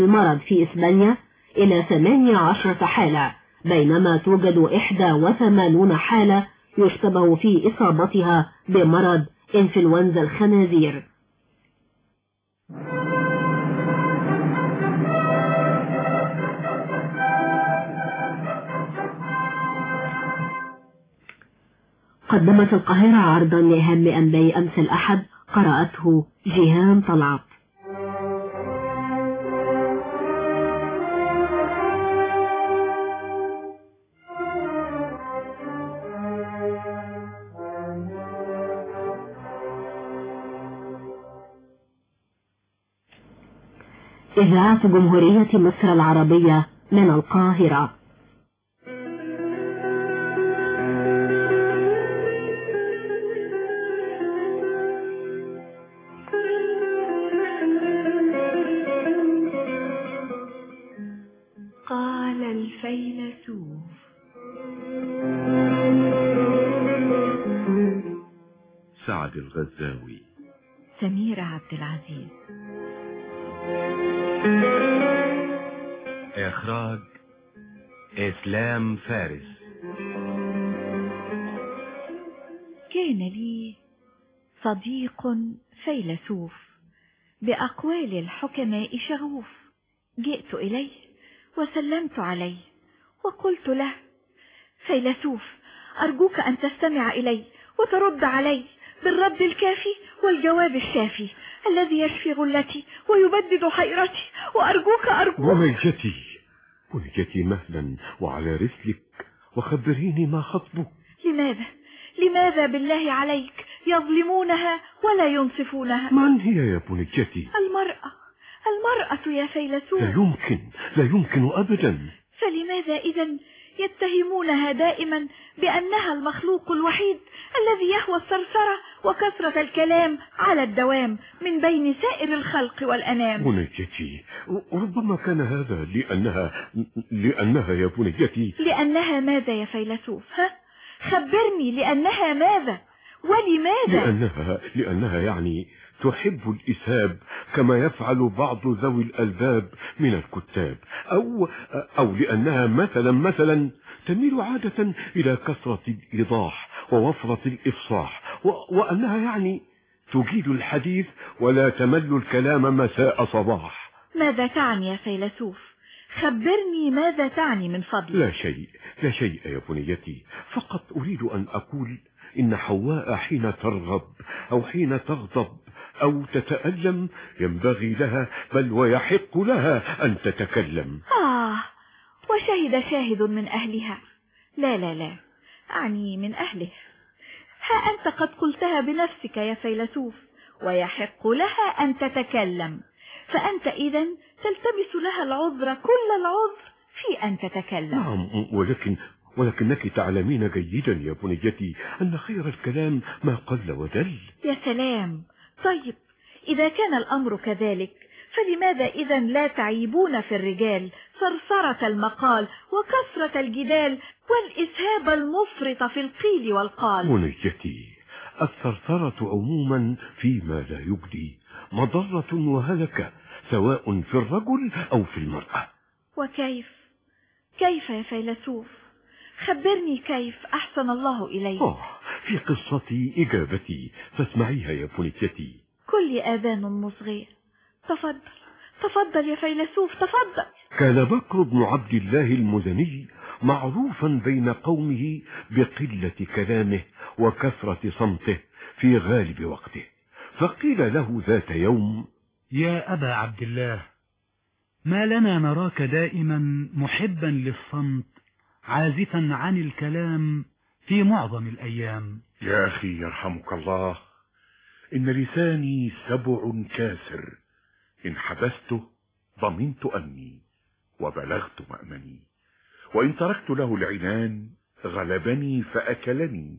المرض في إسبانيا إلى 18 حالة بينما توجد 81 حالة يشتبه في إصابتها بمرض إنفلونزا الخنازير قدمت القاهرة عرضا لأهم أنباء أمس الأحد قرأته جيهان طلعت إذاعة جمهورية مصر العربية من القاهرة قال الفيلسوف سعد الغزاوي سميرة عبد العزيز إخراج إسلام فارس كان لي صديق فيلسوف بأقوال الحكماء شغوف جئت إليه وسلمت عليه وقلت له فيلسوف أرجوك أن تستمع إلي وترد علي بالرد الكافي والجواب الشافي الذي يشفي غلتي ويبدد حيرتي وأرجوك أرجوك وميجتي وميجتي مهلا وعلى رسلك وخبريني ما خطبك لماذا لماذا بالله عليك يظلمونها ولا ينصفونها من هي يا بنجتي المرأة المرأة يا فيلسوف لا يمكن لا يمكن أبدا فلماذا إذا يتهمونها دائما بأنها المخلوق الوحيد الذي يهوى الثرثرة وكثرة الكلام على الدوام من بين سائر الخلق والأنام بنجتي ربما كان هذا لأنها لأنها يا بنجتي لأنها ماذا يا فيلسوف ها خبرني لأنها ماذا ولماذا لأنها لأنها يعني تحب الإسهاب كما يفعل بعض ذوي الألباب من الكتاب أو أو لأنها مثلا مثلا تميل عادة إلى كثرة الإيضاح ووفرة الإفصاح و- وأنها يعني تجيد الحديث ولا تمل الكلام مساء صباح ماذا تعني يا فيلسوف خبرني ماذا تعني من فضلك لا شيء لا شيء يا بنيتي فقط أريد أن أقول إن حواء حين ترغب أو حين تغضب أو تتألم ينبغي لها بل ويحق لها أن تتكلم آه وشهد شاهد من أهلها لا لا لا أعني من أهله ها أنت قد قلتها بنفسك يا فيلسوف ويحق لها أن تتكلم فأنت إذا تلتمس لها العذر كل العذر في أن تتكلم نعم ولكن ولكنك تعلمين جيدا يا بنيتي أن خير الكلام ما قل ودل يا سلام طيب إذا كان الأمر كذلك فلماذا إذا لا تعيبون في الرجال ثرثرة المقال وكثرة الجدال والإسهاب المفرط في القيل والقال بنيتي الثرثرة عموما فيما لا يبدي مضرة وهلكة سواء في الرجل أو في المرأة وكيف كيف يا فيلسوف خبرني كيف أحسن الله إليك آه في قصتي إجابتي فاسمعيها يا بنيتي كل آذان مصغية تفضل تفضل يا فيلسوف تفضل كان بكر بن عبد الله المزني معروفا بين قومه بقلة كلامه وكثرة صمته في غالب وقته فقيل له ذات يوم يا أبا عبد الله ما لنا نراك دائما محبا للصمت عازفا عن الكلام في معظم الأيام يا أخي يرحمك الله إن لساني سبع كاسر إن حبسته ضمنت أمني وبلغت مأمني وإن تركت له العنان غلبني فأكلني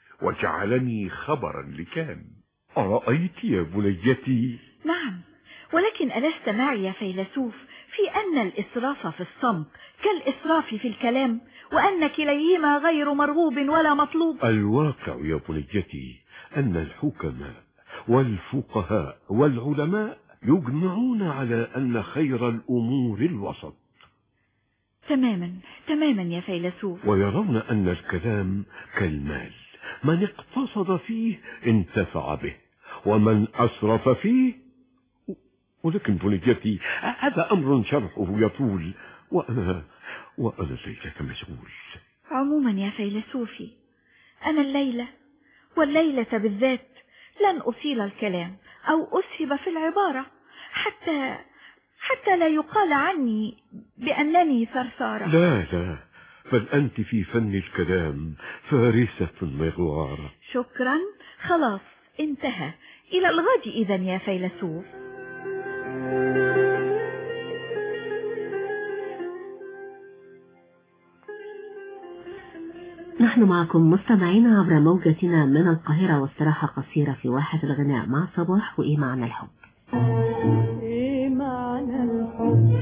وجعلني خبرا لكان أرأيت يا بنيتي نعم ولكن ألست معي يا فيلسوف في أن الإسراف في الصمت كالإسراف في الكلام وأن كليهما غير مرغوب ولا مطلوب الواقع يا بنيتي أن الحكماء والفقهاء والعلماء يجمعون على أن خير الأمور الوسط تماما تماما يا فيلسوف ويرون أن الكلام كالمال من اقتصد فيه انتفع به ومن أسرف فيه ولكن بنيتي هذا أمر شرحه يطول وأنا وأنا ليلة مشغول عموما يا فيلسوفي أنا الليلة والليلة بالذات لن أطيل الكلام أو أسهب في العبارة حتى حتى لا يقال عني بأنني ثرثارة لا لا بل أنت في فن الكلام فارسة مغوارة شكرا خلاص انتهى إلى الغد إذا يا فيلسوف نحن معكم مستمعين عبر موجتنا من القاهرة واستراحة قصيرة في واحة الغناء مع صباح وإيه معنى الحب ايه معنى الحب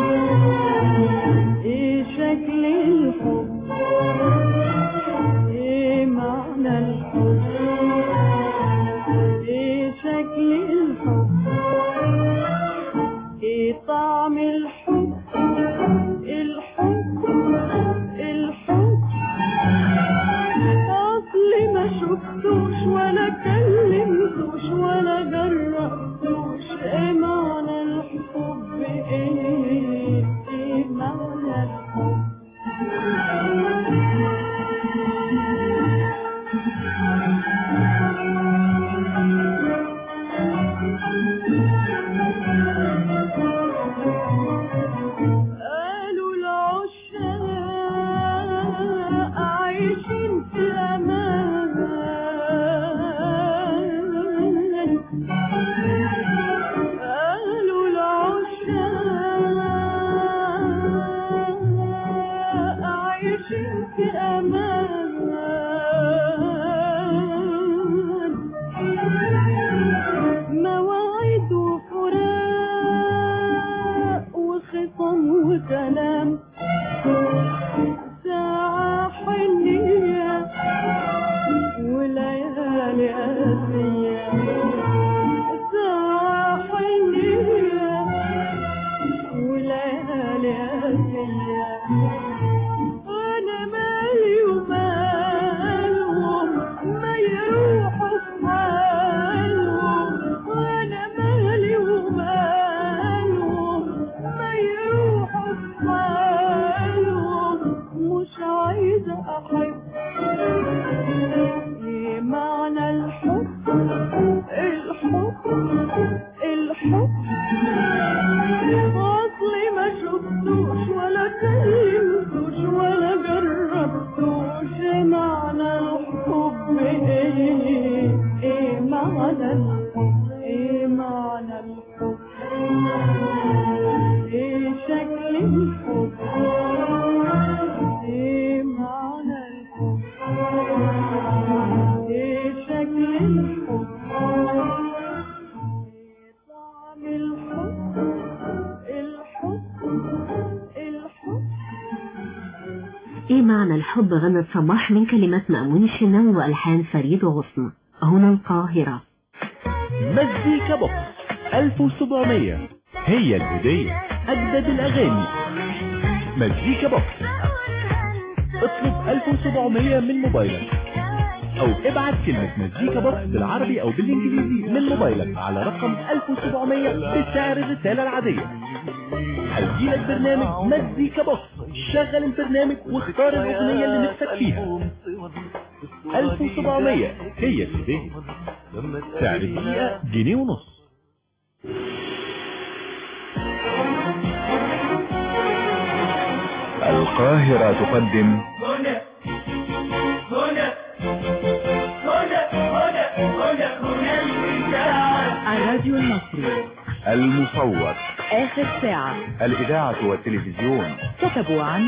ايه شكل الحب ايه معنى الحب ايه شكل الحب ايه طعم الحب الحب الحب اصلي ما شفتوش ولا كلمتوش ولا جربتوش ايه معنى الحب ايه ايه معنى الحب قالوا العشاق عايشين في امان قالوا العشاق عايشين في امان مواعيد وفراق وخصام وكلام ساعة حنية وليالي قاسية ساعة حنية وليالي قاسية أنا مالي ومالهم ما يروحوا في حالهم وأنا مالي ومالهم ما يروحوا في حالهم مش عايزة أحب إيه معنى الحب الحب الحب أصلي ما شفتوش ولا كلمتوش ولا جربتوش إيه معنى الحب إيه إيه معنى الحب إيه معنى الحب إيه شكل الحب إيه معنى الحب إيه شكل الحب إيه طعم الحب الحب الحب إيه معنى الحب غنت صباح من كلمات مأمون الشناوي وألحان فريد وغصن هنا القاهرة مزيكا بوكس 1700 هي الهدية أجدد الأغاني مزيكا بوكس اطلب 1700 من موبايلك أو ابعت كلمة مزيكا بوكس بالعربي أو بالإنجليزي من موبايلك على رقم 1700 بسعر الرسالة العادية هيجيلك برنامج مزيكا بوكس شغل البرنامج واختار الأغنية اللي نفسك فيها 1700 هي الهدية سعر الدقيقة جنيه ونص القاهرة تقدم الراديو المصري المصور آخر ساعة الإذاعة والتلفزيون كتبوا عن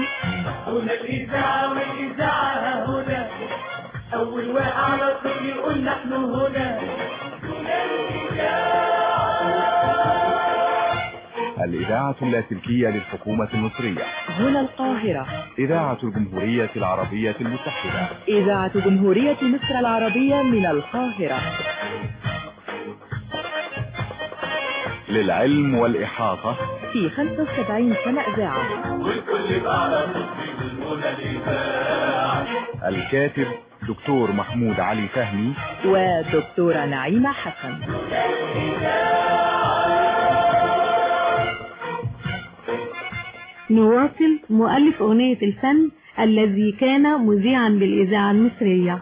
الإذاعة اللاسلكية للحكومة المصرية هنا القاهرة إذاعة الجمهورية العربية المتحدة إذاعة جمهورية مصر العربية من القاهرة للعلم والإحاطة في 75 سنة إذاعة الكاتب دكتور محمود علي فهمي ودكتورة نعيمة حسن نواصل مؤلف أغنية الفن الذي كان مذيعا بالإذاعة المصرية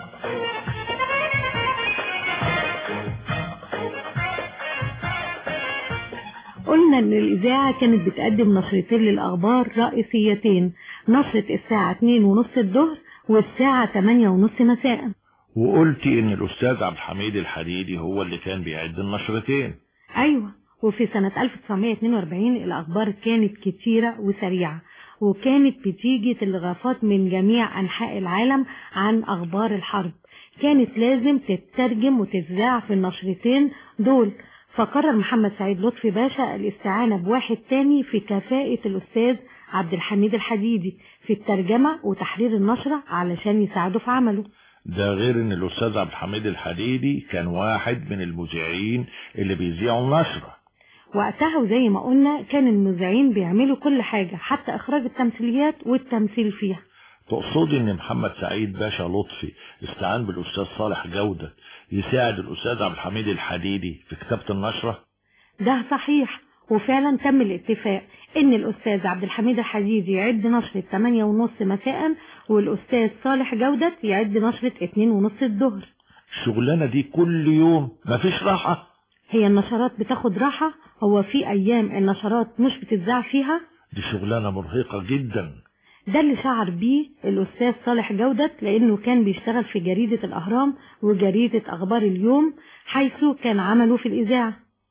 قلنا ان الاذاعة كانت بتقدم نشرتين للاخبار رئيسيتين نشرة الساعة 2 ونص الظهر والساعة 8 ونص مساء وقلتي ان الاستاذ عبد الحميد الحديدي هو اللي كان بيعد النشرتين ايوه وفي سنة 1942 الاخبار كانت كتيرة وسريعة وكانت بتيجي تلغافات من جميع انحاء العالم عن اخبار الحرب كانت لازم تترجم وتذاع في النشرتين دول فقرر محمد سعيد لطفي باشا الاستعانة بواحد تاني في كفاءة الأستاذ عبد الحميد الحديدي في الترجمة وتحرير النشرة علشان يساعده في عمله ده غير ان الاستاذ عبد الحميد الحديدي كان واحد من المذيعين اللي بيذيعوا النشرة وقتها وزي ما قلنا كان المذيعين بيعملوا كل حاجة حتى إخراج التمثيليات والتمثيل فيها تقصدي ان محمد سعيد باشا لطفي استعان بالاستاذ صالح جودة يساعد الاستاذ عبد الحميد الحديدي في كتابة النشرة ده صحيح وفعلا تم الاتفاق ان الاستاذ عبد الحميد الحديدي يعد نشرة 8 ونص مساء والاستاذ صالح جودة يعد نشرة 2 ونص الظهر الشغلانة دي كل يوم مفيش راحة هي النشرات بتاخد راحة هو في ايام النشرات مش بتتذاع فيها دي شغلانة مرهقة جدا ده اللي شعر بيه الأستاذ صالح جودة لأنه كان بيشتغل في جريدة الأهرام وجريدة أخبار اليوم حيث كان عمله في الإذاعة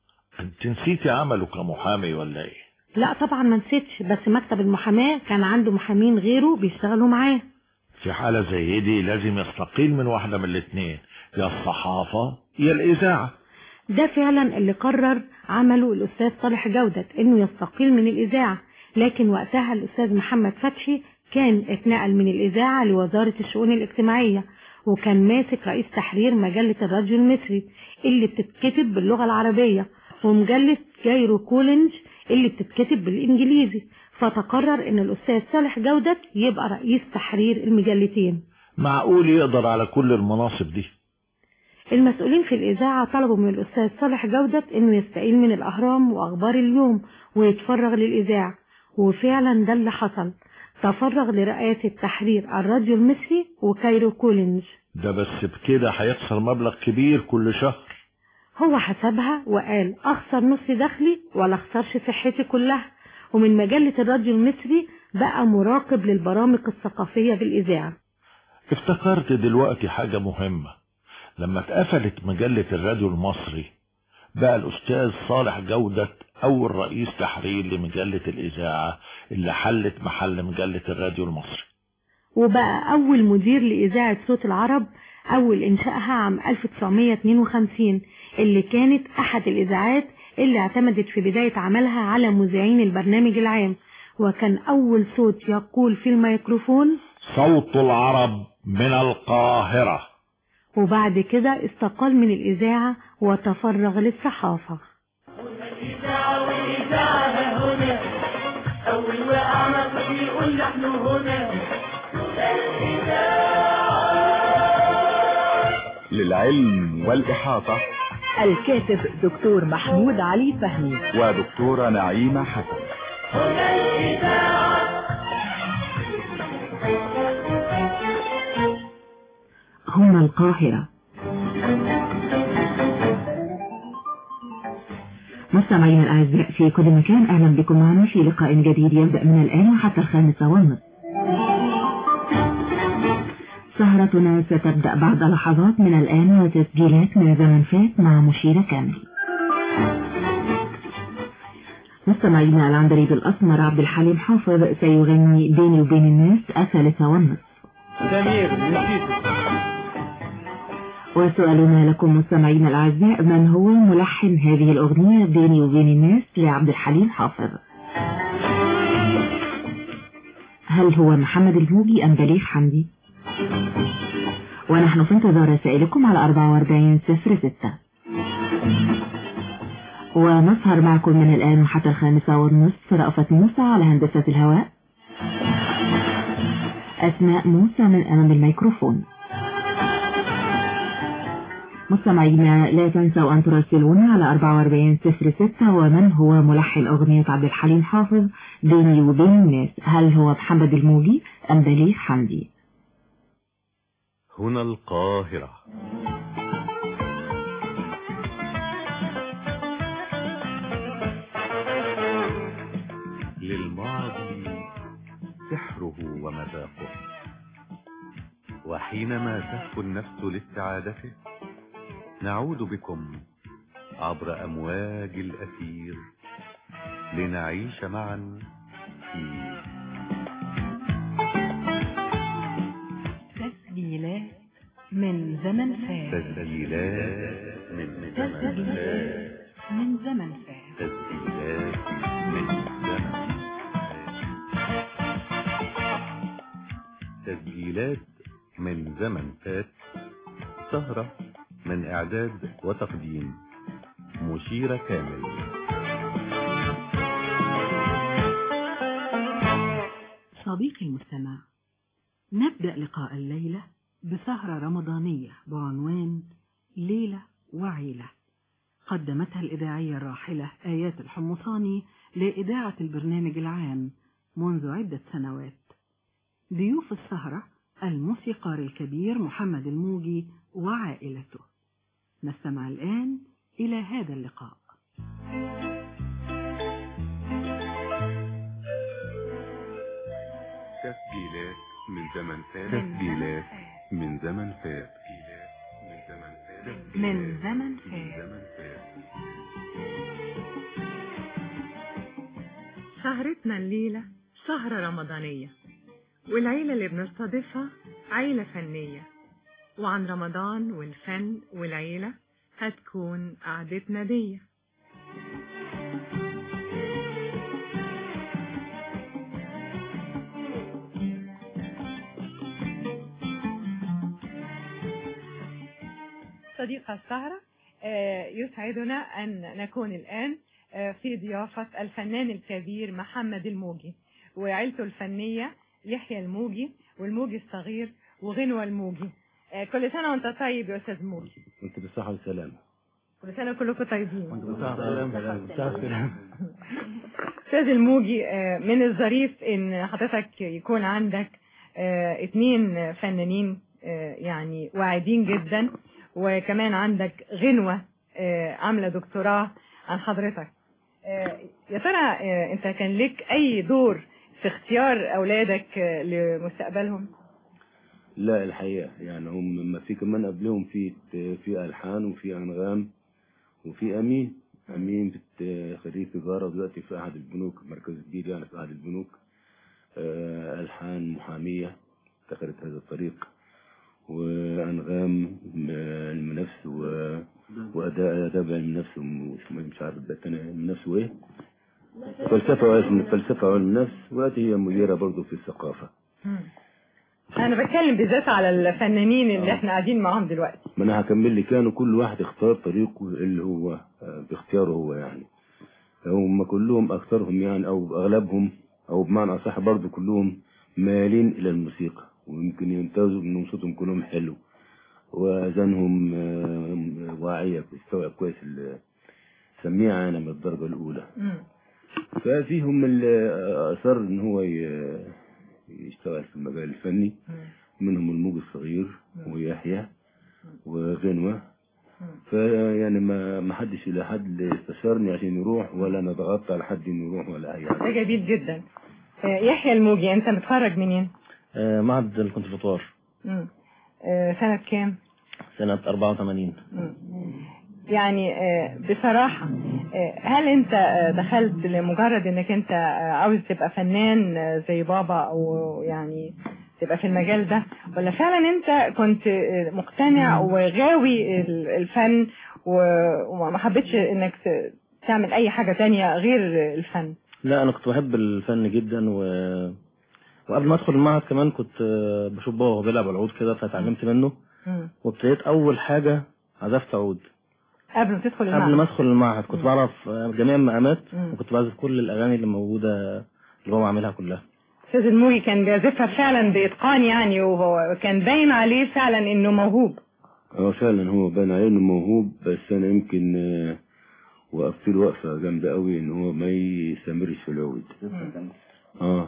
انت نسيتي عمله كمحامي ولا ايه لا طبعا ما نسيتش بس مكتب المحاماة كان عنده محامين غيره بيشتغلوا معاه في حالة زي دي لازم يستقيل من واحدة من الاتنين يا الصحافة يا الإذاعة ده فعلا اللي قرر عمله الأستاذ صالح جودة إنه يستقيل من الإذاعة لكن وقتها الأستاذ محمد فتحي كان اتنقل من الإذاعة لوزارة الشؤون الاجتماعية وكان ماسك رئيس تحرير مجلة الراديو المصري اللي بتتكتب باللغة العربية ومجلة جايرو كولنج اللي بتتكتب بالإنجليزي فتقرر إن الأستاذ صالح جودة يبقى رئيس تحرير المجلتين معقول يقدر على كل المناصب دي المسؤولين في الإذاعة طلبوا من الأستاذ صالح جودة إنه يستقيل من الأهرام وأخبار اليوم ويتفرغ للإذاعة وفعلا ده اللي حصل تفرغ لرئاسة تحرير الراديو المصري وكايرو كولينج ده بس بكده هيخسر مبلغ كبير كل شهر هو حسبها وقال أخسر نص دخلي ولا أخسرش صحتي كلها ومن مجلة الراديو المصري بقى مراقب للبرامج الثقافية بالإذاعة افتكرت دلوقتي حاجة مهمة لما اتقفلت مجلة الراديو المصري بقى الأستاذ صالح جودة أول رئيس تحرير لمجلة الإذاعة اللي حلت محل مجلة الراديو المصري وبقى أول مدير لإذاعة صوت العرب أول إنشائها عام 1952 اللي كانت أحد الإذاعات اللي اعتمدت في بداية عملها على مذيعين البرنامج العام وكان أول صوت يقول في الميكروفون صوت العرب من القاهرة وبعد كده استقال من الإذاعة وتفرغ للصحافة الإذاعة والإذاعة هنا أول وقعنا بيقول نحن هنا للعلم والإحاطة الكاتب دكتور محمود علي فهمي ودكتورة نعيمة حسن هنا الإذاعة هنا القاهرة مستمعينا الأعزاء في كل مكان أهلا بكم معنا في لقاء جديد يبدأ من الآن وحتى الخامسة والنصف سهرتنا ستبدأ بعد لحظات من الآن وتسجيلات من زمن فات مع مشيرة كامل مستمعينا العندليب الأسمر عبد الحليم حافظ سيغني بيني وبين الناس الثالثة والنصف سمير نسيت وسؤالنا لكم مستمعينا الأعزاء من هو ملحن هذه الأغنية بيني وبين الناس لعبد الحليم حافظ هل هو محمد الموجي أم بليغ حمدي ونحن في انتظار رسائلكم على 44 صفر ستة ونسهر معكم من الآن حتى الخامسة والنصف رأفت موسى على هندسة الهواء أسماء موسى من أمام الميكروفون مستمعينا لا تنسوا أن تراسلونا على 4406 ومن هو ملحن أغنية عبد الحليم حافظ بيني وبين الناس هل هو محمد الموجي أم بليغ حمدي هنا القاهرة للماضي سحره ومذاقه وحينما تهفو النفس لاستعادته نعود بكم عبر أمواج الأثير لنعيش معا في تسجيلات من زمن فات تسجيلات من زمن فات من زمن فات تسجيلات من زمن تسجيلات من زمن فات سهرة من إعداد وتقديم مشيرة كامل صديقي المستمع نبدأ لقاء الليلة بسهرة رمضانية بعنوان ليلة وعيلة قدمتها الإذاعية الراحلة آيات الحمصاني لإذاعة البرنامج العام منذ عدة سنوات ضيوف السهرة الموسيقار الكبير محمد الموجي وعائلته نستمع الآن إلى هذا اللقاء تسجيلات من زمن فات تسجيلات من زمن فات من زمن فات من زمن من فات زمن فات سهرتنا الليلة سهرة رمضانية والعيلة اللي بنستضيفها عيلة فنية وعن رمضان والفن والعيلة هتكون قعدتنا دي صديقة السهرة آه، يسعدنا أن نكون الآن آه، في ضيافة الفنان الكبير محمد الموجي وعيلته الفنية يحيى الموجي والموجي الصغير وغنوة الموجي آه، كل سنة وانت طيب يا أستاذ موجي وانت بالصحة والسلامة كل سنة كلكم طيبين والسلامة أستاذ الموجي آه، من الظريف إن حضرتك يكون عندك آه، اتنين فنانين آه، يعني واعدين جدا وكمان عندك غنوة آه، عاملة دكتوراه عن حضرتك آه، يا ترى آه، انت كان لك اي دور في اختيار اولادك آه، لمستقبلهم لا الحقيقة يعني هم ما في كمان قبلهم في في ألحان وفي أنغام وفي أمين أمين بت- خريج تجارة دلوقتي في أحد البنوك مركز كبير يعني في أحد البنوك آه، ألحان محامية اتخذت هذا الطريق وأنغام آه، علم نفس و... وأداء أداب علم نفس ومش مش عارف ده التاني علم نفس وإيه فلسفة وعلم فلسفة وعلم نفس وأدي هي مديرة برضه في الثقافة انا بتكلم بالذات على الفنانين اللي احنا قاعدين معاهم دلوقتي ما انا هكمل لي كانوا كل واحد اختار طريقه اللي هو آه، باختياره هو يعني هم كلهم اكثرهم يعني او اغلبهم او بمعنى اصح برضه كلهم مالين الى الموسيقى ويمكن يمتازوا ان صوتهم كلهم حلو واذانهم آه، واعيه بتستوعب كويس ال- سميعه يعني من الدرجه الاولى ففيهم اللي اصر ان هو ي- يشتغل في المجال الفني منهم الموج الصغير ويحيى وغنوة فيعني ما ما حدش الى حد استشارني عشان يروح ولا انا ضغطت على حد انه يروح ولا اي ده حاجه جميل جدا آه، يحيى الموجي انت متخرج منين معهد الكونسرفتوار مم. آه، سنة كام سنة 84 مم. يعني آه، بصراحة آه، هل انت آه، دخلت لمجرد انك انت آه، عاوز تبقى فنان آه، زي بابا او يعني تبقى في المجال ده ولا فعلا انت كنت آه، مقتنع وغاوي ال- الفن و- وما حبيتش انك ت- تعمل اي حاجة تانية غير الفن لا أنا كنت بحب الفن جدا و... وقبل ما أدخل المعهد كمان كنت آه، بشوف بابا وهو بيلعب على العود كده فتعلمت منه مم. وابتديت أول حاجة عزفت عود قبل ما تدخل قبل المعهد ما ادخل المعهد كنت بعرف جميع المقامات مم. وكنت بعزف كل الاغاني اللي موجوده اللي هو عاملها كلها استاذ الموجي كان بيعزفها فعلا باتقان يعني وهو كان باين عليه فعلا انه موهوب هو فعلا هو بان عليه انه موهوب بس انا يمكن آه، وقفت له وقفه جامده قوي ان هو ما يستمرش في العود اه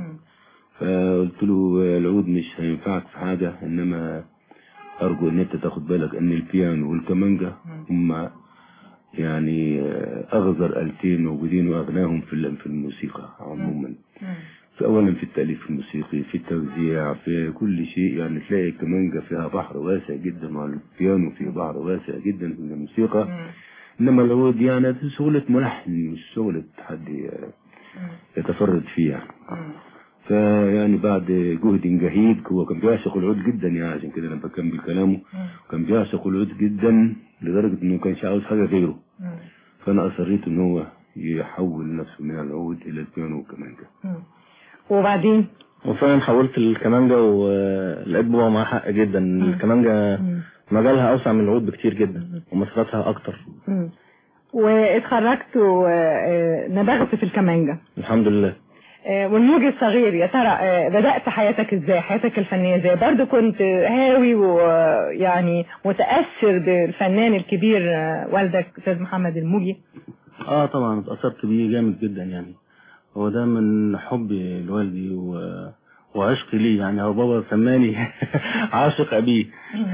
فقلت له آه، العود مش هينفعك في حاجه انما ارجو ان انت تاخد بالك ان البيانو والكمانجا هم يعني آه، اغزر التين موجودين واغناهم في ال- في الموسيقى عموما في اولا في التاليف الموسيقي في التوزيع في كل شيء يعني تلاقي الكمانجا فيها بحر واسع جدا مع البيانو فيه بحر واسع جدا في الموسيقى انما العود يعني دي شغلة ملحن مش شغلة حد ي- يتفرد فيه يعني فيعني بعد جهد جهيد هو كان بيعشق العود جدا يعني عشان كده انا بكمل كلامه كان بيعشق العود جدا لدرجة انه كانش عاوز حاجة غيره فانا اصريت ان هو يحول نفسه من العود الى البيانو والكمانجا وبعدين وفعلا حولت الكمانجا ولقيت بابا معاه حق جدا الكمانجا مجالها اوسع من العود بكتير جدا ومساراتها اكتر مم. واتخرجت ونبغت في الكمانجا الحمد لله آه، والموجي الصغير يا ترى آه، بدأت حياتك ازاي حياتك الفنية ازاي برضو كنت هاوي ويعني متأثر بالفنان الكبير آه، والدك استاذ محمد الموجي اه طبعا اتأثرت بيه جامد جدا يعني هو ده من حبي لوالدي و... وعشقي ليه يعني هو بابا سماني عاشق ابيه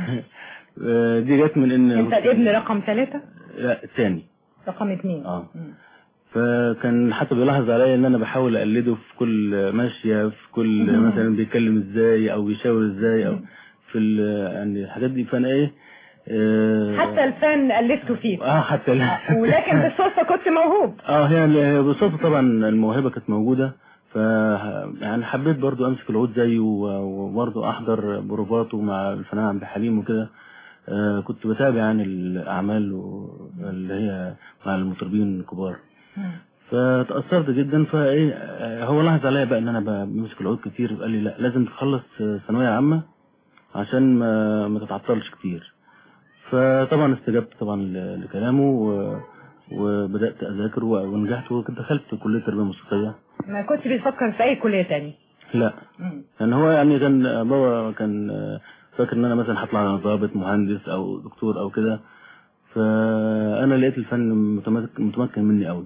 آه، دي جت من ان انت الابن رقم ثلاثة لا الثاني رقم اثنين اه فكان حتى بيلاحظ عليا ان انا بحاول اقلده في كل ماشيه في كل مم. مثلا بيتكلم ازاي او بيشاور ازاي او في ال- يعني الحاجات دي فانا ايه آه، حتى الفن ألفته فيه اه حتى لا ولكن بالصدفة كنت موهوب اه هي ال- بالصدفه طبعا الموهبه كانت موجوده ف يعني حبيت برضو امسك العود زيه و- وبرضو احضر بروفاته مع الفنان عبد الحليم وكده آه كنت بتابع يعني الاعمال و- اللي هي مع المطربين الكبار فتأثرت جدا فايه آه، هو لاحظ عليا بقى ان انا بمسك العود كتير قال لي لا لازم تخلص آه، ثانويه عامه عشان ما, ما تتعطلش كتير فطبعا استجبت طبعا ل- لكلامه و... وبدات اذاكر و- ونجحت ودخلت كليه تربيه موسيقيه ما كنتش بتفكر في أي كلية تانية لا يعني هو يعني كان بابا كان آه، فاكر ان انا مثلا هطلع ضابط مهندس او دكتور او كده فانا لقيت الفن متمكن متمكن مني قوي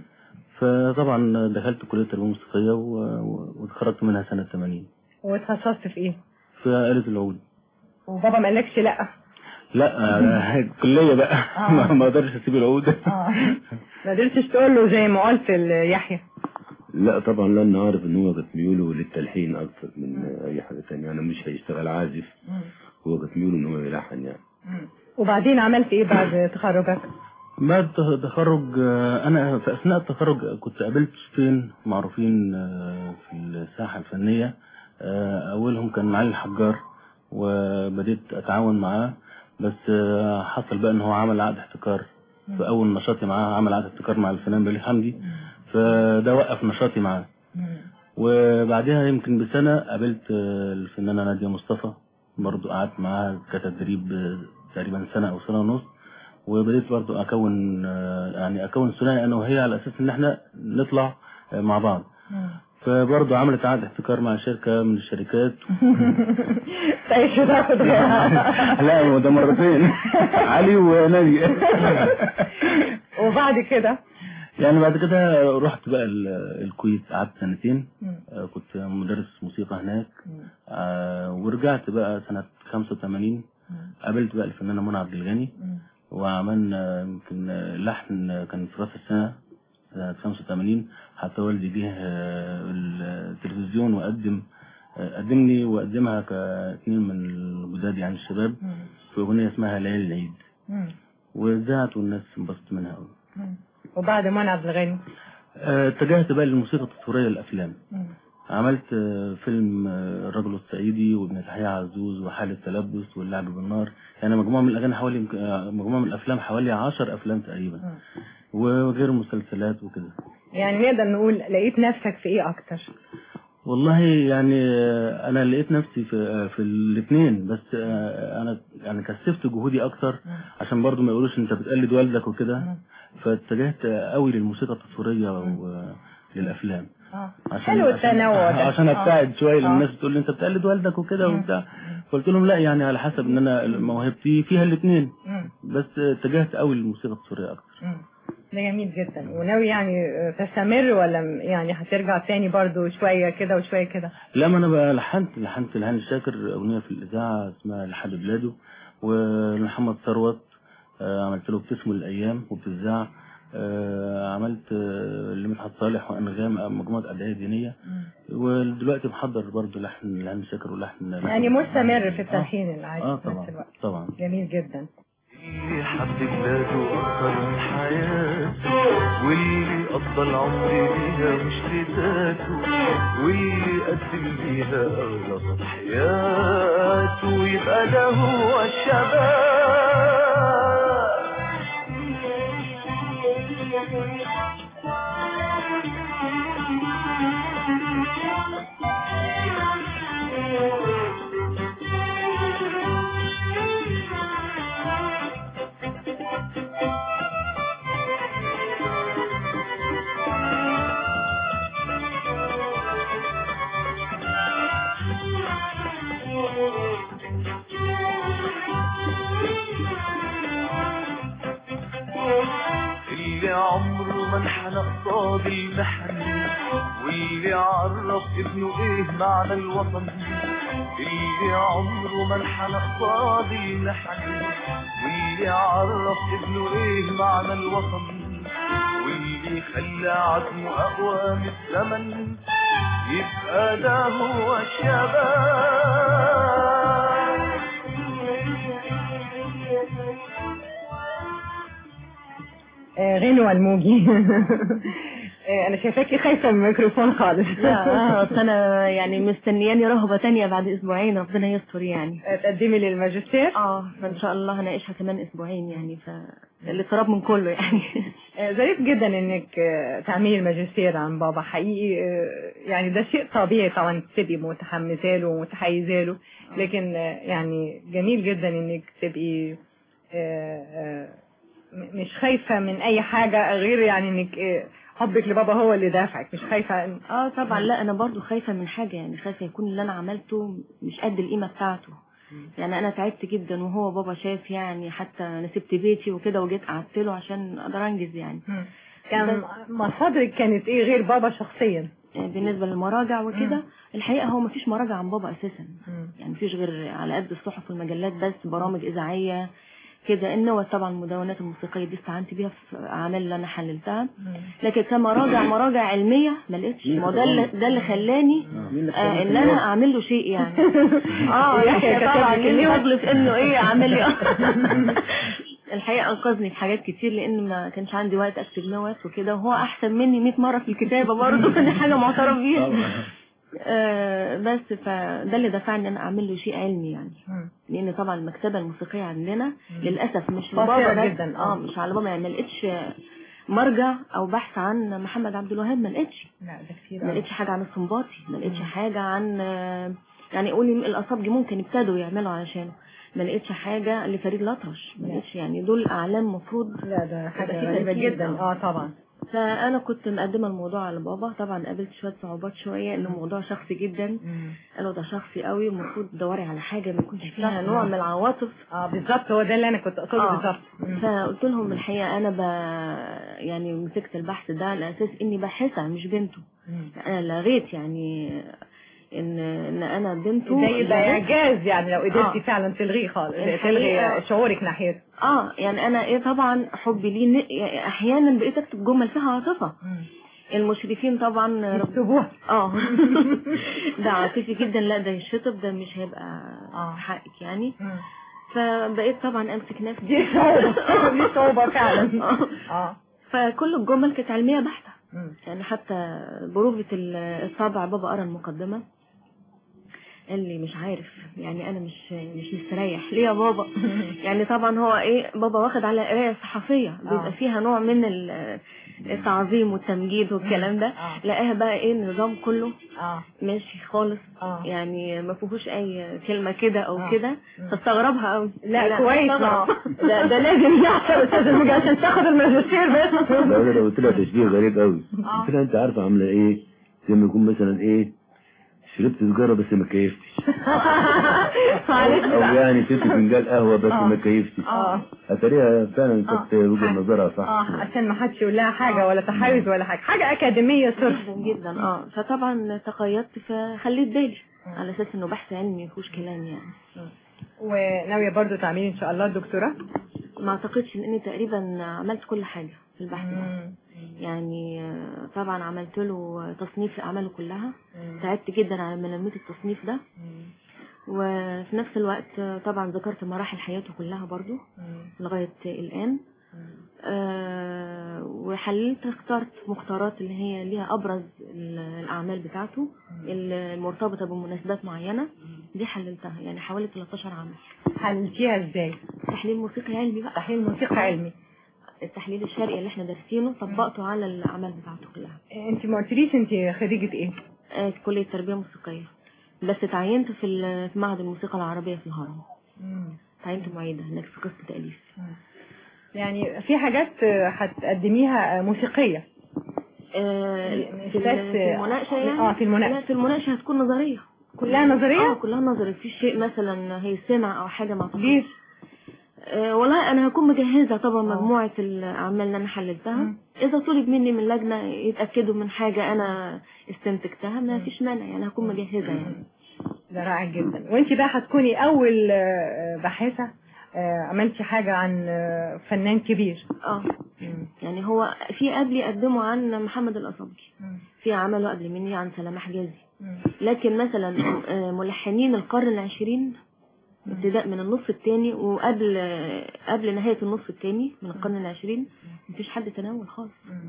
فطبعا دخلت كليه تربيه موسيقيه و- و- واتخرجت منها سنه 80 واتخصصت في ايه في آلة العود وبابا ما قالكش لا لا آه، كلية بقى ما ما اقدرش اسيب العود اه ما قدرتش تقول له زي ما قلت ليحيى لا طبعا لان عارف ان هو كانت ميوله للتلحين اكتر من اي حاجه تانية انا مش هيشتغل عازف هو كانت ميوله ان هو يلحن يعني وبعدين عملت ايه بعد تخرجك بعد التخرج آه، انا في اثناء التخرج كنت قابلت شخصين معروفين آه، في الساحه الفنيه آه، اولهم كان علي الحجار وبديت اتعاون معاه بس آه، حصل بقى ان هو عمل عقد احتكار في اول نشاطي معاه عمل عقد احتكار مع الفنان بليغ حمدي فده وقف نشاطي معاه وبعدها يمكن بسنة قابلت آه، الفنانة نادية مصطفى برضو قعدت معاها كتدريب آه، تقريبا سنة أو سنة ونص وبديت برضو أكون آه، يعني أكون ثنائي أنا وهي على أساس إن إحنا نطلع آه، مع بعض فبرضو عملت عقد احتكار مع شركة من الشركات تعيش وتاخد غيرها لا ده مرتين علي ونادي وبعد كده يعني بعد كده رحت بقى ال- الكويت قعدت سنتين آه، كنت مدرس موسيقى هناك آه، ورجعت بقى سنة 85 قابلت بقى الفنانة منى عبد الغني وعملنا يمكن لحن كان في راس السنة سنة 85 حتى والدي جه آه، التلفزيون وقدم آه، قدمني وقدمها كاثنين من الجداد يعني الشباب في أغنية اسمها ليالي العيد وذاعت والناس انبسطت منها قوي وبعد منى عبد الغني آه، اتجهت بقى للموسيقى التصويرية للأفلام عملت آه، فيلم آه، الرجل الصعيدي وابن تحية عزوز وحالة تلبس واللعب بالنار يعني مجموعة من الأغاني حوالي يمكن- آه، مجموعة من الأفلام حوالي عشر أفلام تقريبا وغير مسلسلات وكده يعني نقدر نقول لقيت نفسك في ايه اكتر والله يعني آه، انا لقيت نفسي في آه، في الاثنين بس آه، انا يعني كثفت جهودي اكتر عشان برضو ما يقولوش انت بتقلد والدك وكده فاتجهت قوي للموسيقى التصويريه وللافلام عشان حلو التنوع عشان, ده. عشان ابتعد شويه آه. لان الناس بتقول لي انت بتقلد والدك وكده وبتاع فقلت لهم لا يعني على حسب ان انا موهبتي فيها الاثنين مم. بس اتجهت قوي للموسيقى التصويريه اكتر مم. ده جميل جدا وناوي يعني آه، تستمر ولا م- يعني هترجع تاني برضو شوية كده وشوية كده لا ما انا بقى لحنت لحنت لهاني شاكر اغنيه في الاذاعه اسمها لحد بلاده ولمحمد ثروت آه، عملت له بتسمو الايام وبتذاع آه، عملت آه، لمدحت صالح وانغام آه، مجموعه ادعيه دينيه ودلوقتي محضر برضه لحن لهاني شاكر ولحن يعني مستمر في التلحين العادي اه في نفس طبعا الوقت طبعا جميل جدا اللي حب بلاده أكتر من حياته واللي قضى العمر بيها مش لذاته واللي قدم بيها أغلى تضحياته يبقى ده هو الشباب اللي عمره ما انحنى قصاد المحن واللي عرف ابنه ايه معنى الوطن اللي عمره ما انحنى قصاد المحن واللي عرف ابنه ايه معنى الوطن واللي خلى عزمه اقوى من الزمن يبقى ده هو الشباب آه، غنوة الموجي آه، انا شايفاكي خايفة من الميكروفون خالص لا اصل انا يعني مستنياني رهبة تانية بعد اسبوعين ربنا يستر يعني تقدمي للماجستير اه فان شاء الله هناقشها كمان اسبوعين يعني فالاضطراب من كله يعني آه، ظريف جدا انك آه، تعملي الماجستير عن بابا حقيقي آه، يعني ده شيء طبيعي طبعا تبقي متحمسه له ومتحيزه له لكن آه، يعني جميل جدا انك تبقي آه، آه، م- مش خايفه من اي حاجه غير يعني انك آه، حبك لبابا هو اللي دافعك مش خايفه إن- اه طبعا لا انا برضو خايفة من حاجة يعني خايفة يكون اللي انا عملته مش قد القيمة بتاعته يعني انا تعبت جدا وهو بابا شاف يعني حتى انا سبت بيتي وكده وجيت قعدت له عشان اقدر انجز يعني كان مصادرك كانت ايه غير بابا شخصيا بالنسبة للمراجع وكده الحقيقة هو مفيش مراجع عن بابا اساسا يعني مفيش غير على قد الصحف والمجلات بس برامج اذاعية كده انما طبعا المدونات الموسيقية دي استعنت بيها في اعمال اللي انا حللتها لكن كمراجع مراجع علمية ما لقيتش ما هو ده اللي ده اللي خلاني آه ان انا اعمل له شيء يعني اه يحيى يحيى كتب طبعا لك ليه اليوم. فضل في انه ايه عامل لي الحقيقة انقذني في حاجات كتير لان ما كانش عندي وقت اكتب نوت وكده وهو احسن مني 100 مرة في الكتابة برضه دي حاجة معترف بيها آه بس فده اللي دفعني ان انا اعمل له شيء علمي يعني لان طبعا المكتبه الموسيقيه عندنا للاسف مش قصيرة لبابا بس جداً، اه آه. مش على بابا يعني ما لقيتش مرجع او بحث عن محمد عبد الوهاب ما لقيتش لا ده كتير ما أوي. لقيتش حاجه عن السنباطي ما لقيتش حاجه عن آه، يعني قولي الاصابجي ممكن ابتدوا يعملوا علشانه ما لقيتش حاجه لفريد الأطرش ما لقيتش يعني دول اعلام مفروض لا ده حاجه يبقى في غريبه تركيز. جدا اه طبعا فانا كنت مقدمه الموضوع على بابا طبعا قابلت شويه صعوبات شويه انه موضوع شخصي جدا قالوا ده شخصي قوي المفروض تدوري على حاجه ما يكونش فيها صح. نوع من العواطف اه بالظبط هو ده اللي انا كنت اقصده آه. بالظبط فقلت لهم الحقيقه انا ب... يعني مسكت البحث ده على اساس اني باحثه مش بنته انا لغيت يعني ان ان انا بنته ده يبقى لغيت- اعجاز يعني لو قدرتي آه. فعلا تلغيه خالص الحقيقة- تلغي شعورك ناحيته اه يعني انا ايه طبعا حبي ليه ن- يعني احيانا بقيت اكتب جمل فيها عاطفه المشرفين طبعا يكتبوها اه ده عاطفي جدا لا ده يشطب ده مش هيبقى حقك يعني فبقيت طبعا امسك نفسي دي صعوبة دي صعوبة فعلا آه. اه فكل الجمل كانت علمية بحتة مم. يعني حتى بروفة ال- الطابع بابا قرا المقدمة قال لي مش عارف يعني انا مش مش مستريح ليه يا بابا يعني طبعا هو ايه بابا واخد على قرايه صحفيه بيبقى فيها نوع من ال التعظيم والتمجيد والكلام ده لقاها بقى ايه النظام كله ماشي خالص يعني ما فيهوش اي كلمه كده او كده فاستغربها قوي لا كويس ما ده, ده لازم يحصل استاذ الموجي عشان تاخد الماجستير بس لا انا قلت لها تشبيه غريب قوي قلت لها انت عارفه عامله ايه زي ما يكون مثلا ايه شربت سيجاره بس ما كيفتش معلش او بقى. يعني شربت فنجان قهوه بس آه. ما كيفتش اه اتاريها فعلا كانت وجهه نظرها صح اه عشان ما حدش يقول لها حاجه ولا تحيز ولا حاجه حاجه اكاديميه صرف جدا جدا اه فطبعا تقيدت فخليت بالي على اساس انه بحث علمي مفيهوش كلام يعني وناويه برضو تعملي ان شاء الله الدكتوراه ما اعتقدش ان اني تقريبا عملت كل حاجه في البحث ده يعني آه، طبعا عملت له تصنيف لاعماله كلها ساعدت جدا على ملمة التصنيف ده وفي نفس الوقت آه، طبعا ذكرت مراحل حياته كلها برضو لغاية الآن آه، وحللت اخترت مختارات اللي هي ليها أبرز ال- الأعمال بتاعته المرتبطة بمناسبات معينة دي حللتها يعني حوالي 13 عمل حللتيها ازاي؟ تحليل موسيقي علمي بقى تحليل موسيقي علمي التحليل الشرقي اللي احنا دارسينه طبقته على الأعمال بتاعته كلها انت ما قلتليش انت خريجه ايه؟ آه، في كلية تربية موسيقية بس تعينت في ال- في معهد الموسيقى العربية في الهرم تعينت معيدة هناك في قسم تأليف يعني في حاجات آه، هتقدميها آه، موسيقية آه، في بس- ال- في المناقشة يعني اه في المناقشة لا في المناقشة هتكون نظرية كلها نظرية؟ اه كلها نظري في شيء مثلا هيسمع او حاجة ما ليه؟ آه والله انا هكون مجهزة طبعا مجموعة الاعمال اللي انا حللتها اذا طلب مني من لجنة يتأكدوا من حاجة انا استنتجتها ما فيش مانع يعني هكون مجهزة يعني ده رائع جدا وانت بقى هتكوني اول آه، باحثة آه، عملتي حاجة عن آه، فنان كبير اه يعني هو في قبلي قدموا عن محمد الأصابجي في عملوا قبل مني عن سلامة حجازي لكن مثلا آه، ملحنين القرن العشرين ابتداء من النص الثاني وقبل آه، قبل نهاية النص الثاني من القرن العشرين مفيش حد تناول خالص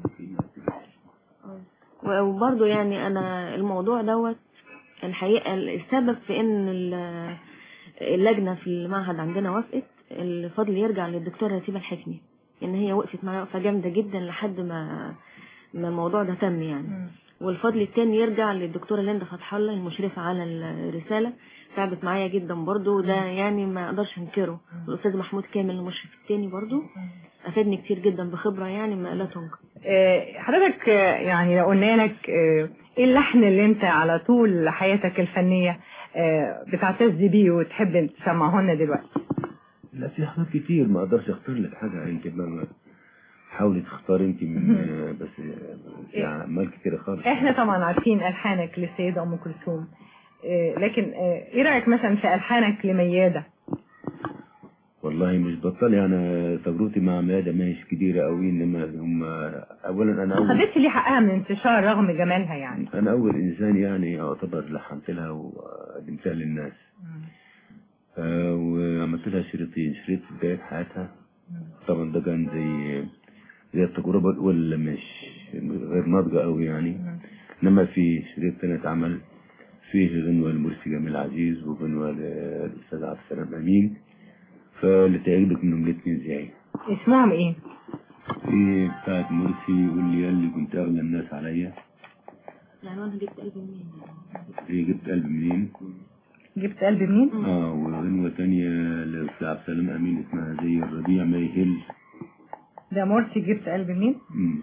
آه. وبرضه يعني انا الموضوع دوت الحقيقة السبب في ان ال- اللجنة في المعهد عندنا وافقت الفضل يرجع للدكتورة رتيبة الحكمي ان هي وقفت معايا وقفة جامدة جدا لحد ما ما الموضوع ده تم يعني والفضل التاني يرجع للدكتورة ليندا فتح الله المشرفة على الرسالة تعبت معايا جدا برضو وده يعني ما اقدرش انكره والاستاذ محمود كامل المشرف التاني برضو افادني كتير جدا بخبرة يعني ما لا تنكر آه، حضرتك آه، يعني لو قلنا لك آه، ايه اللحن اللي انت على طول حياتك الفنية آه، بتعتز بيه وتحب تسمعه لنا دلوقتي لا في حاجات كتير ما اقدرش اختار لك حاجه انت بقى حاولي تختار انت من آه، بس آه، في اعمال كتيره خالص احنا طبعا عارفين الحانك للسيدة ام كلثوم آه، لكن آه، ايه رايك مثلا في الحانك لميادة والله مش بطل يعني تجربتي مع ميادة مش كبيرة قوي انما هم اولا انا ما اول خدتش ليه حقها من انتشار رغم جمالها يعني انا اول انسان يعني اعتبر لحنت لها وقدمتها للناس آه، وعملت لها شريطين شريط في بداية حياتها طبعا ده كان زي زي التجربة الأولى مش غير ناضجة قوي يعني إنما في شريط تاني اتعمل فيه غنوة لمرسي جميل عزيز وغنوة للأستاذ عبد السلام أمين فاللي تعجبك منهم الاتنين زي اسمهم ايه في بتاعت مرسي يقول لي ياللي كنت أغلى الناس عليا يعني انا جبت قلبي منين في جبت قلب منين جبت قلب منين اه وغنوة تانية لأستاذ عبد السلام أمين اسمها زي الربيع ما يهل ده مرسي جبت قلب منين مم.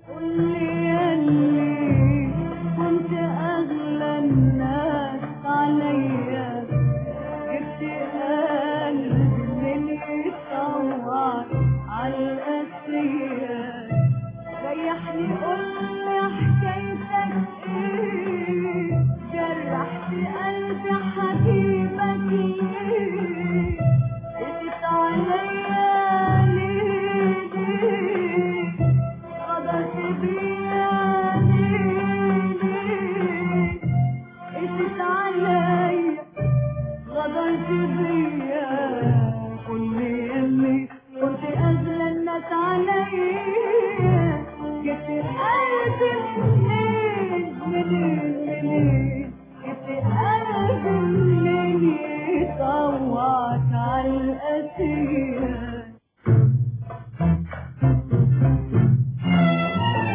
كنت أغلى الناس عليا جبت قلبي من يتطوع على الأسية ريحني قولي حكايتك ايه جرحت قلبي حبيبك ليه قست عليا ليه ليه غدرت بيا ليه ليه قست عليا غدرت بيا كل اللي كنت أغلى الناس عليا جبت قلبي منين منين منين جبت قلبي منين يطوعك على الأسير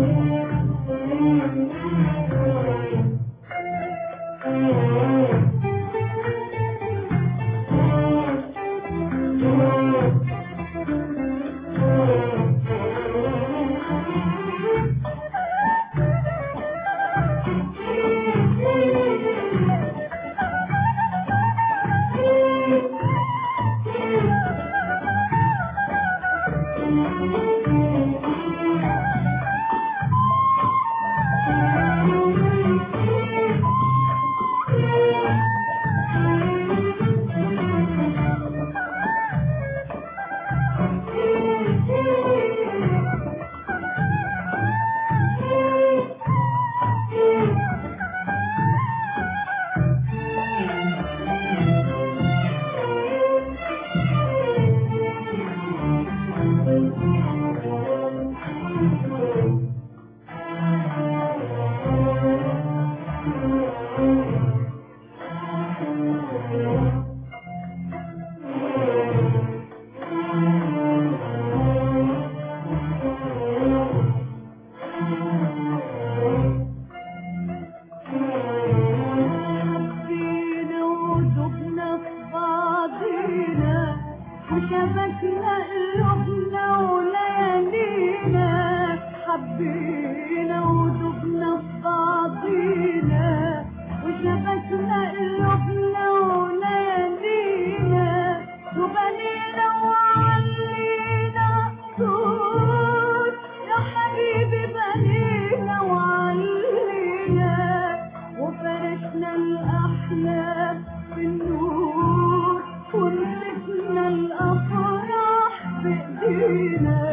حبينا ودبنا في بعضينا وشبكنا قلوبنا وليالينا حبينا ودبنا في بعضينا وشبكنا قلوبنا وليالينا وبنينا وعلينا صوت يا حبيبي بنينا وعلينا وفرشنا الأحلام في النور ومسكنا الأفراح بإيدينا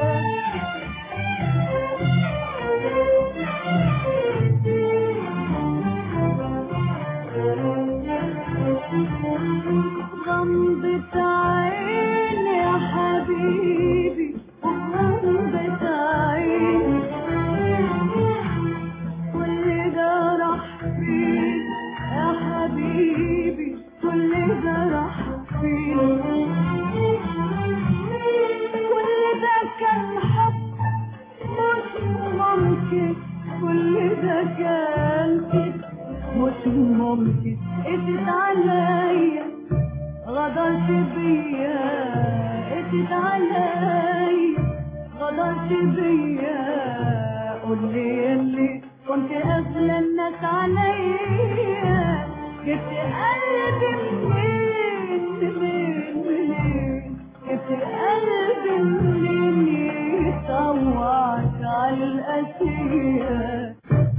غمضة عين يا حبيبي وغمضة عين كل جرح فيك يا حبيبي كل جرح فيك كل ده كان حب مش ممكن كل ده كان كده مش ممكن اتت عليا غدرت بيا اتت عليا غدرت بيا قول لي اللي كنت اغلى الناس عليا جبت قلبي منين منين منين جبت قلبي منين يطوعك على الأسير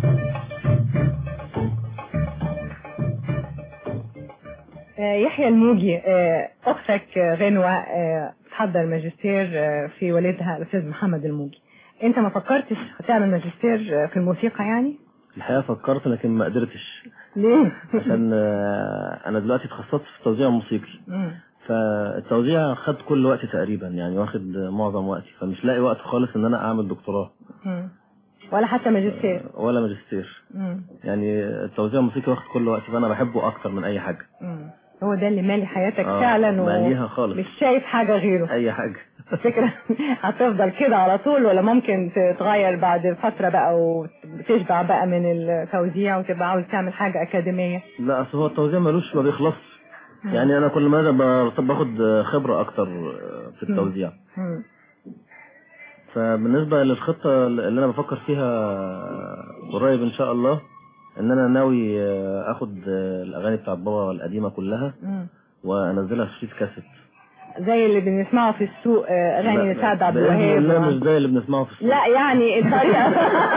آه، يحيى الموجي آه، أختك آه، غنوة آه، بتحضر ماجستير آه، في والدها الأستاذ محمد الموجي أنت ما فكرتش تعمل ماجستير آه، في الموسيقى يعني؟ الحقيقة فكرت لكن ما قدرتش ليه؟ عشان آه، أنا دلوقتي اتخصصت في التوزيع الموسيقي مم. فالتوزيع خد كل وقتي تقريبا يعني واخد معظم وقتي فمش لاقي وقت خالص ان انا اعمل دكتوراه مم. ولا حتى ماجستير ولا ماجستير مم. يعني التوزيع الموسيقي واخد كل وقتي فانا بحبه اكتر من اي حاجة مم. هو ده اللي مالي حياتك آه، فعلا ماليها خالص. مش شايف حاجة غيره اي حاجة فكرة هتفضل كده على طول ولا ممكن تتغير بعد فترة بقى وتشبع بقى من التوزيع وتبقى عاوز تعمل حاجة أكاديمية لا اصل هو التوزيع ملوش ما بيخلصش مم. يعني انا كل مدى ب- باخد خبرة اكتر في التوزيع مم. فبالنسبة للخطة اللي انا بفكر فيها قريب ان شاء الله ان انا ناوي اخد الاغاني بتاعت بابا القديمة كلها مم. وانزلها في شريط كاسيت زي اللي بنسمعه في السوق آه، أغاني لا، سعد عبد بإذن الله الوهاب مش زي اللي بنسمعه في السوق لا يعني الطريقة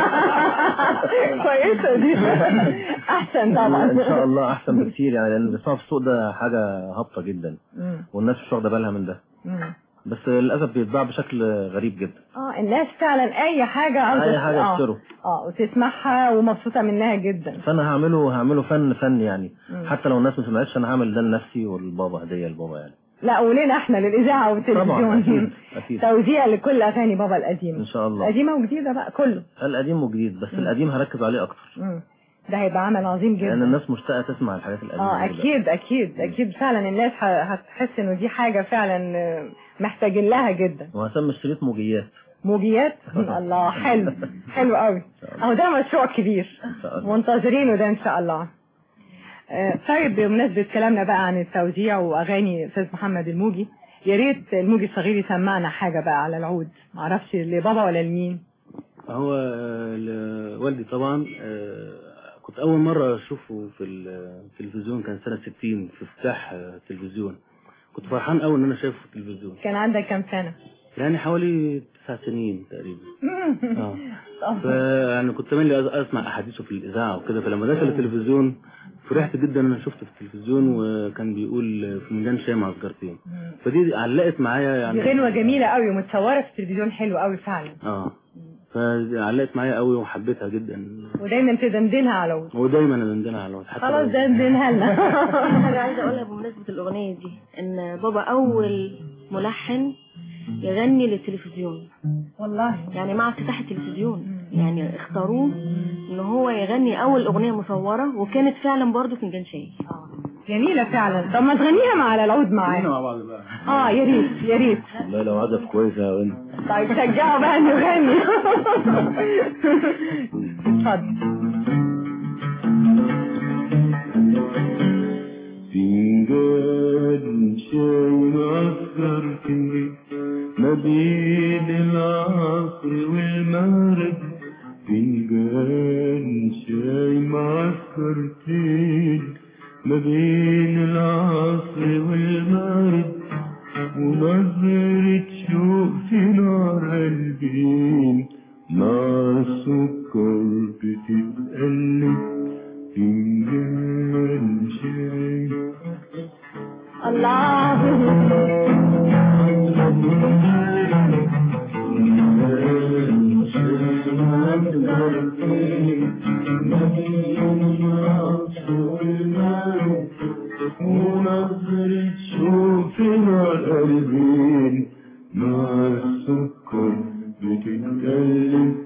كويسة دي أحسن طبعا ان شاء الله احسن بكتير يعني لان اللي بنسمعه في السوق ده حاجة هابطة جدا مم. والناس مش واخدة بالها من ده مم. بس للاسف بيتباع بشكل غريب جدا اه الناس فعلا اي حاجة عاوزة اي حاجة اه يشتروا اه وتسمعها ومبسوطة منها جدا فانا هعمله هعمله فن فن يعني مم. حتى لو الناس ما سمعتش انا هعمل ده لنفسي ولبابا هدية لبابا يعني لا ولنا احنا للإذاعة طبعا والتلفزيون اكيد اكيد توزيع لكل أغاني بابا القديمة ان شاء الله قديمة وجديدة بقى كله القديم وجديد بس مم. القديم هركز عليه اكتر مم. ده هيبقى عمل عظيم جدا لان الناس مشتاقة تسمع الحاجات القديمة اه دي. اكيد اكيد اكيد فعلا الناس ه- هتحس انه دي حاجة فعلا آه، محتاجين لها جدا وهسمي الشريط موجيات موجيات الله حلو حلو قوي اهو ده مشروع كبير منتظرينه ده ان شاء الله آه، طيب بمناسبة كلامنا بقى عن التوزيع واغاني استاذ محمد الموجي يا ريت الموجي الصغير يسمعنا حاجة بقى على العود معرفش لبابا ولا لمين هو آه، لوالدي طبعا آه، كنت أول مرة أشوفه في التلفزيون كان سنة 60 في افتتاح آه، تلفزيون كنت فرحان أوي إن أنا شايفه في التلفزيون كان عندك كام سنة يعني حوالي تسع سنين تقريبا اه فيعني كنت تملي اسمع احاديثه في الاذاعه وكده فلما دخل التلفزيون فرحت جدا ان انا شفته في التلفزيون وكان بيقول فنجان شاي مع سجارتين فدي علقت معايا دي يعني غنوة جميلة قوي ومتصورة في التلفزيون حلو قوي فعلا اه فعلقت معايا قوي وحبيتها جدا ودايما تدندنها على عود ودايما انا على الوقت حتى خلاص لو- دندنها لنا حاجة عايزة أقولها بمناسبة الأغنية دي إن بابا أول ملحن يغني للتلفزيون والله يعني مع افتتاح التلفزيون يعني اختاروه إن هو يغني أول أغنية مصورة وكانت فعلا برضه فنجان شاي جميلة فعلا طب ما تغنيها مع على العود معانا مع بعض بقى اه يا ريت يا ريت والله لو عزف كويس هغني طيب شجعوا بقى نغني اتفضل فنجان شاي معسكر فيه ما بين العصر والمغرب فنجان شاي معسكر فيه ما بين العصر والمغرب ونظرة شوق في نار قلبي مع السكر بتتقلب فنجان شاي ونظرة شوف القلبين مع السكر بتتكلم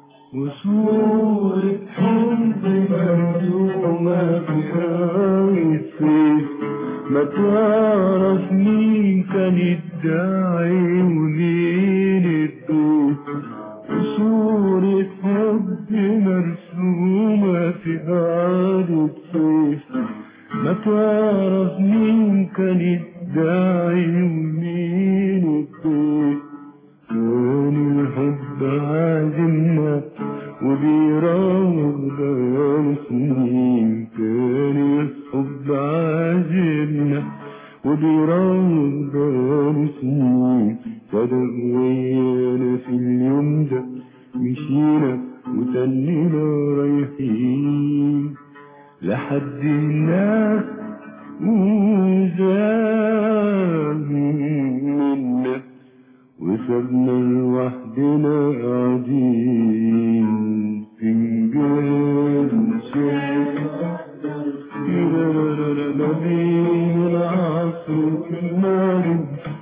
وصورة حب مرسومة في حاجة الصيف ما تعرف مين كان الداعي ومين الضيف وصورة حب مرسومة في قعدة صيف ما تعرف مين كان الداعي ومين الضيف كان الحب عازمنا وبيراوغ بقاله سنين كان الحب عازمنا وبيراوغ بقاله سنين صدق ويانا في اليوم ده مشينا وتنينا رايحين لحد هناك وزاد منا وسبنا لوحدنا قاعدين فنجان شاي ما بين العصر والمغرب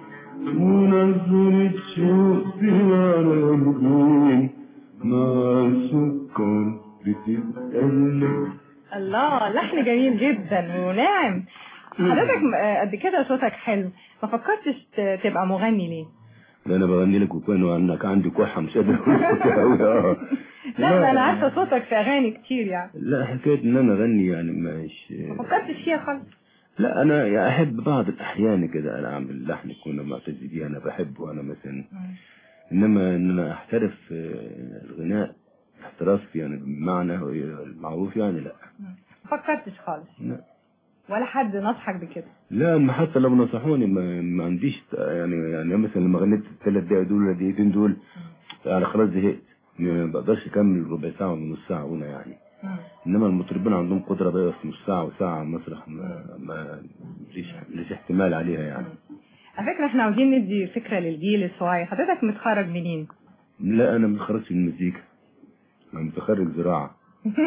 ونظرة شوق في العالمين مع السكر بتتقلب الله لحن جميل جدا وناعم حضرتك م- آه، قد كده صوتك حلو ما فكرتش ت- تبقى مغني ليه لا انا بغني لك وكان انك عندي كحه مش قادر أقول صوتي أوي، اه لا ما انا عارفه صوتك في اغاني كتير يعني لا حكايه ان انا اغني يعني مش ما فكرتش فيها خالص لا انا يعني احب بعض الاحيان كده انا اعمل لحن يكون معتز بيه انا بحبه انا مثلا انما ان انا احترف في الغناء احتراف يعني بمعنى المعروف يعني لا ما فكرتش خالص لا. ولا حد نصحك بكده لا ما حتى لو نصحوني ما, ما عنديش يعني يعني مثلا لما غنيت الثلاث دقايق دول ولا الدقيقتين دول انا خلاص زهقت ما بقدرش اكمل ربع ساعه ولا نص ساعه هنا يعني انما المطربين عندهم قدره بقى في نص ساعه وساعه على المسرح ما ما ليش ليش احتمال عليها يعني على فكره احنا عاوزين ندي فكره للجيل الصغير حضرتك متخرج منين لا انا ما اتخرجتش من المزيكا انا متخرج زراعه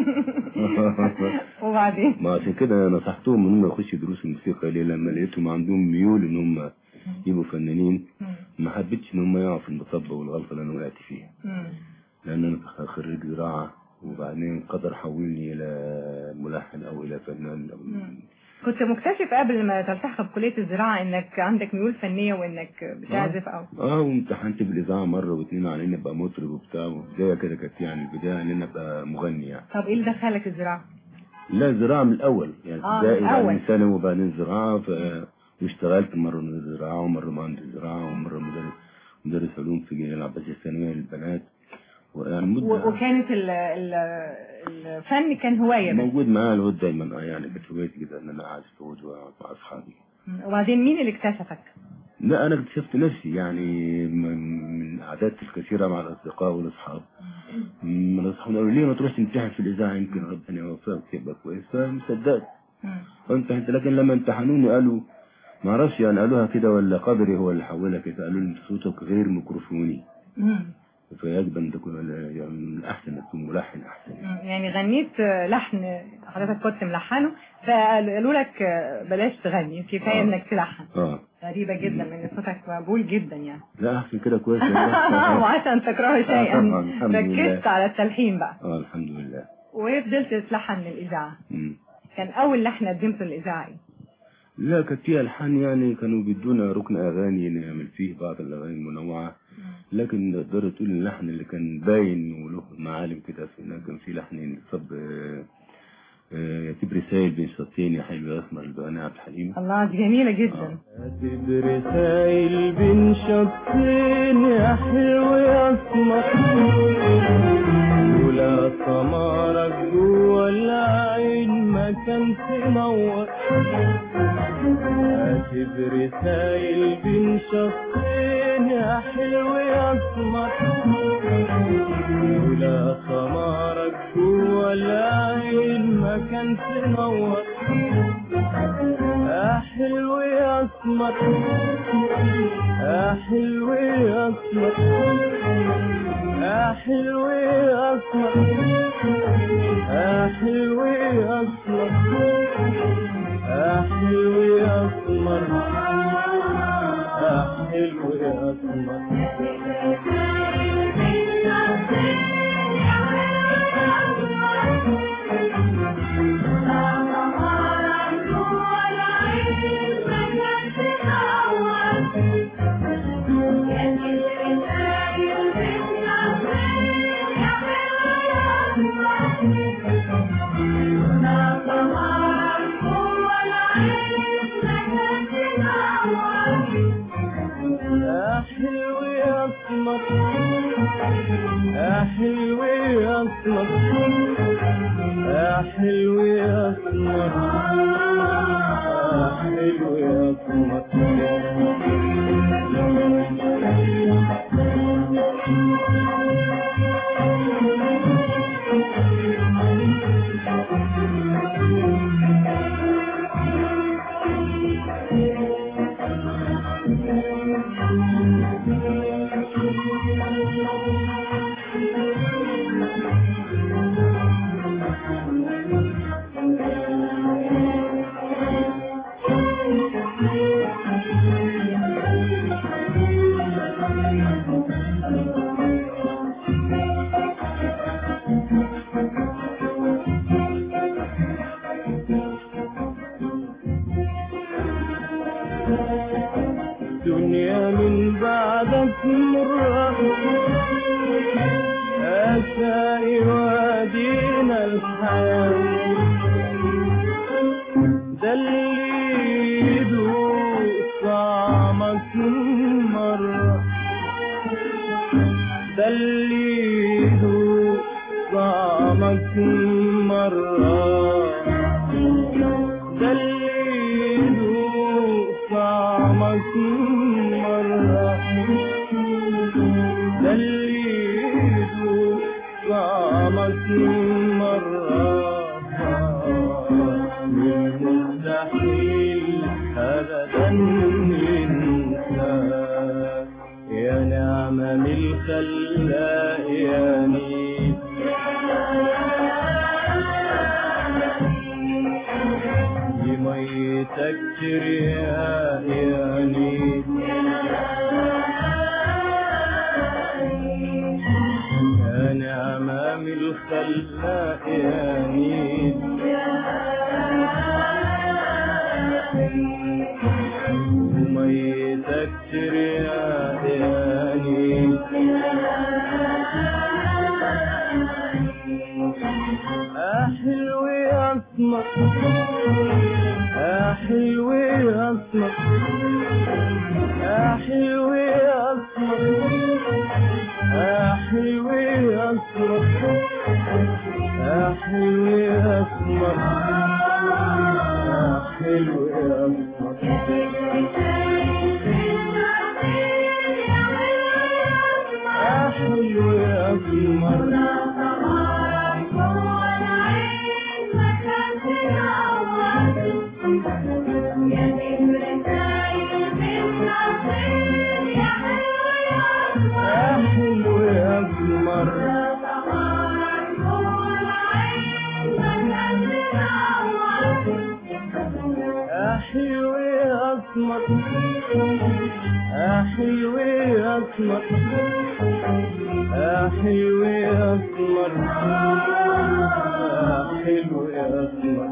وبعدين ما عشان كده نصحتهم ان هم يخشوا دروس الموسيقى ليه لما لقيتهم عندهم ميول ان هم يبقوا فنانين ما حبيتش ان هم يقعوا في المطبة والغلطة اللي انا وقعت فيها لان انا خريج زراعة وبعدين قدر حولني الى ملحن او الى فنان أو كنت مكتشف قبل ما تلتحق بكلية الزراعة انك عندك ميول فنية وانك بتعزف او اه وامتحنت بالاذاعه مره واتنين على اني ابقى مطرب وبتاع وبدايه كده كانت يعني البدايه ان انا ابقى مغني يعني طب ايه اللي دخلك الزراعة؟ لا زراعه من الاول يعني آه، ابتدائي من الأول. وبعدين ثانوي وبعدين زراعه ف واشتغلت مره من الزراعه ومره مهندس زراعه ومره مدرس مدرس علوم في العباسيه الثانويه للبنات ويعني مده و- وكانت ال ال الفن كان هواية بس. موجود معايا العود دايما اه يعني كانت هوايتي كده ان انا اعزف عود واقعد مع اصحابي وبعدين مين اللي اكتشفك؟ لا انا اكتشفت نفسي يعني من من العادات الكثيره مع الاصدقاء والاصحاب من الاصحاب قالوا ليه ما تروحش تمتحن في الاذاعه يمكن ربنا يوفقك تبقى كويس فمصدقت وامتحنت لكن لما امتحنوني قالوا ما اعرفش يعني قالوها كده ولا قدري هو اللي حولها كده قالوا لي صوتك غير ميكروفوني فيجب ان تكون يعني من الاحسن ان تكون ملحن احسن يعني غنيت لحن حضرتك كنت ملحنه فقالوا لك بلاش تغني كفايه آه. انك تلحن اه غريبة جدا لان صوتك مقبول جدا يعني لا احسن كده كويس والله. وعشان تكره آه، شيئا طبعا الحمد لله ركزت على التلحين بقى اه الحمد لله وفضلت تلحن للاذاعه مم. كان اول لحن قدمته للاذاعه ايه؟ لا كانت فيها الحان يعني كانوا بيدونا ركن اغاني نعمل فيه بعض الاغاني المنوعه لكن تقدر تقول اللحن اللي كان باين وله معالم كده في إنها كان في لحن صب آه، آه، يا رسائل بين شطين يا حلو يا اسمر البنات عبد الحليم الله دي جميله جدا برسايل بين شطين يا حلو يا اسمر لولا سمارك جوا العين ما كان تنور هاتف رسايل بين شطين يا حلو يا اسمر لولا سمارك جوا العين ما كان تنور يا حلو يا اسمر يا حلو يا اسمر يا حلو يا اسمر يا حلو يا اسمر يا حلو يا اسمر يا حلو يا اسمر يا حلو يا اسمر يا حلو يا اسمر يا حلو يا اسمر يا حلو يا دنيا من بعدك مرة أسائي وادينا الحياة ده اللي يدوق طعمك مرة ده اللي يدوق طعمك مرة ده اللي يدوق طعمك مرة ده اللي يدوق طعمك مرة من مستحيل أبدا ينساك يا نعمة من الخلاق يا نيل لميتك تريا يا نيل يا نعمة من الخلاق يا نيل الشرياني حلو يا اسمر يا حلو يا اسمر يا حلو يا اسمر يا حلو يا اسمر يا حلو يا اسمر يا حلو يا اسمر يا حلو يا اسمر يا حلو يا اسمر يا حلو يا اسمر يا حلو يا اسمر يا حلو يا اسمر يا حلو يا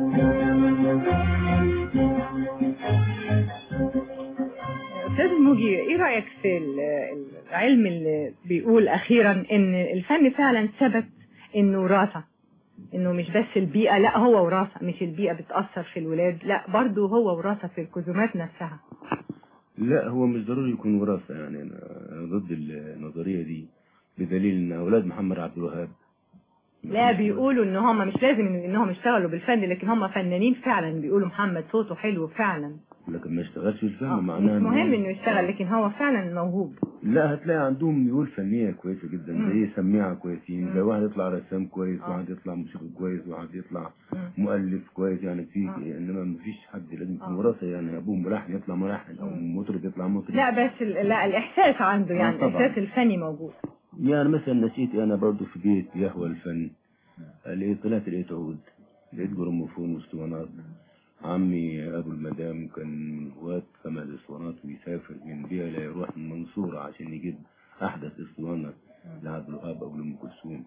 استاذ الموجي ايه رايك في ال- العلم اللي بيقول اخيرا ان الفن فعلا ثبت انه وراثه انه مش بس البيئه لا هو وراثه مش البيئه بتاثر في الولاد لا برضه هو وراثه في الكزومات نفسها لا هو مش ضروري يكون وراثة يعني أنا أنا ضد النظرية دي بدليل إن أولاد محمد عبد الوهاب لا بيقولوا ان هم مش لازم إن- انهم يشتغلوا بالفن لكن هم فنانين فعلا بيقولوا محمد صوته حلو فعلا لكن ما اشتغلش في الفن مش معناها إن- مهم انه يشتغل لكن هو فعلا موهوب لا هتلاقي عندهم ميول فنية كويسة جدا مم. زي سميعة كويسين مم. زي واحد يطلع رسام كويس آه. واحد يطلع موسيقي كويس واحد يطلع مم. مؤلف كويس يعني في آه. انما مفيش حد لازم يكون آه. وراثة يعني ابوه ملحن يطلع ملحن او مطرب يطلع مطرب لا بس ال- لا الاحساس عنده آه، يعني طبعاً. الاحساس الفني موجود يعني مثلا نسيت انا برضو في بيت يهوى الفن لقيت طلعت لقيت عود لقيت جراموفون واسطوانات عمي ابو المدام كان من هواة كمال الاسطوانات ويسافر من بيلا يروح المنصورة عشان يجيب احدث اسطوانة لعبد الوهاب او لام كلثوم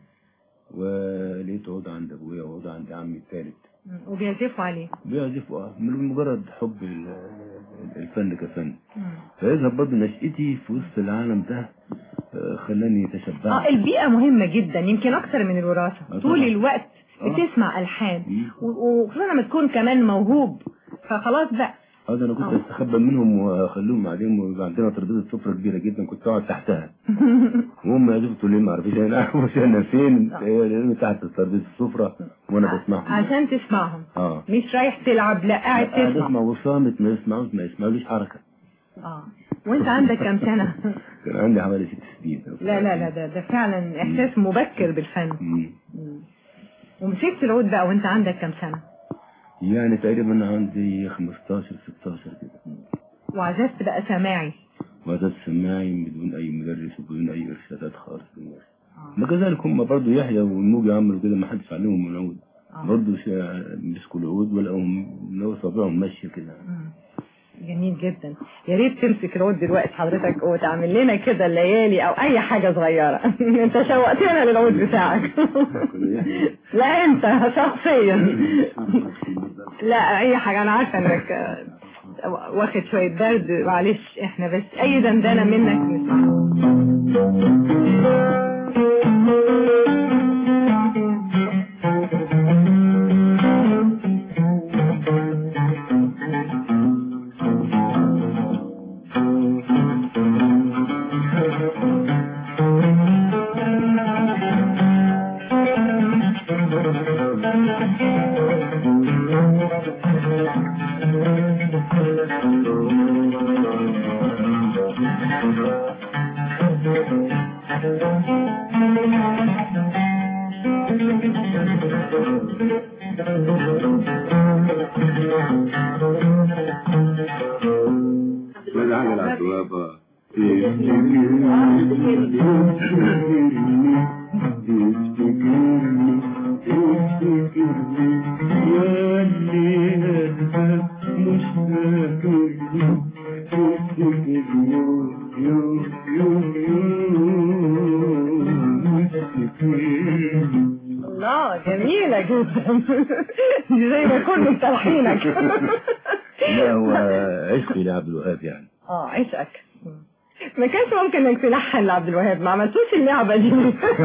ولقيت عود عند ابويا وعود عند عمي الثالث مم. وبيعزفوا عليه بيعزفوا اه من مجرد حب ال- الفن كفن مم. فيذهب برضه نشأتي في وسط العالم ده آه، خلاني تشبعت اه البيئة مهمة جدا يمكن أكتر من الوراثة آه، طول طبعاً. الوقت آه. بتسمع ألحان و- وخصوصا لما تكون كمان موهوب فخلاص بقى هذا انا كنت آه. استخبى منهم واخليهم بعدين ويبقى عندنا ترابيزه سفره كبيره جدا كنت اقعد تحتها وهم يعزفوا تقول لي ما اعرفش انا عارف انا فين هي لأنه تحت ترابيزه السفره وانا بسمعهم عشان تسمعهم اه مش رايح تلعب لا قاعد قاعد تسمع اسمع وصامت ما يسمعوش ما يسمعوليش حركه اه وانت عندك كام سنة كان عندي حوالي ست سنين لا لا لا ده, ده فعلا احساس مبكر بالفن مم. مم. ومسكت العود بقى وانت عندك كام سنة يعني تقريبا عندي 15 16 كده وعزفت بقى سماعي وعدد سماعي بدون اي مدرس وبدون اي ارشادات خالص للناس ما كذلك هم برضه يحيى والموجي عملوا كده ما حدش علمهم العود برضه شا- مسكوا العود ولقوا لقوا صابعهم ماشيه كده جميل جدا يا ريت تمسك العود دلوقتي حضرتك وتعمل لنا كده الليالي او اي حاجه صغيره انت شوقتنا للعود بتاعك لا انت شخصيا لا اي حاجه انا عارفه انك آه، واخد شويه برد معلش احنا بس اي دندنه منك نسمعها ماذا عن العتوابة مش الله جميله جدا دي زي ما كنا بتلحينك لا هو عشقي لعبد الوهاب يعني اه عشقك ما كانش ممكن انك تلحن لعبد الوهاب ما عملتوش اللعبة دي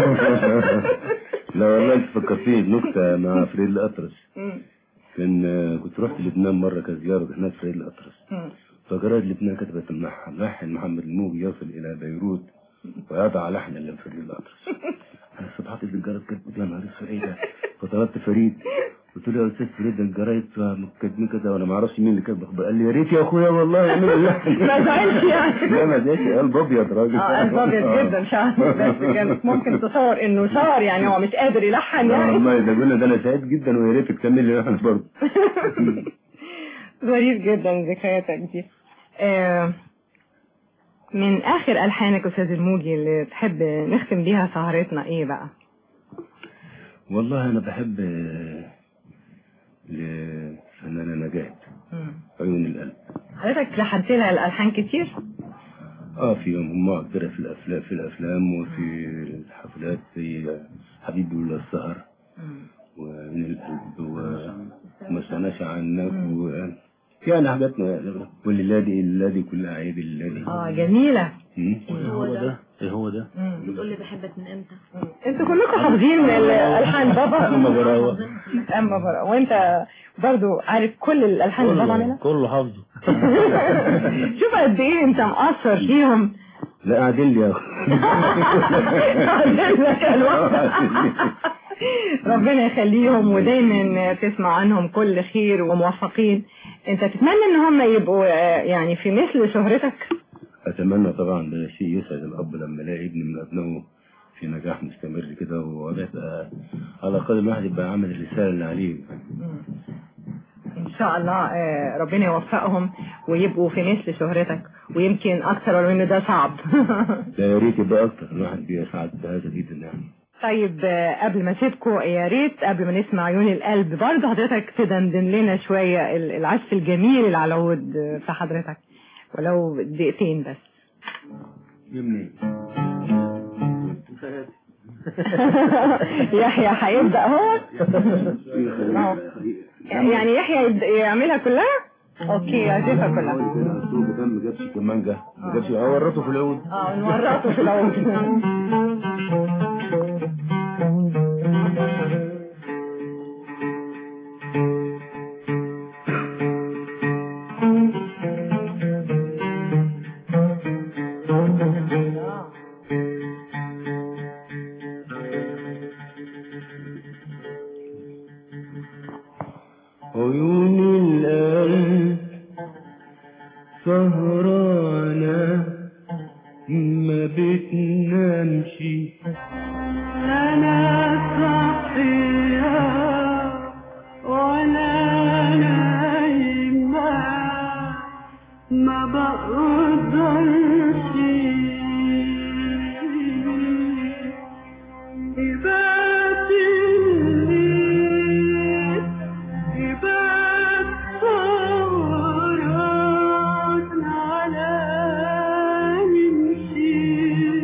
لا والله انت فكرتيني بنكتة مع فريد الأطرش مم. كان آه، كنت رحت لبنان مرة كزيارة هناك فريد الأطرش مم. فجرائد لبنان كتبت الملحن لحن محمد الموجي يصل إلى بيروت ويضع لحنا لفريد الأطرش أنا صبحت الجرائد كتبت يا نهار اسود ايه ده فطلبت فريد قلت له يا استاذ فريد ده الجرايد كاتبين كده وانا ما اعرفش مين اللي كاتب الخبر قال لي يا ريت يا اخويا والله يعمل اللحن ما زعلش يعني. لا ما زعلش قلب ابيض راجل اه قلب ابيض جدا فعلا بس كانت ممكن تصور انه شعر يعني هو مش قادر يلحن لا يعني والله ده قلنا ده انا سعيد جدا ويا ريت تكمل لي لحن برضه ظريف جدا ذكرياتك دي آه، من اخر الحانك استاذ الموجي اللي تحب نختم بيها سهرتنا ايه بقى والله انا بحب آه، لفنانة نجاة عيون القلب حضرتك لحنت لها الالحان كتير اه في مجموعة كبيرة في الافلام في الافلام وفي الحفلات زي حبيبي ولا السهر ومن القلب وما سناش عنك و يعني حاجات واللادي اللادي كل عيب اللادي اه جميلة هو ده ايه هو ده بتقول لي بحبك من امتى انتوا كلكم حافظين الالحان بابا اما براوة اما برا وانت برضو عارف كل الالحان اللي بابا عاملها كله حافظه شوف قد ايه انت مقصر فيهم لا قاعدين لي يا اخي قاعدين لك الوقت. ربنا يخليهم ودايما تسمع عنهم كل خير وموفقين انت تتمنى ان هم يبقوا آه، يعني في مثل شهرتك اتمنى طبعا ده شيء يسعد الاب لما يلاقي ابن من ابنائه في نجاح مستمر كده وده يبقى على الاقل الواحد يبقى عامل الرساله اللي عليه ان شاء الله آه، ربنا يوفقهم ويبقوا في مثل شهرتك ويمكن اكثر ولو ان ده صعب ده يا ريت يبقى اكتر الواحد بيسعد بهذا جدا يعني طيب آه، قبل ما اسيبكم يا ريت قبل ما نسمع عيون القلب برضه حضرتك تدندن لنا شويه ال- العزف الجميل اللي على العود آه، في حضرتك ولو دقيقتين بس منين يحيى هيبدا هو أهو. يعني يحيى يبدأ يعملها كلها اوكي يعزفها كلها السوق ده ما جابش كمانجا ما جابش اه ورطه في العود اه نورطه في العود عيون القلب سهرانة ما بتنامش أنا صحية وأنا نايمة ما بقدرش يبات الليل يبات سهران على نمشي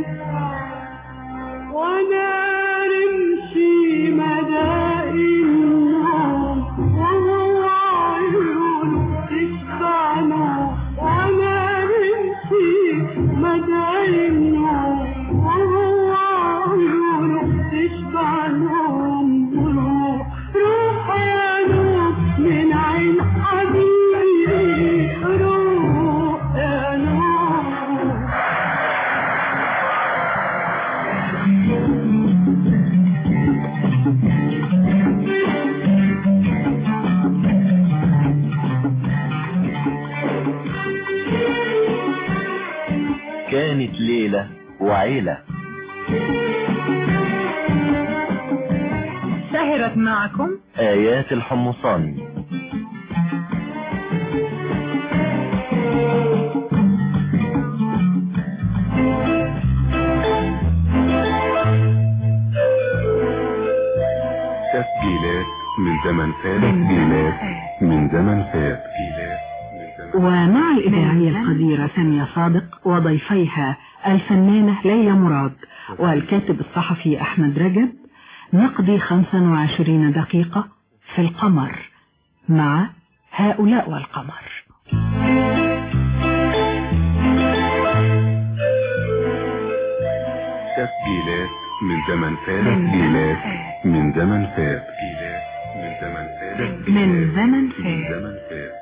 وانا نمشي مدى النوم وهو عيونه تشبعنا وانا نمشي مدى النوم وهو عيونه تشبع نوم روح روح يا نوم من عين حبيبي روح يا نوم كانت ليلة وعيلة سهرت معكم آيات الحمصاني تسجيلات من زمن فات تسجيلات من زمن فات ومع الإذاعية القديرة سامية صادق وضيفيها الفنانة ليلى مراد والكاتب الصحفي أحمد رجب نقضي 25 دقيقة في القمر مع هؤلاء والقمر من زمن فات إيلاف من زمن فات إيلاف من زمن فات من زمن من فات زمن فات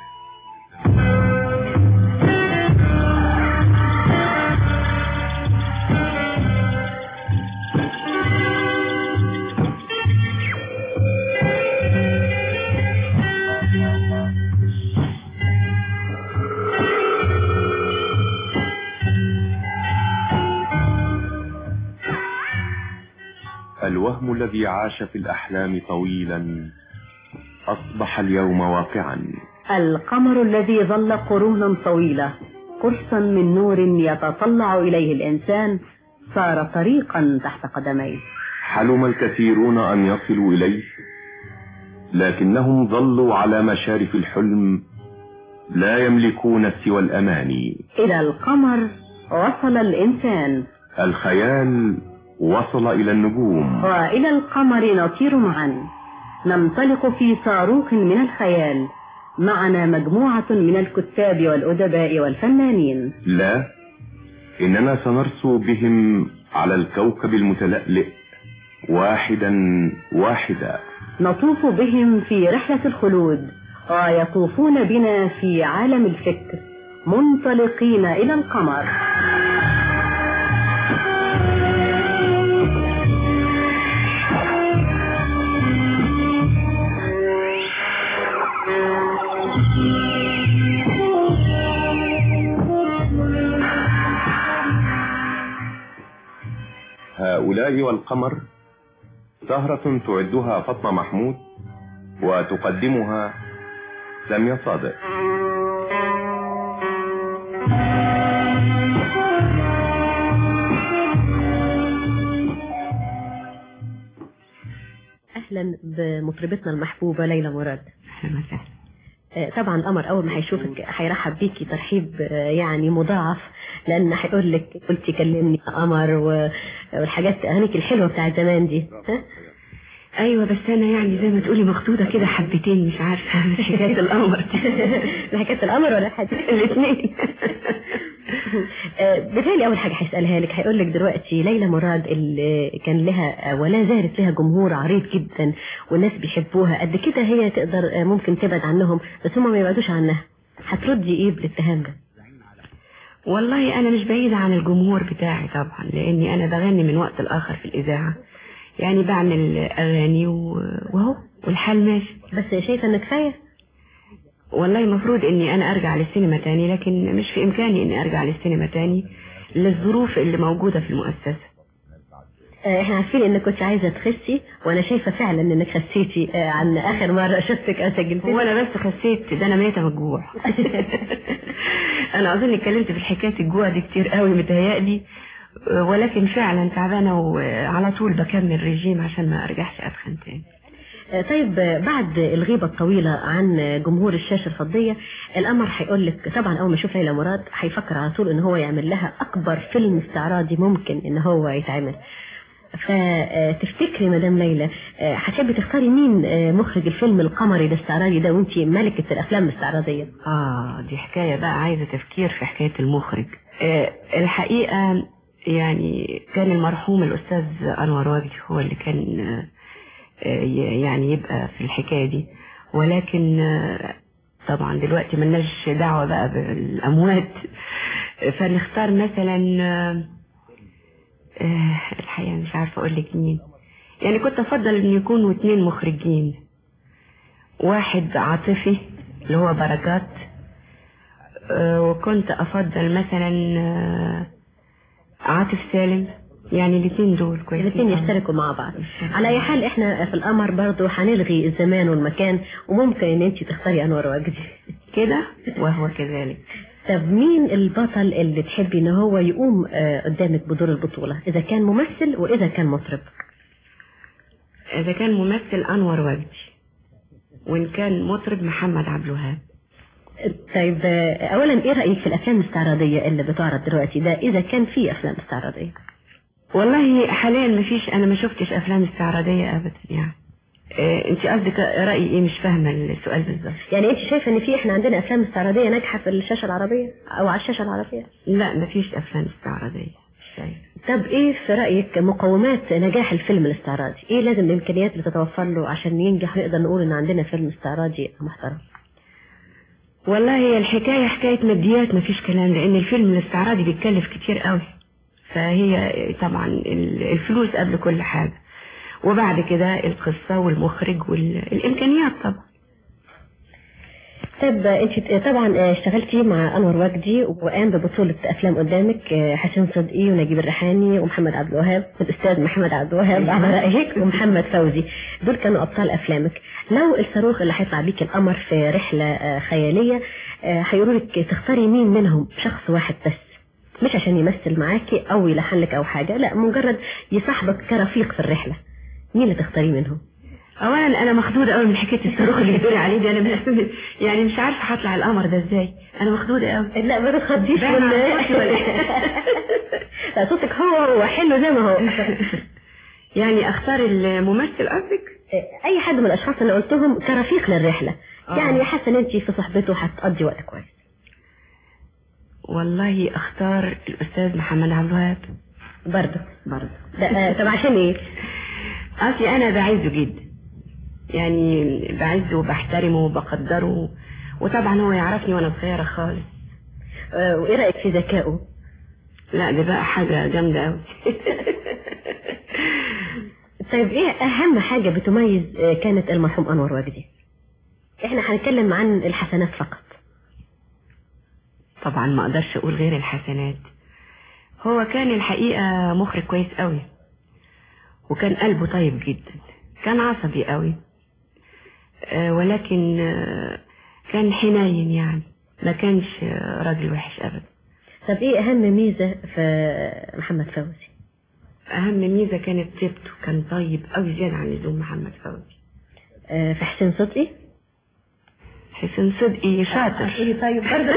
الوهم الذي عاش في الأحلام طويلا أصبح اليوم واقعا القمر الذي ظل قرونا طويلة قرصا من نور يتطلع إليه الإنسان صار طريقا تحت قدميه حلم الكثيرون أن يصلوا إليه لكنهم ظلوا على مشارف الحلم لا يملكون سوى الأماني إلى القمر وصل الإنسان الخيال وصل إلى النجوم وإلى القمر نطير معا ننطلق في صاروخ من الخيال معنا مجموعة من الكتاب والأدباء والفنانين لا إننا سنرسو بهم على الكوكب المتلألئ واحدا واحدا نطوف بهم في رحلة الخلود ويطوفون بنا في عالم الفكر منطلقين إلى القمر هؤلاء والقمر سهرة تعدها فاطمة محمود وتقدمها سامية صادق اهلا بمطربتنا المحبوبه ليلى مراد اهلا وسهلا طبعا القمر اول ما هيشوفك هيرحب بيكي ترحيب آه، يعني مضاعف لان هيقول لك قلتي كلمني يا قمر و- والحاجات اغانيك الحلوه بتاعت زمان دي ها ايوه بس انا يعني زي ما تقولي مخطوطه كده حبتين مش عارفه مش حكايه القمر لا حكايه القمر ولا حاجه الاثنين بتهيألي اول حاجه هيسالها لك هيقول لك دلوقتي ليلى مراد اللي كان لها ولا زالت لها جمهور عريض جدا والناس بيحبوها قد كده هي تقدر آه، ممكن تبعد عنهم بس هم ما يبعدوش عنها هتردي ايه بالاتهام ده والله انا مش بعيده عن الجمهور بتاعي طبعا لاني انا بغني من وقت لاخر في الاذاعه يعني بعمل اغاني و- وهو والحال ماشي بس شايفه ان كفايه والله المفروض اني انا ارجع للسينما تاني لكن مش في امكاني اني ارجع للسينما تاني للظروف اللي موجوده في المؤسسه آه، احنا عارفين انك كنت عايزه تخسي وانا شايفه فعلا انك خسيتي آه، عن اخر مره شفتك أو سجلت هو انا بس خسيت ده انا ميته من الجوع انا اظن اتكلمت في حكايه الجوع دي كتير قوي متهيألي أه، ولكن فعلا تعبانه وعلى طول بكمل ريجيم عشان ما ارجعش اتخن تاني آه، طيب آه، بعد الغيبة الطويلة عن آه، جمهور الشاشة الفضية القمر هيقول لك طبعا أول ما يشوف ليلى مراد هيفكر على طول إن هو يعمل لها أكبر فيلم استعراضي ممكن إن هو يتعمل فتفتكري مدام ليلى آه، هتحبي تختاري مين آه، مخرج الفيلم القمري الاستعراضي ده وانتي ملكة الأفلام الاستعراضية اه دي حكايه بقى عايزه تفكير في حكايه المخرج أه الحقيقه يعني كان المرحوم الاستاذ انور وجدي هو اللي كان آه، آه، ي- يعني يبقى في الحكايه دي ولكن آه، طبعا دلوقتي ملناش دعوه بقى بالاموات فنختار مثلا آه، آه، الحقيقه مش عارفه اقول لك مين يعني كنت افضل ان يكونوا اتنين مخرجين واحد عاطفي اللي هو بركات آه، وكنت افضل مثلا آه، عاطف سالم يعني الاثنين دول كويسين الاثنين يشتركوا مع بعض على اي حال احنا في القمر برضو هنلغي الزمان والمكان وممكن ان انت تختاري انور وجدي كده وهو كذلك طب مين البطل اللي تحبي ان هو يقوم آه، قدامك بدور البطولة اذا كان ممثل واذا كان مطرب اذا كان ممثل انور وجدي وان كان مطرب محمد عبد الوهاب طيب آه، اولا ايه رايك في الافلام الاستعراضيه اللي بتعرض دلوقتي ده اذا كان في افلام استعراضيه والله حاليا ما فيش انا ما شفتش افلام استعراضيه ابدا يعني آه، انت قصدك رايي ايه مش فاهمه السؤال بالظبط يعني انت شايفه ان في احنا عندنا افلام استعراضيه ناجحه في الشاشه العربيه او على الشاشه العربيه لا ما فيش افلام استعراضيه شايف طب ايه في رأيك مقومات نجاح الفيلم الاستعراضي ايه لازم الامكانيات اللي تتوفر له عشان ينجح نقدر نقول ان عندنا فيلم استعراضي محترم والله هي الحكاية حكاية ماديات مفيش كلام لأن الفيلم الاستعراضي بيتكلف كتير قوي فهي طبعا ال- الفلوس قبل كل حاجة وبعد كده القصة والمخرج والإمكانيات طبعا طب انت طبعا اشتغلتي مع انور وجدي وقام ببطولة افلام قدامك حسين صدقي ونجيب الريحاني ومحمد عبد الوهاب والاستاذ محمد عبد الوهاب على رايك ومحمد فوزي دول كانوا ابطال افلامك لو الصاروخ اللي هيطلع بيك القمر في رحلة خيالية هيقولوا لك تختاري مين منهم شخص واحد بس مش عشان يمثل معاكي او يلحن لك او حاجة لا مجرد يصاحبك كرفيق في الرحلة مين اللي تختاريه منهم اولا انا مخدوده قوي من حكايه الصاروخ اللي بتقولي عليه دي انا مش- يعني مش عارفه هطلع القمر ده ازاي انا مخدوده قوي لا ما تخديش باين ولا على صوتي ولا إيه؟ لا صوتك هو هو حلو زي ما هو يعني اختار الممثل قصدك اي حد من الاشخاص اللي قلتهم كرفيق للرحله آه. يعني حاسه ان انت في صحبته هتقضي وقت كويس والله اختار الاستاذ محمد عبد الوهاب برضه برضه ده آه، طب عشان ايه اصلي انا بعزه جدا يعني بعزه وبحترمه وبقدره وطبعا هو يعرفني وانا صغيره خالص آه، وايه رايك في ذكائه لا ده بقى حاجه جامده قوي طيب ايه اهم حاجه بتميز آه، كانت المرحوم انور وجدي احنا هنتكلم عن الحسنات فقط طبعا ما اقدرش اقول غير الحسنات هو كان الحقيقه مخرج كويس قوي وكان قلبه طيب جدا كان عصبي قوي آه، ولكن آه، كان حنين يعني ما كانش آه، راجل وحش ابدا طب ايه اهم ميزه في محمد فوزي اهم ميزه كانت طيبته كان طيب قوي زياده عن اللزوم محمد فوزي آه، في حسين صدقي حسين صدقي شاطر ايه طيب برضه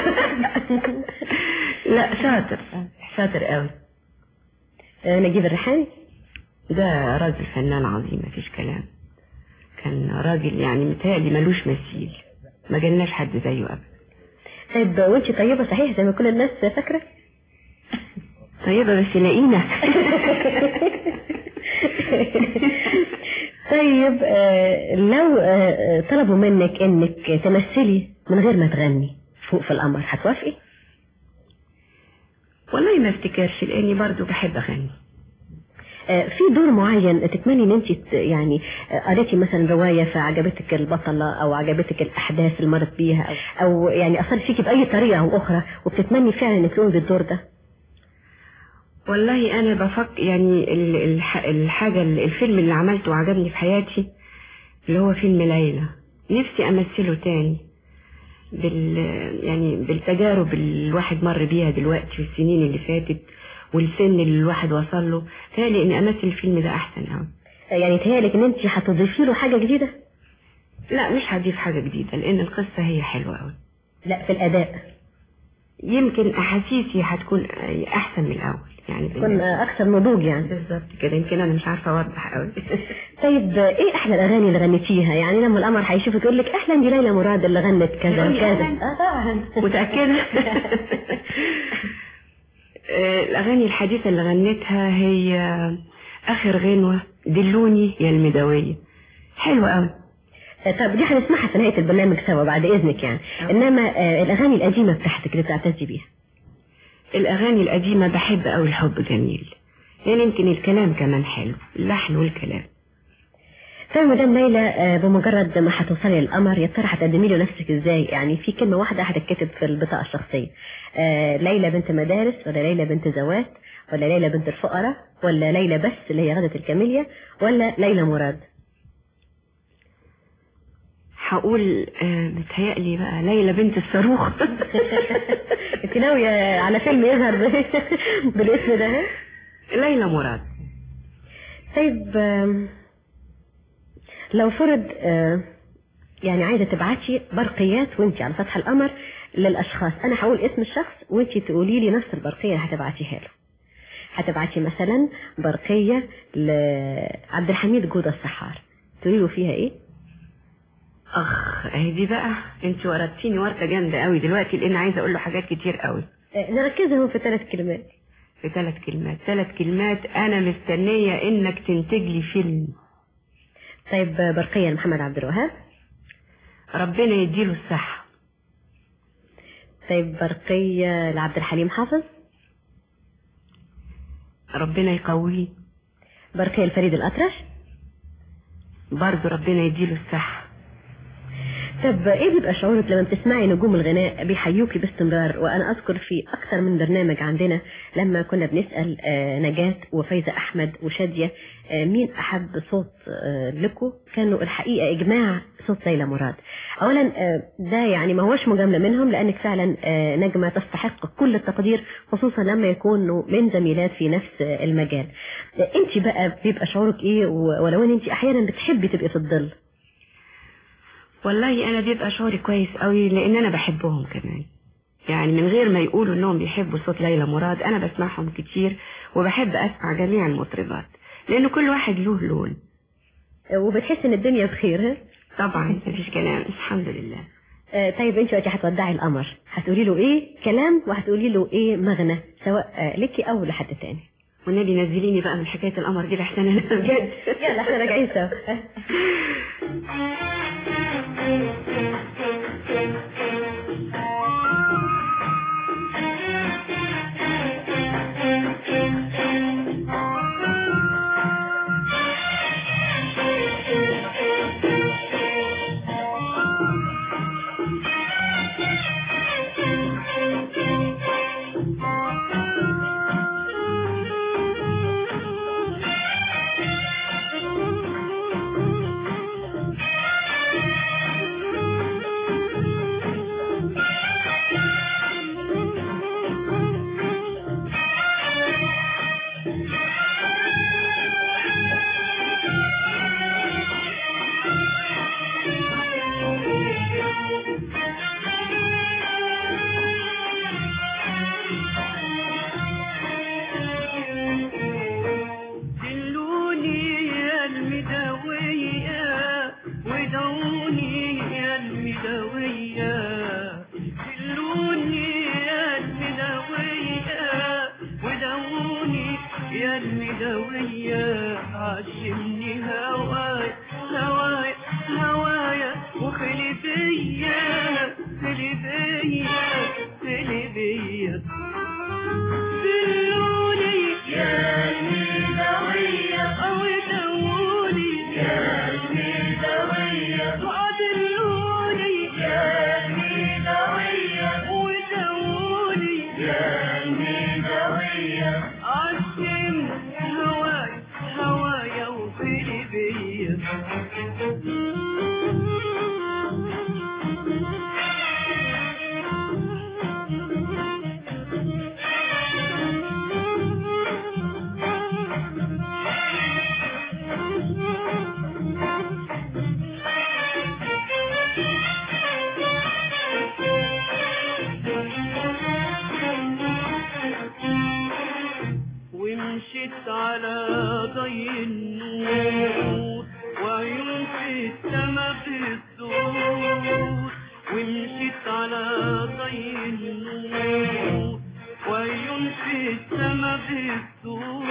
لا شاطر شاطر قوي آه، نجيب الريحاني ده راجل فنان عظيم مفيش كلام كان راجل يعني متهيألي ملوش مثيل ما جالناش حد زيه ابدا طيب وانت طيبه صحيح زي ما كل الناس فاكره طيبة بس لاقينا طيب آه، لو آه، طلبوا منك انك تمثلي من غير ما تغني فوق في القمر هتوافقي؟ والله ما افتكرش لاني برضو بحب اغني آه، في دور معين تتمني ان انت ت- يعني آه، قريتي مثلا روايه فعجبتك البطله او عجبتك الاحداث اللي مرت بيها او, أو يعني اثرت فيكي باي طريقه او اخرى وبتتمني فعلا انك تقومي بالدور ده والله انا بفكر يعني ال- الح- الحاجة الفيلم اللي عملته وعجبني في حياتي اللي هو فيلم ليلى نفسي امثله تاني بال يعني بالتجارب اللي الواحد مر بيها دلوقتي في السنين اللي فاتت والسن اللي الواحد وصل له تالي اني امثل الفيلم ده احسن قوي آه، يعني تهيألك ان انت هتضيفي له حاجه جديده؟ لا مش هضيف حاجة جديدة لان القصة هي حلوة قوي لا في الاداء يمكن احاسيسي هتكون احسن من الاول يعني تكون آه، اكثر نضوج يعني بالظبط كده يمكن انا مش عارفة اوضح قوي طيب آه، ايه احلى الاغاني اللي غنيتيها يعني لما القمر هيشوفك يقول لك اهلا دي ليلى مراد اللي غنت كذا يقول لي وكذا أهلاً؟ اه طبعا متأكدة آه، الأغاني الحديثة اللي غنيتها هي آخر غنوة دلوني يا المدوية حلوة قوي آه، طب دي هنسمعها في نهايه البرنامج سوا بعد اذنك يعني انما آه، الاغاني القديمه بتاعتك اللي بتعتزي بيها الأغاني القديمة بحب قوي الحب جميل يعني يمكن الكلام كمان حلو اللحن والكلام طيب مدام ليلى آه، بمجرد ما هتوصلي للقمر يا ترى هتقدمي له نفسك ازاي يعني في كلمه واحده هتتكتب في البطاقه الشخصيه آه، ليلى بنت مدارس ولا ليلى بنت زوات ولا ليلى بنت الفقراء ولا ليلى بس اللي هي غدة الكاميليا ولا ليلى مراد هقول آه، متهيألي بقى ليلى بنت الصاروخ انت ناويه على فيلم يظهر ب- بالاسم ده ها؟ ليلى مراد طيب آم، لو فرض آه، يعني عايزه تبعتي برقيات وانت على سطح القمر للاشخاص انا هقول اسم الشخص وانت تقولي لي نفس البرقيه اللي هتبعتيها له هتبعتي مثلا برقيه لعبد الحميد جوده السحار تقولي له فيها ايه اخ اهي دي بقى انت ورطتيني ورطه جامده قوي دلوقتي لان عايزه اقول له حاجات كتير قوي آه، نركزهم في ثلاث كلمات في ثلاث كلمات ثلاث كلمات انا مستنية انك تنتج لي فيلم طيب برقية محمد عبد الوهاب ربنا يديله الصحة طيب برقية لعبد الحليم حافظ ربنا يقويه برقية لفريد الأطرش برضه ربنا يديله الصحة طب ايه بيبقى شعورك لما بتسمعي نجوم الغناء بيحيوكي باستمرار وانا اذكر في اكثر من برنامج عندنا لما كنا بنسال آه، نجاة وفايزة احمد وشادية آه، مين احب صوت آه، لكم كانوا الحقيقة اجماع صوت ليلى مراد اولا آه، ده يعني ما هوش مجاملة منهم لانك فعلا آه، نجمة تستحق كل التقدير خصوصا لما يكونوا من زميلات في نفس آه، المجال انت بقى بيبقى شعورك ايه و- ولو ان انت احيانا بتحبي تبقي في الظل والله انا بيبقى شعوري كويس قوي لان انا بحبهم كمان يعني من غير ما يقولوا انهم بيحبوا صوت ليلى مراد انا بسمعهم كتير وبحب اسمع جميع المطربات لان كل واحد له لون وبتحس ان الدنيا بخير ها؟ طبعا مفيش كلام الحمد لله آه، طيب انت وقتي هتودعي القمر هتقولي له ايه كلام وهتقولي له ايه مغنى سواء آه، ليكي او لحد تاني والنبي نزليني بقى من حكايه القمر دي لحسن انا بجد يلا احنا راجعين سوا دلوني يا المداوية ودعوني يا المداوية دلوني يا المداوية ودعوني يا المداوية عشمني هواي هواي هوايا وخلي بيا خلي بيا خلي بيا دلوني يا المداوية أو دعوني يا المداوية وعدلوني يا المداوية ودعوني يا المداوية عشم هواي هوايا وخلي بيا ومشيت على ضي النور وعيون في السما بتدور ومشيت على ضي النور وعيون في السما بتدور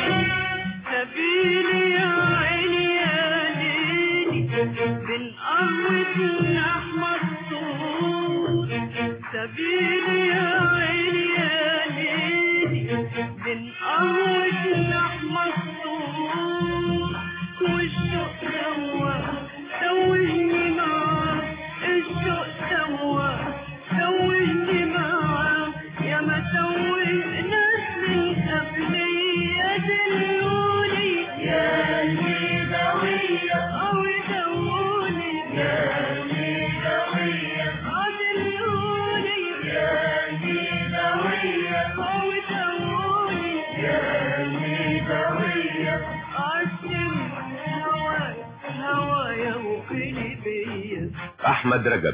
سبيلي يا عيني يا ليلي بين قهوة الأحمر صوت سبيلي يا عيني يا ليلي بين قهوة الأحمر صوت والشوق سوا توهني معاه الشوق سوا توهني معاه يا ما توه ناس من قبلي يا دلوني يا المداوية أو دوني يا المداوية عدلوني يا المداوية أو دوني يا المداوية عشم هواي هوايا وخلي بيا أحمد رجب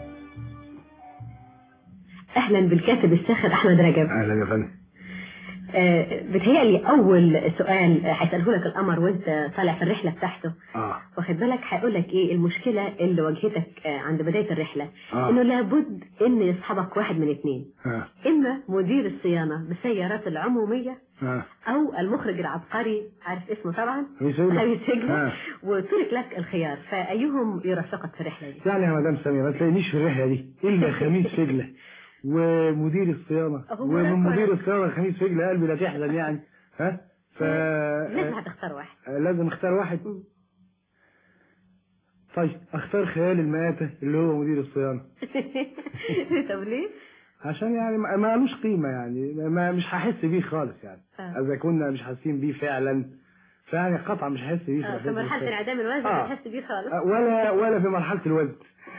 اهلا بالكاتب الساخر احمد رجب اهلا يا فندم آه، بتهيألي أول سؤال هيسأله لك القمر وأنت طالع في الرحلة بتاعته اه واخد بالك هيقول لك إيه المشكلة اللي واجهتك آه، عند بداية الرحلة آه. إنه لابد إن يصحبك واحد من اتنين اه إما مدير الصيانة بالسيارات العمومية اه أو المخرج العبقري عارف اسمه طبعا خميس عجلة. خميس عجلة آه. وترك لك الخيار فأيهم يرافقك في الرحلة دي يعني يا مدام سامية ما تلاقينيش في الرحلة دي إلا خميس فجلة ومدير الصيانة هو ومن رأيك مدير ولا؟ الصيانة خميس فجلة قلبي لا تحزن يعني ها ف لازم هتختار واحد لازم اختار واحد طيب اختار خيال المآتة اللي هو مدير الصيانة طب ليه؟ عشان يعني ما ما لوش قيمة يعني ما مش هحس بيه خالص يعني آه. إذا كنا مش حاسين بيه فعلا فيعني قطعا مش هحس بيه آه، في الرحلات مرحلة الأخيرة. انعدام الوزن آه. بتحس بيه خالص آه، ولا ولا في مرحلة الوزن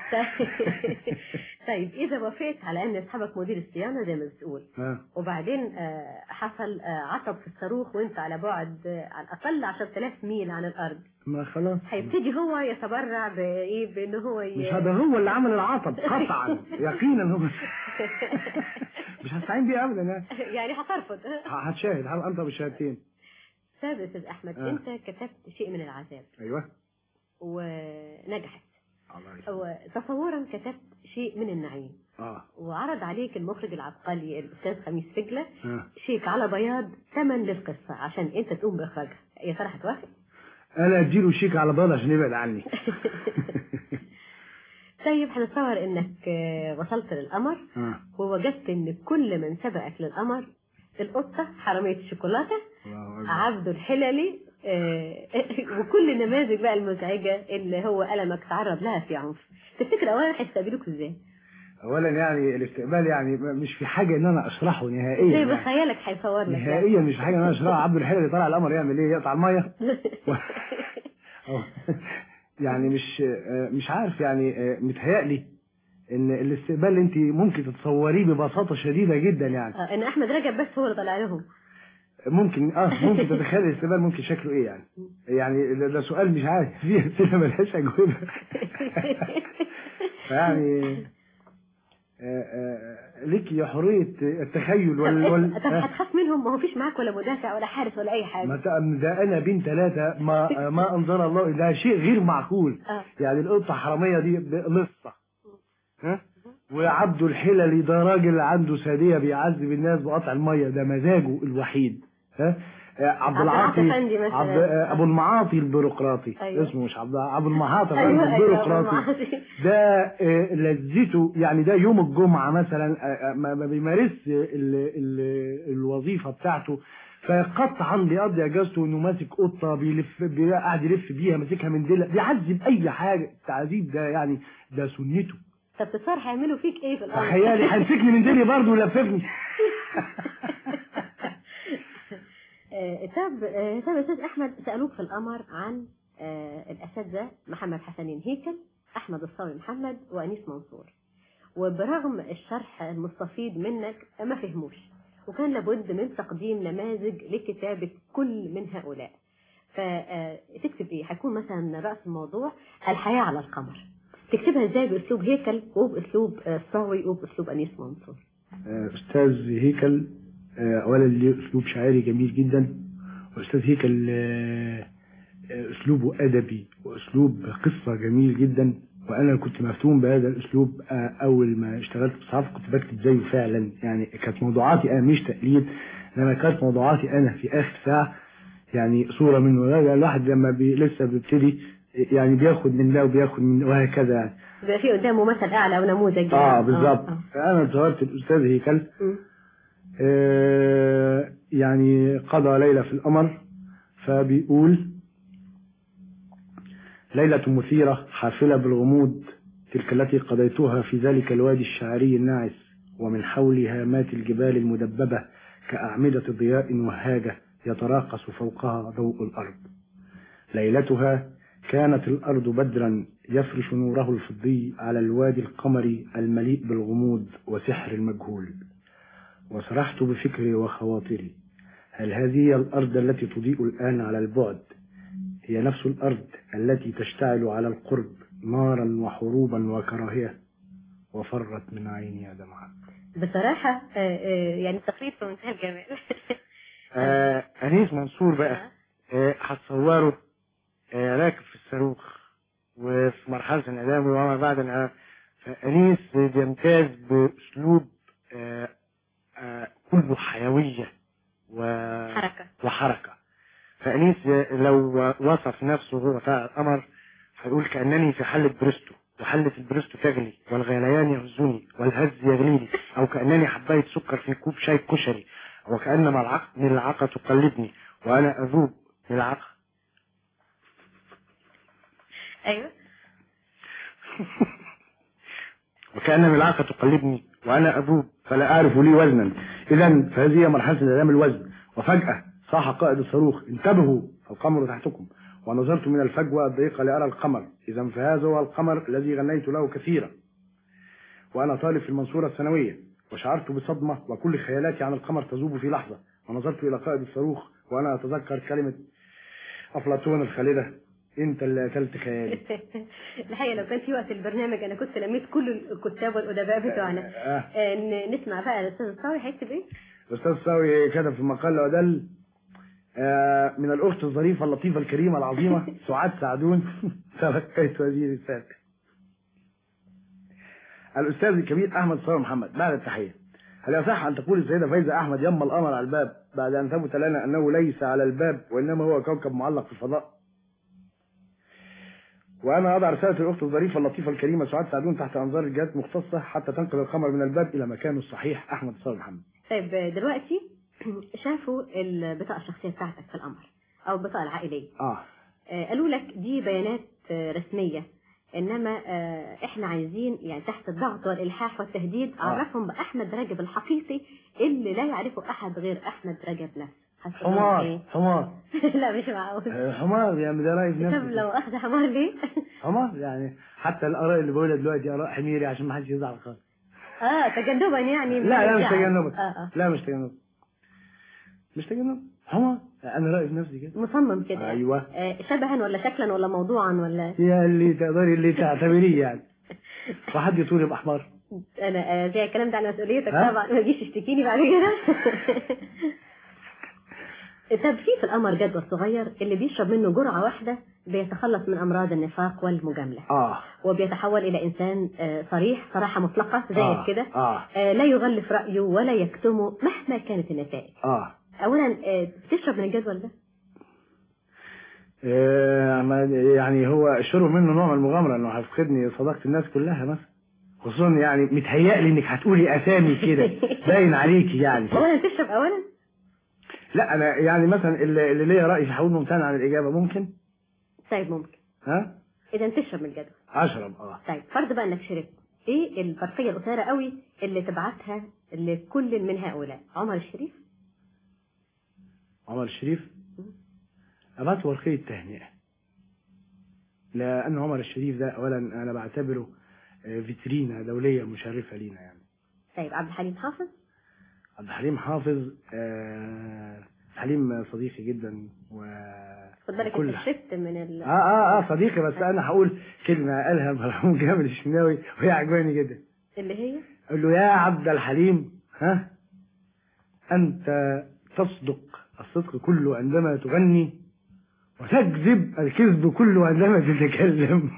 طيب إذا وافقت على أن يصحبك مدير الصيانة زي ما بتقول ها وبعدين آه، حصل آه، عطب في الصاروخ وانت على بعد آه، على الأقل 10000 ميل عن الأرض ما خلاص هيبتدي هو يتبرع بإيه بأن هو ي... مش هذا هو اللي عمل العطب قطعا يقينا هو مش هستعين بيه ابدا يعني يعني هترفض هتشاهد هنطق بالشهادتين استاذ استاذ احمد آه. انت كتبت شيء من العذاب ايوه ونجحت الله يسلمك. وتصورا كتبت شيء من النعيم اه وعرض عليك المخرج العبقري الاستاذ خميس فجله اه شيك على بياض ثمن للقصه عشان انت تقوم باخراجها يا ترى هتوافق؟ انا اديله شيك على بيض عشان يبعد عني طيب هنتصور انك آه، وصلت للقمر اه ووجدت ان كل من سبقك للقمر القطه حراميه الشوكولاته الله أكبر. عبده الحللي آه، وكل النماذج بقى المزعجه اللي هو المك تعرض لها في عنف تفتكر اولا هيستقبلوك ازاي؟ اولا يعني الاستقبال يعني مش في حاجه ان انا اشرحه نهائيا زي يعني. بخيالك هيصور لك يعني. نهائيا مش حاجه ان انا اشرحه عبد الحلال اللي طالع القمر يعمل ايه يقطع الميه أو- يعني مش آه، مش عارف يعني آه، متهيألي ان الاستقبال اللي انت ممكن تتصوريه ببساطه شديده جدا يعني آه، ان احمد رجب بس هو اللي طلع لهم ممكن اه ممكن تتخيل الاستقبال ممكن شكله ايه يعني يعني ده, ده سؤال مش عارف فيه اسئله ملهاش اجوبه فيعني آه، آه، ليك حريه التخيل وال, وال... طب هتخاف منهم ما هو فيش معاك ولا مدافع ولا حارس ولا اي حاجه ما ت- ده انا بين ثلاثه ما ما انزل الله ده شيء غير معقول آه. يعني القطه حراميه دي لصه ها وعبده الحللي ده راجل عنده ساديه بيعذب الناس بقطع الميه ده مزاجه الوحيد ها آه، عبد عبد العاطي العاطي أفندي مثلاً. عبد آه، ابو المعاطي البيروقراطي أيوة. اسمه مش عبد ابو المعاطي أيوة، أفندي أيوة، أبو البيروقراطي المعاطي. ده آه، لذته يعني ده يوم الجمعة مثلا آه، آه، ما ما بيمارس ال ال الوظيفة بتاعته فقطعا بيقضي اجازته انه ماسك قطة بيلف بي- قاعد يلف بيها ماسكها من دلة بيعذب اي حاجة التعذيب ده يعني ده سنته طب تتصور هيعملوا فيك ايه في الارض تخيلي هيمسكني من دلي برضه ويلففني آه، طب آه، طب يا استاذ احمد سالوك في القمر عن آه، الاساتذه محمد حسنين هيكل احمد الصاوي محمد وانيس منصور وبرغم الشرح المستفيض منك ما فهموش وكان لابد من تقديم نماذج لكتابه كل من هؤلاء فتكتب ايه هيكون مثلا راس الموضوع الحياه على القمر تكتبها ازاي باسلوب هيكل وباسلوب آه، الصاوي وباسلوب انيس منصور آه، استاذ هيكل آه، اولا ليه اسلوب شاعري جميل جدا واستاذ هيكل آه، آه، اسلوبه ادبي واسلوب قصه جميل جدا وانا كنت مفتون بهذا الاسلوب آه، اول ما اشتغلت في الصحافه كنت بكتب زيه فعلا يعني كانت موضوعاتي انا مش تقليد انما كانت موضوعاتي انا في اخر ساعه يعني صوره منه لا، الواحد لما بي لسه بيبتدي يعني بياخد من ده وبياخد من ده وهكذا يعني بيبقى في قدامه مثل اعلى ونموذج اه يعني. بالظبط آه. انا اتظاهرت الاستاذ هيكل مم. آه يعني قضى ليلة في القمر فبيقول ليلة مثيرة حافلة بالغموض تلك التي قضيتها في ذلك الوادي الشعري الناعس ومن حول هامات الجبال المدببة كأعمدة ضياء وهاجة يتراقص فوقها ضوء الأرض ليلتها كانت الأرض بدرا يفرش نوره الفضي على الوادي القمري المليء بالغموض وسحر المجهول وسرحت بفكري وخواطري هل هذه هي الأرض التي تضيء الآن على البعد هي نفس الأرض التي تشتعل على القرب نارا وحروبا وكراهية وفرت من عيني دمعة بصراحة آه، آه، يعني تقرير في منتهى الجمال أنيس منصور بقى آه، هتصوره آه، راكب في الصاروخ وفي مرحلة الإعدام وما بعد الإعدام فأنيس بيمتاز بأسلوب آه، آه، كله حيوية و... حركة وحركة فأنيس لو وصف نفسه هو فاعل القمر هيقول كأنني في حلة بريستو وحلة البريستو تغلي والغليان يهزني والهز يغليني أو كأنني حباية سكر في كوب شاي كشري وكأن ملعقة ملعقة تقلبني وأنا أذوب ملعقة ايوه وكأن ملعقة تقلبني وأنا أذوب فلا أعرف لي وزنا إذا فهذه هي مرحلة انعدام الوزن وفجأة صاح قائد الصاروخ انتبهوا القمر تحتكم ونظرت من الفجوة الضيقة لأرى القمر إذا فهذا هو القمر الذي غنيت له كثيرا وأنا طالب في المنصورة الثانوية وشعرت بصدمة وكل خيالاتي عن القمر تذوب في لحظة ونظرت إلى قائد الصاروخ وأنا أتذكر كلمة أفلاطون الخالدة أنت اللي أكلت خيالي الحقيقة لو كان في وقت البرنامج أنا كنت لميت كل الكتاب والأدباء بتوعنا آه. آه، ن- نسمع بقى الأستاذ الصاوي هيكتب إيه؟ الأستاذ ساوي كتب في المقال ودل آه، من الأخت الظريفة اللطيفة الكريمة العظيمة سعاد سعدون تلقيت هذه الرسالة الأستاذ الكبير أحمد صالح محمد بعد التحية هل يصح أن تقول السيدة فايزة أحمد يم القمر على الباب بعد أن ثبت لنا أنه ليس على الباب وإنما هو كوكب معلق في الفضاء وأنا أضع رسالة الأخت الظريفة اللطيفة الكريمة سعاد سعدون تحت أنظار الجهات المختصة حتى تنقل القمر من الباب إلى مكانه الصحيح أحمد صالح محمد طيب آه، دلوقتي شافوا البطاقة الشخصية بتاعتك في القمر أو البطاقة العائلية آه آه، قالوا لك دي بيانات آه، رسمية إنما آه، إحنا عايزين يعني تحت الضغط والإلحاح والتهديد آه. عرفهم بأحمد رجب الحقيقي اللي لا يعرفه أحد غير أحمد رجب نفسه هتقول لهم حمار إيه؟ حمار لا مش معقول آه، حمار يعني ده رأي في طب نفسي لو أخذ حمار ليه؟ حمار يعني حتى الآراء اللي بقولها دلوقتي آراء حميري عشان ما حدش يزعل خالص اه تجنبا يعني من لا لا مش الزعل. تجنبا اه اه لا مش تجنبا مش تجنبا حمار أنا رأيي في نفسي كده مصمم كده أيوه آه، شبها ولا شكلا ولا موضوعا ولا يا اللي تقدري اللي تعتبريه يعني وحد يطول يبقى حمار انا آه، زي الكلام ده على مسؤوليتك ها؟ طبعا ما تجيش تشتكيني بعد كده طب في في القمر جدول صغير اللي بيشرب منه جرعة واحدة بيتخلص من أمراض النفاق والمجاملة آه وبيتحول إلى إنسان آه، صريح صراحة مطلقة زي آه، كده آه آه، لا يغلف رأيه ولا يكتمه مهما كانت النتائج آه أولا آه، بتشرب من الجدول ده آه، ما- يعني هو الشرب منه نوع من المغامرة انه هيفقدني صداقة الناس كلها مثلا خصوصا يعني متهيألي انك هتقولي اسامي كده باين عليكي يعني أولا تشرب أولا لا انا يعني مثلا اللي, اللي ليا رأي هقول ممتنع عن الإجابة ممكن طيب ممكن ها إذا تشرب من الجدول اشرب اه طيب فرض بقى انك شربت ايه البرقيه القصيره قوي اللي تبعتها لكل من هؤلاء عمر الشريف عمر الشريف أبعت ورقية تهنئة لأن عمر الشريف ده أولا أنا بعتبره آه، فيترينا دولية مشرفة لينا يعني طيب عبد الحليم حافظ عبد الحليم حافظ آه، حليم صديقي جدا و خد بالك كل انت شربت من ال اه اه اه صديقي بس انا هقول كلمه قالها مرحوم جابر الشناوي وهي عجباني جدا اللي هي قال له يا عبد الحليم ها انت تصدق الصدق كله عندما تغني وتكذب الكذب كله عندما تتكلم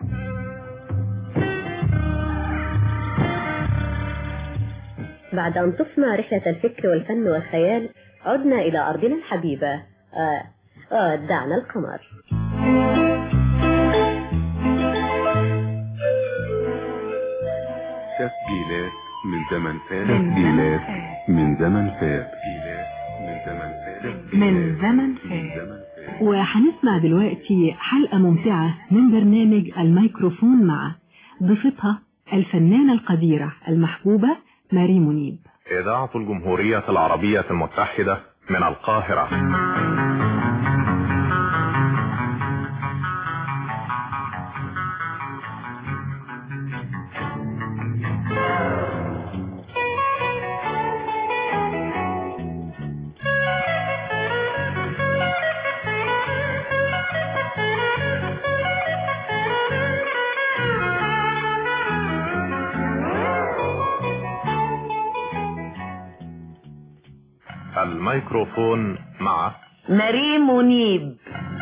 بعد أن طفنا رحلة الفكر والفن والخيال عدنا إلى أرضنا الحبيبة آه آه دعنا القمر تسجيلات من زمن فات تسجيلات من زمن فات تسجيلات من زمن فات من زمن فات وهنسمع دلوقتي حلقة ممتعة من برنامج الميكروفون مع ضيفتها الفنانة القديرة المحبوبة ماري منيب إذاعة الجمهورية العربية المتحدة من القاهرة الميكروفون مع مريم منيب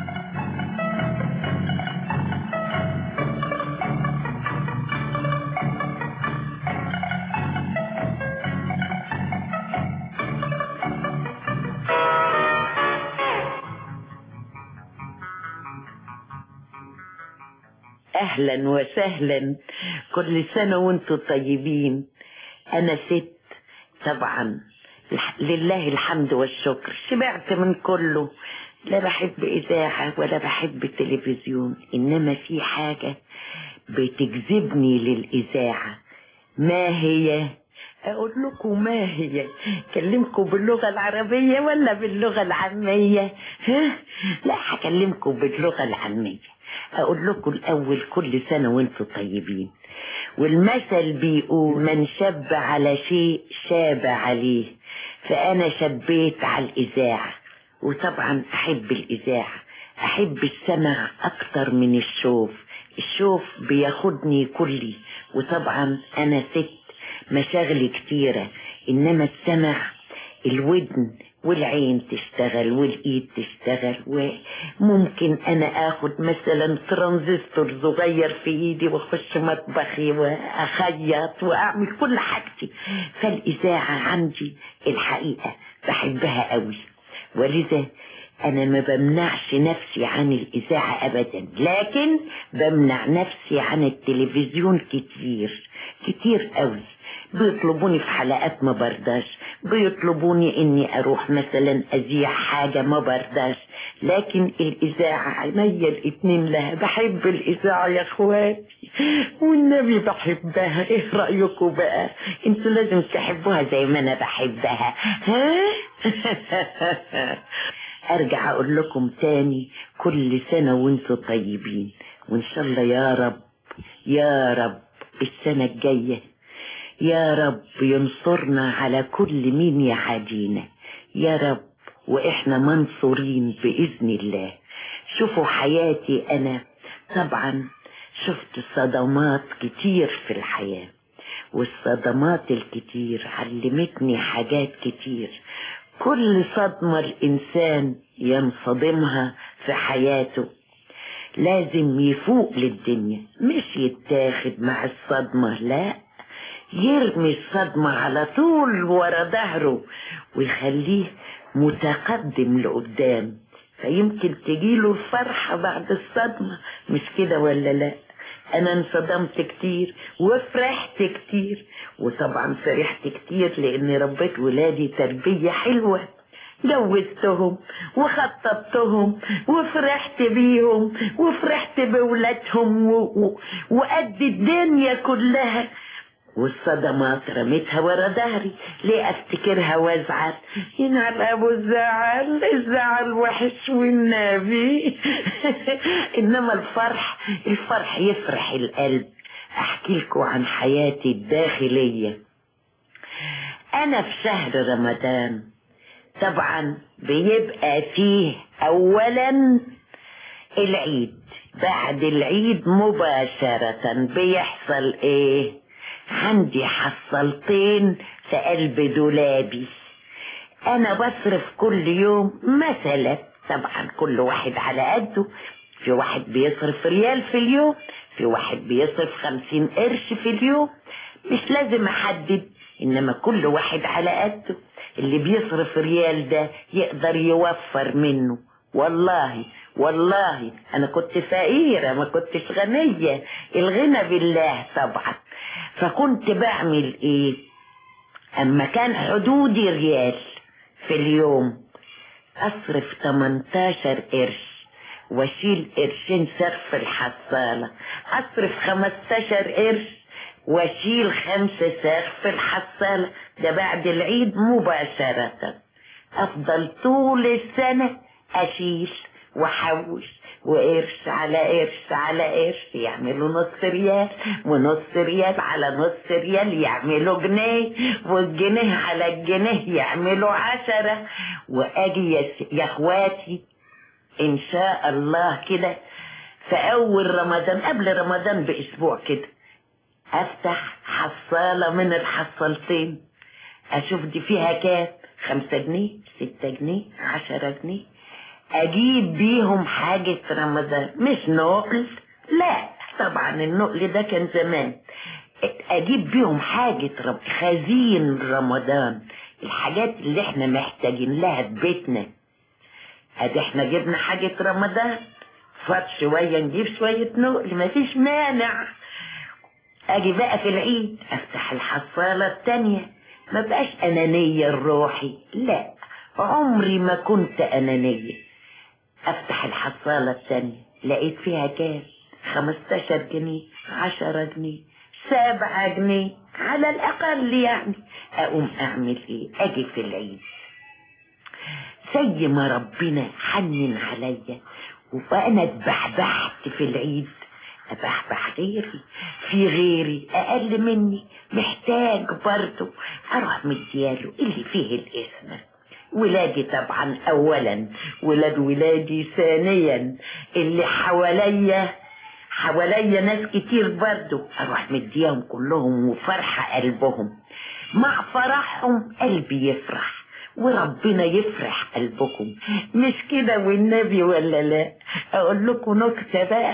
اهلا وسهلا كل سنة وانتم طيبين انا ست طبعا الح- لله الحمد والشكر شبعت من كله لا بحب اذاعة ولا بحب تلفزيون انما في حاجة بتجذبني للاذاعة ما هي اقول لكم ما هي اكلمكم باللغة العربية ولا باللغة العامية ها لا هكلمكم باللغة العامية اقول لكم الاول كل سنة وانتم طيبين والمثل بيقول من شب على شيء شاب عليه فانا شبيت على الاذاعة وطبعا احب الاذاعة احب السمع اكتر من الشوف الشوف بياخدني كلي وطبعا انا ست مشاغلي كتيرة انما السمع الودن والعين تشتغل والايد تشتغل وممكن انا اخد مثلا ترانزستور صغير في ايدي واخش مطبخي واخيط واعمل كل حاجتي فالاذاعة عندي الحقيقة بحبها قوي ولذا انا ما بمنعش نفسي عن الاذاعة ابدا لكن بمنع نفسي عن التلفزيون كتير كتير قوي بيطلبوني في حلقات ما برضاش بيطلبوني اني اروح مثلا اذيع حاجة ما برضاش لكن الاذاعة عينيا الاتنين لها بحب الاذاعة يا اخواتي والنبي بحبها ايه رأيكم بقى انتوا لازم تحبوها زي ما انا بحبها ها ارجع اقول لكم تاني كل سنة وانتوا طيبين وان شاء الله يا رب يا رب السنة الجاية يا رب ينصرنا على كل مين يعادينا يا رب واحنا منصورين باذن الله شوفوا حياتي انا طبعا شفت صدمات كتير في الحياة والصدمات الكتير علمتني حاجات كتير كل صدمة الإنسان ينصدمها في حياته لازم يفوق للدنيا مش يتاخد مع الصدمة لا يرمي الصدمة على طول ورا ظهره ويخليه متقدم لقدام فيمكن تجيله الفرحة بعد الصدمة مش كده ولا لا انا انصدمت كتير وفرحت كتير وطبعا فرحت كتير لاني ربيت ولادي تربية حلوة جوزتهم وخطبتهم وفرحت بيهم وفرحت بولادهم و... و... وقد الدنيا كلها والصدمات رميتها ورا ظهري ليه افتكرها وازعل ينعل ابو الزعل الزعل وحش والنبي انما الفرح الفرح يفرح القلب احكي لكم عن حياتي الداخلية انا في شهر رمضان طبعا بيبقى فيه اولا العيد بعد العيد مباشرة بيحصل ايه عندي حصلتين في قلب دولابي انا بصرف كل يوم مثلا طبعا كل واحد على قده في واحد بيصرف ريال في اليوم في واحد بيصرف خمسين قرش في اليوم مش لازم احدد انما كل واحد على قده اللي بيصرف ريال ده يقدر يوفر منه والله والله انا كنت فقيرة ما كنتش غنية الغنى بالله طبعا فكنت بعمل ايه اما كان حدودي ريال في اليوم اصرف 18 قرش واشيل قرشين سقف الحصالة اصرف 15 قرش واشيل خمسة سقف الحصالة ده بعد العيد مباشرة افضل طول السنة اشيل واحوش وقرش على قرش على قرش يعملوا نص ريال ونص ريال على نص ريال يعملوا جنيه والجنيه على الجنيه يعملوا عشرة واجي يا س- يا اخواتي ان شاء الله كده في اول رمضان قبل رمضان باسبوع كده افتح حصالة من الحصالتين اشوف دي فيها كام خمسة جنيه ستة جنيه عشرة جنيه اجيب بيهم حاجة رمضان مش نقل لا طبعا النقل ده كان زمان اجيب بيهم حاجة رب خزين رمضان الحاجات اللي احنا محتاجين لها في بيتنا ادي احنا جبنا حاجة رمضان فات شوية نجيب شوية نقل مفيش مانع اجي بقى في العيد افتح الحصالة التانية ما بقاش انانية الروحي لا عمري ما كنت انانية افتح الحصالة التانية لقيت فيها كام خمستاشر جنيه عشرة جنيه سبعة جنيه على الاقل يعني اقوم اعمل ايه اجي في العيد زي ما ربنا حنن عليا وانا اتبحبحت في العيد ابحبح غيري في غيري اقل مني محتاج برضه اروح مدياله اللي فيه الاسم ولادي طبعا اولا ولاد ولادي ثانيا اللي حواليا حواليا ناس كتير برضه اروح مديهم كلهم وفرحة قلبهم مع فرحهم قلبي يفرح وربنا يفرح قلبكم مش كده والنبي ولا لا اقول لكم نكته بقى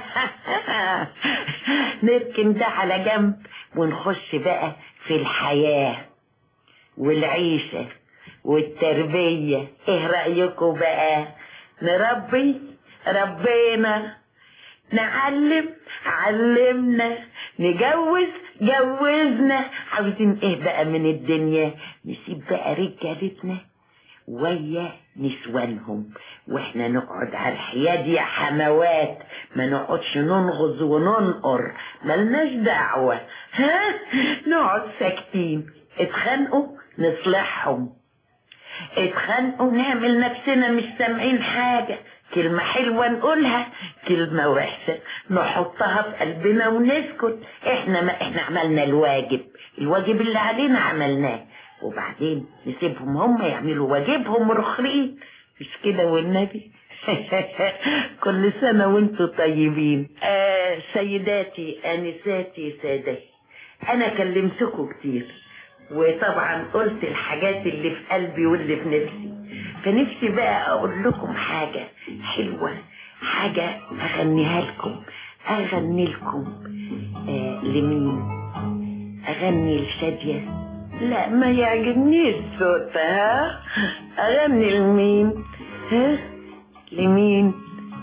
نركن ده على جنب ونخش بقى في الحياه والعيشه والتربيه ايه رايكم بقى نربي ربنا نعلم علمنا نجوز جوزنا عاوزين ايه بقى من الدنيا نسيب بقى رجالتنا ويا نسوانهم واحنا نقعد على الحياد يا حموات ما نقعدش ننغز وننقر ملناش دعوة ها نقعد ساكتين اتخانقوا نصلحهم اتخانقوا نعمل نفسنا مش سامعين حاجة كلمة حلوة نقولها كلمة وحشة نحطها في قلبنا ونسكت احنا ما احنا عملنا الواجب الواجب اللي علينا عملناه وبعدين نسيبهم هم يعملوا واجبهم رخرين مش كده والنبي كل سنة وانتم طيبين آه سيداتي انساتي سادتي انا كلمتكم كتير وطبعا قلت الحاجات اللي في قلبي واللي في نفسي فنفسي بقى اقول لكم حاجة حلوة حاجة اغنيها لكم اغني لكم آه لمين اغني لشادية لا ما يعجبنيش صوتها اغني لمين ها لمين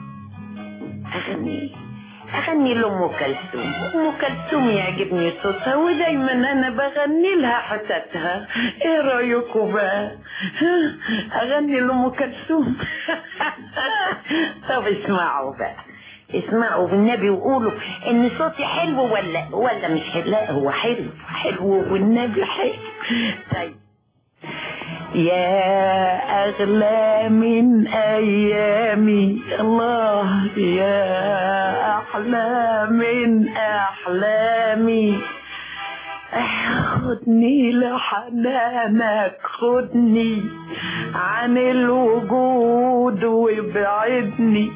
اغني اغني لام كلثوم ام كلثوم يعجبني صوتها ودايما انا بغني لها حتتها ايه رايكم بقى ها؟ اغني لام كلثوم طب اسمعوا بقى اسمعوا بالنبي وقولوا ان صوتي حلو ولا ولا مش حلو لا هو حلو حلو والنبي حلو طيب يا أغلى من أيامي الله يا أحلى من أحلامي خدني لحنانك خدني عن الوجود وابعدني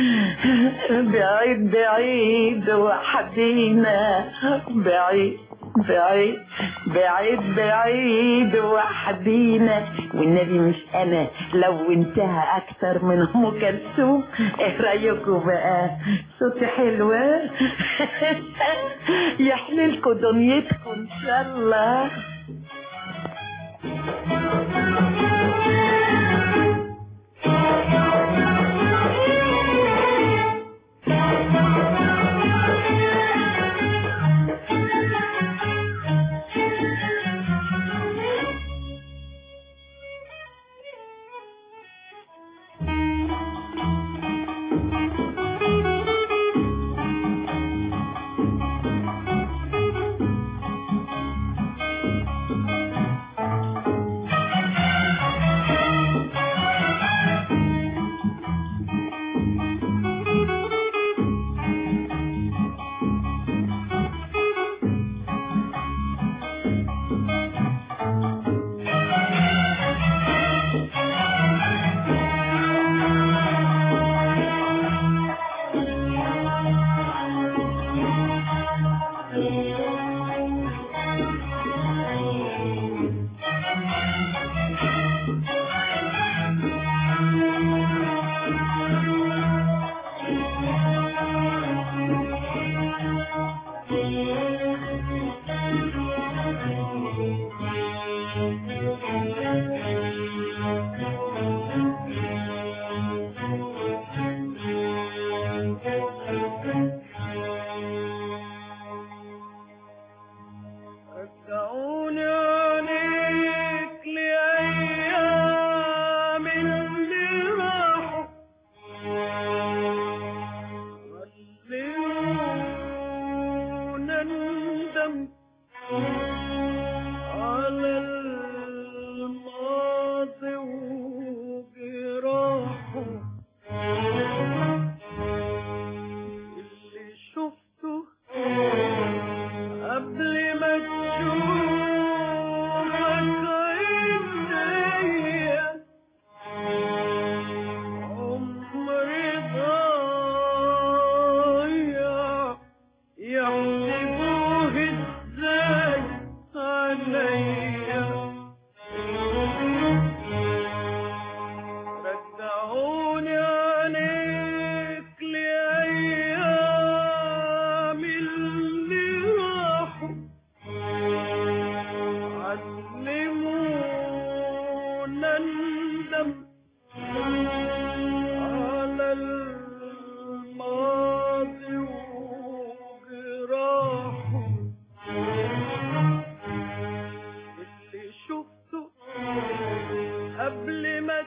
بعيد بعيد وحدينا بعيد بعيد بعيد بعيد وحدينا والنبي مش انا لو انتهى اكتر من ام كلثوم ايه رايكم بقى صوتي حلوة يحللكوا دنيتكم ان شاء الله قبل ما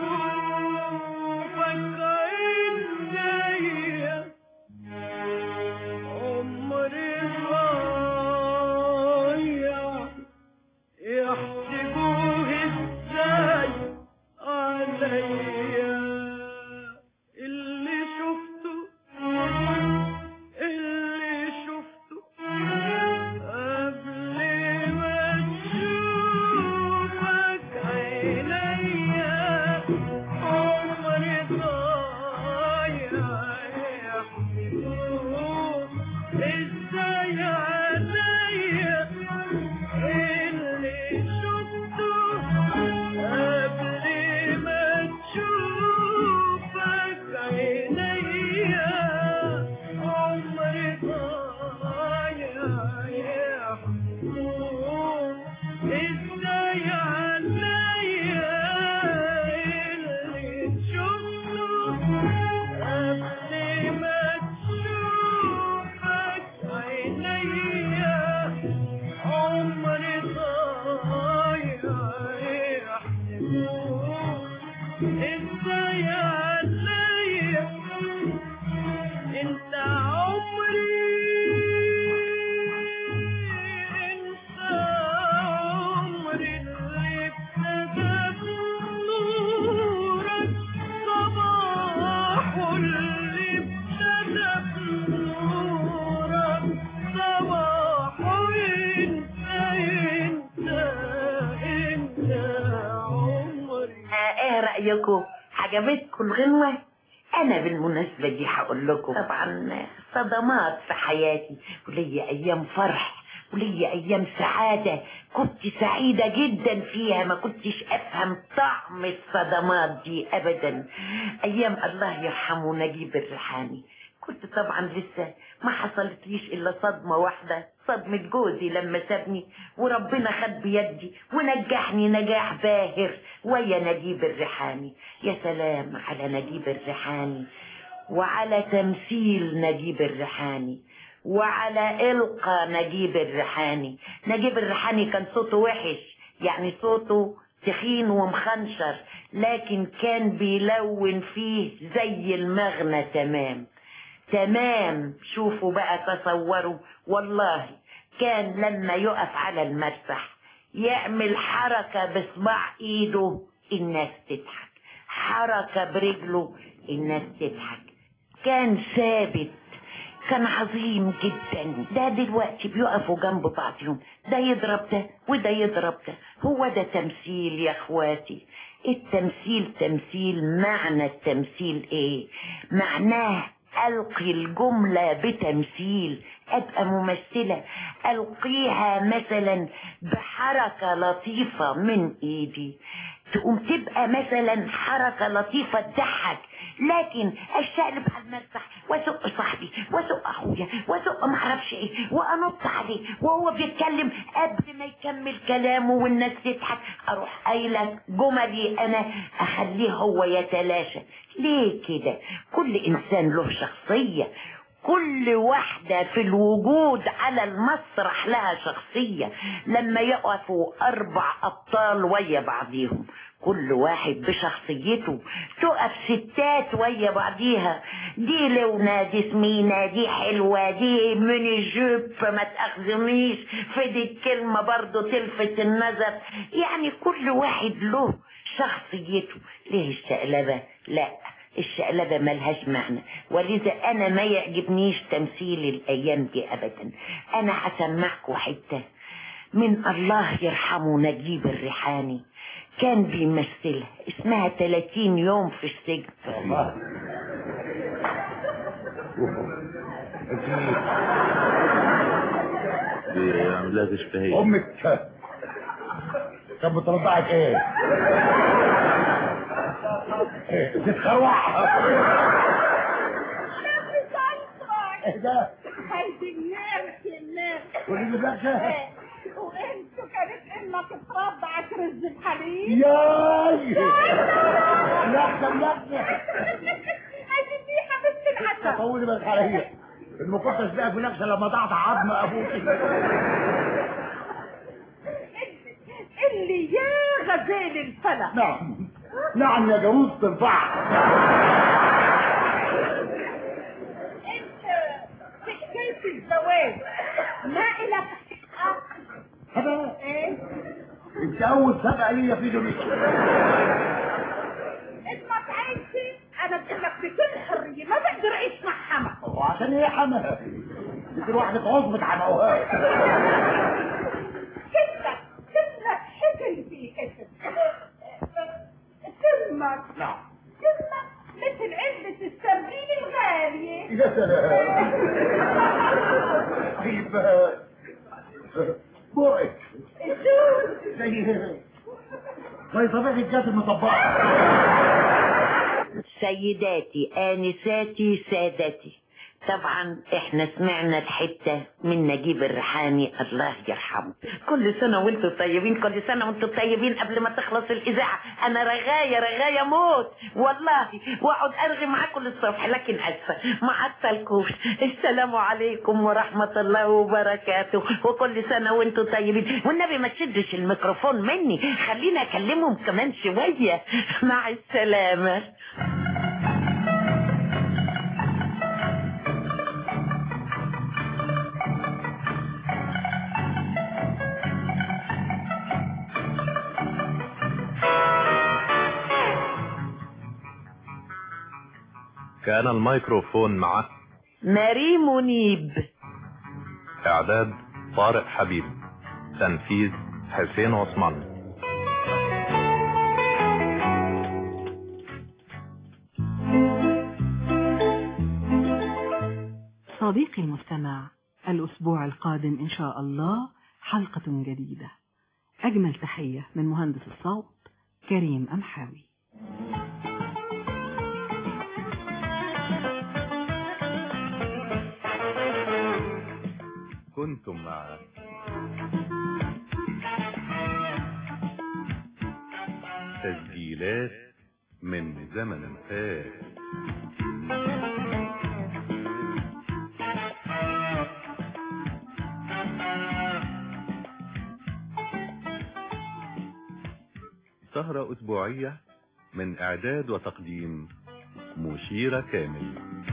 تشوفك عينيا عمري ضايع يحسبوه ازاي عليا اللي شفته اللي شفته قبل ما تشوفك عينيا عمري ضايع يحسبوه ازاي عليا اللي شفته قبل ما تشوفك عينيا عمري ضايع يحسبوه ازاي عليا اللي شفته قبل ما تشوفك عينيا عمري ضايع يحسبوه ازاي عليا انت عمري انت عمري اللي ابتدى بنورك صباح اللي ابتدى بنورك صباح انت انت انت عمري ايه رأيكم عجبتكم الغنوة انا بالمناسبة دي هقول لكم طبعا صدمات في حياتي وليا ايام فرح وليا ايام سعادة كنت سعيدة جدا فيها ما كنتش افهم طعم الصدمات دي ابدا ايام الله يرحمه نجيب الريحاني كنت طبعا لسه ما حصلتليش الا صدمة واحدة صدمة جوزي لما سابني وربنا خد بيدي ونجحني نجاح باهر ويا نجيب الريحاني يا سلام على نجيب الريحاني وعلى تمثيل نجيب الريحاني وعلى إلقى نجيب الريحاني نجيب الريحاني كان صوته وحش يعني صوته تخين ومخنشر لكن كان بيلون فيه زي المغنى تمام تمام شوفوا بقى تصوروا والله كان لما يقف على المسرح يعمل حركة بصباع ايده الناس تضحك حركة برجله الناس تضحك كان ثابت كان عظيم جدا ده دلوقتي بيقفوا جنب بعضهم ده يضرب ده وده يضرب ده هو ده تمثيل يا اخواتي التمثيل تمثيل معنى التمثيل ايه معناه ألقي الجملة بتمثيل أبقى ممثلة ألقيها مثلا بحركة لطيفة من إيدي تقوم تبقى مثلا حركة لطيفة تضحك لكن اشتقلب على المسرح واسق صاحبي واسق اخويا واسق معرفش ايه وانط عليه وهو بيتكلم قبل ما يكمل كلامه والناس تضحك اروح قايله جملي انا اخليه هو يتلاشى ليه كده كل انسان له شخصيه كل واحدة في الوجود على المسرح لها شخصية لما يقفوا أربع أبطال ويا بعضيهم كل واحد بشخصيته تقف ستات ويا بعضيها دي لونة دي سمينة دي حلوة دي من الجيب ما تأخذنيش في دي الكلمة برضو تلفت النظر يعني كل واحد له شخصيته ليه الشقلبة لا الشقلبة ملهاش معنى ولذا انا ما يعجبنيش تمثيل الايام دي ابدا انا هسمعكم حتة من الله يرحمه نجيب الريحاني كان بيمثلها اسمها 30 يوم في السجن الله دي عاملها تشتهي امك كانت بترضعك ايه؟ ايه تتخروع ايه ده؟ هيدي الناس الناس قولي لي باشا وانتوا كانت امك ترضعك رز بحليب ياي لحظة لحظة هيدي دي حبيبتي العسل طولي بالك عليا المقدس بقى في نفسه لما ضعت عظم ابوك اللي يا غزال الفلك نعم نعم يا جاموسة البحر انت في حكاية الزواج ما إلك حق هذا ايه انت اول سبقة ليا في دنيا اسمع عايزة انا بقول لك بكل حرية ما بقدر اعيش مع حما وعشان ايه يا حما يمكن واحدة عظمة عموهات كلك كلك حكي في اسم كلمك نعم كلمك مثل علبة السردين الغالية يا سلام طيب آه، بوعك شو زي زي صبيح الجات المطبقة سيداتي آنساتي سادتي طبعا احنا سمعنا الحتة من نجيب الريحاني الله يرحمه كل سنة وانتم طيبين كل سنة وانتم طيبين قبل ما تخلص الإذاعة أنا رغاية رغاية موت والله وأقعد أرغي معاكم للصبح لكن أسفة ما عطلكوش السلام عليكم ورحمة الله وبركاته وكل سنة وانتم طيبين والنبي ما تشدش الميكروفون مني خليني أكلمهم كمان شوية مع السلامة كان الميكروفون مع ماري منيب إعداد طارق حبيب تنفيذ حسين عثمان صديقي المستمع الأسبوع القادم إن شاء الله حلقة جديدة أجمل تحية من مهندس الصوت كريم أمحاوي كنتم مع تسجيلات من زمن فات سهرة أسبوعية من إعداد وتقديم مشيرة كامل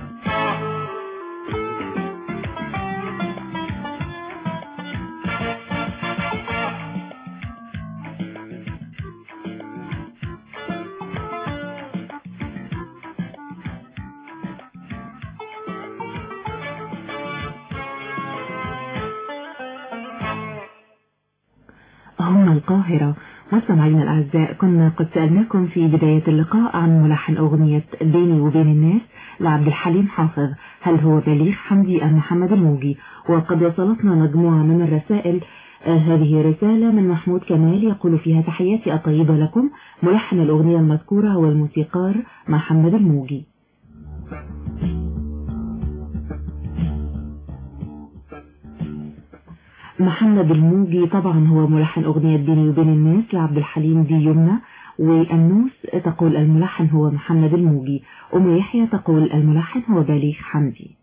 هنا القاهرة مستمعينا الأعزاء كنا قد سألناكم في بداية اللقاء عن ملحن أغنية بيني وبين الناس لعبد الحليم حافظ هل هو بليغ حمدي أم محمد الموجي وقد وصلتنا مجموعة من الرسائل آه هذه رسالة من محمود كمال يقول فيها تحياتي الطيبة لكم ملحن الأغنية المذكورة هو الموسيقار محمد الموجي محمد الموجي طبعا هو ملحن أغنية بيني وبين الناس لعبد الحليم دي يمنى والنوس تقول الملحن هو محمد الموجي أم يحيى تقول الملحن هو بليغ حمدي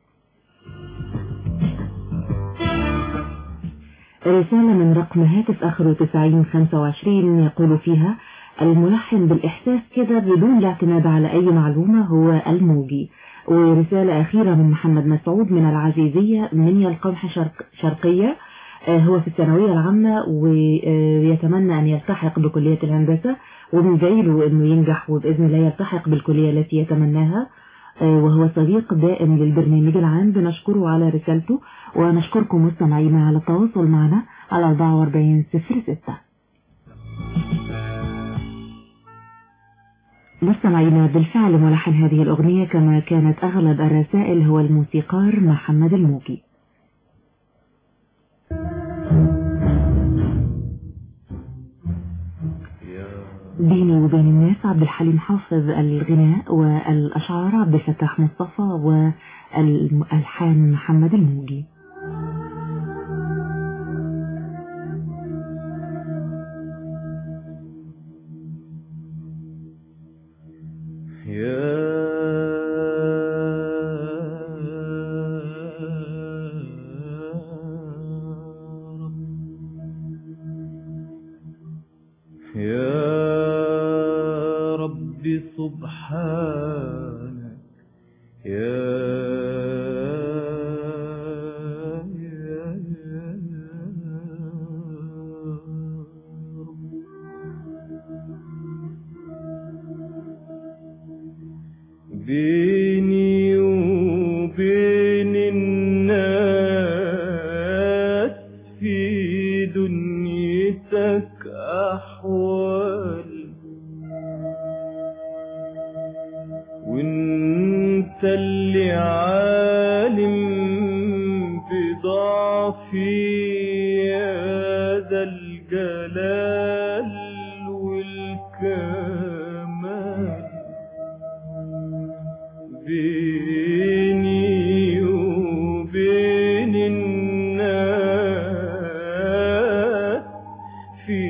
رسالة من رقم هاتف آخره 9025 يقول فيها الملحن بالإحساس كده بدون الاعتماد على أي معلومة هو الموجي ورسالة أخيرة من محمد مسعود من العزيزية من القمح شرق شرقية هو في الثانوية العامة ويتمنى أن يلتحق بكلية الهندسة وبندعي له أنه ينجح وبإذن الله يلتحق بالكلية التي يتمناها وهو صديق دائم للبرنامج العام بنشكره على رسالته ونشكركم مستمعينا على التواصل معنا على 4406 مستمعينا بالفعل ملحن هذه الأغنية كما كانت أغلب الرسائل هو الموسيقار محمد الموجي بيني وبين الناس عبد الحليم حافظ الغناء والأشعار عبد الفتاح مصطفى والألحان محمد الموجي يا سبحانك يا بيني وبين الناس في دنيتك أحوال وانت اللي عالم بضعفي يا ذا الجلال والكمال بيني وبين الناس في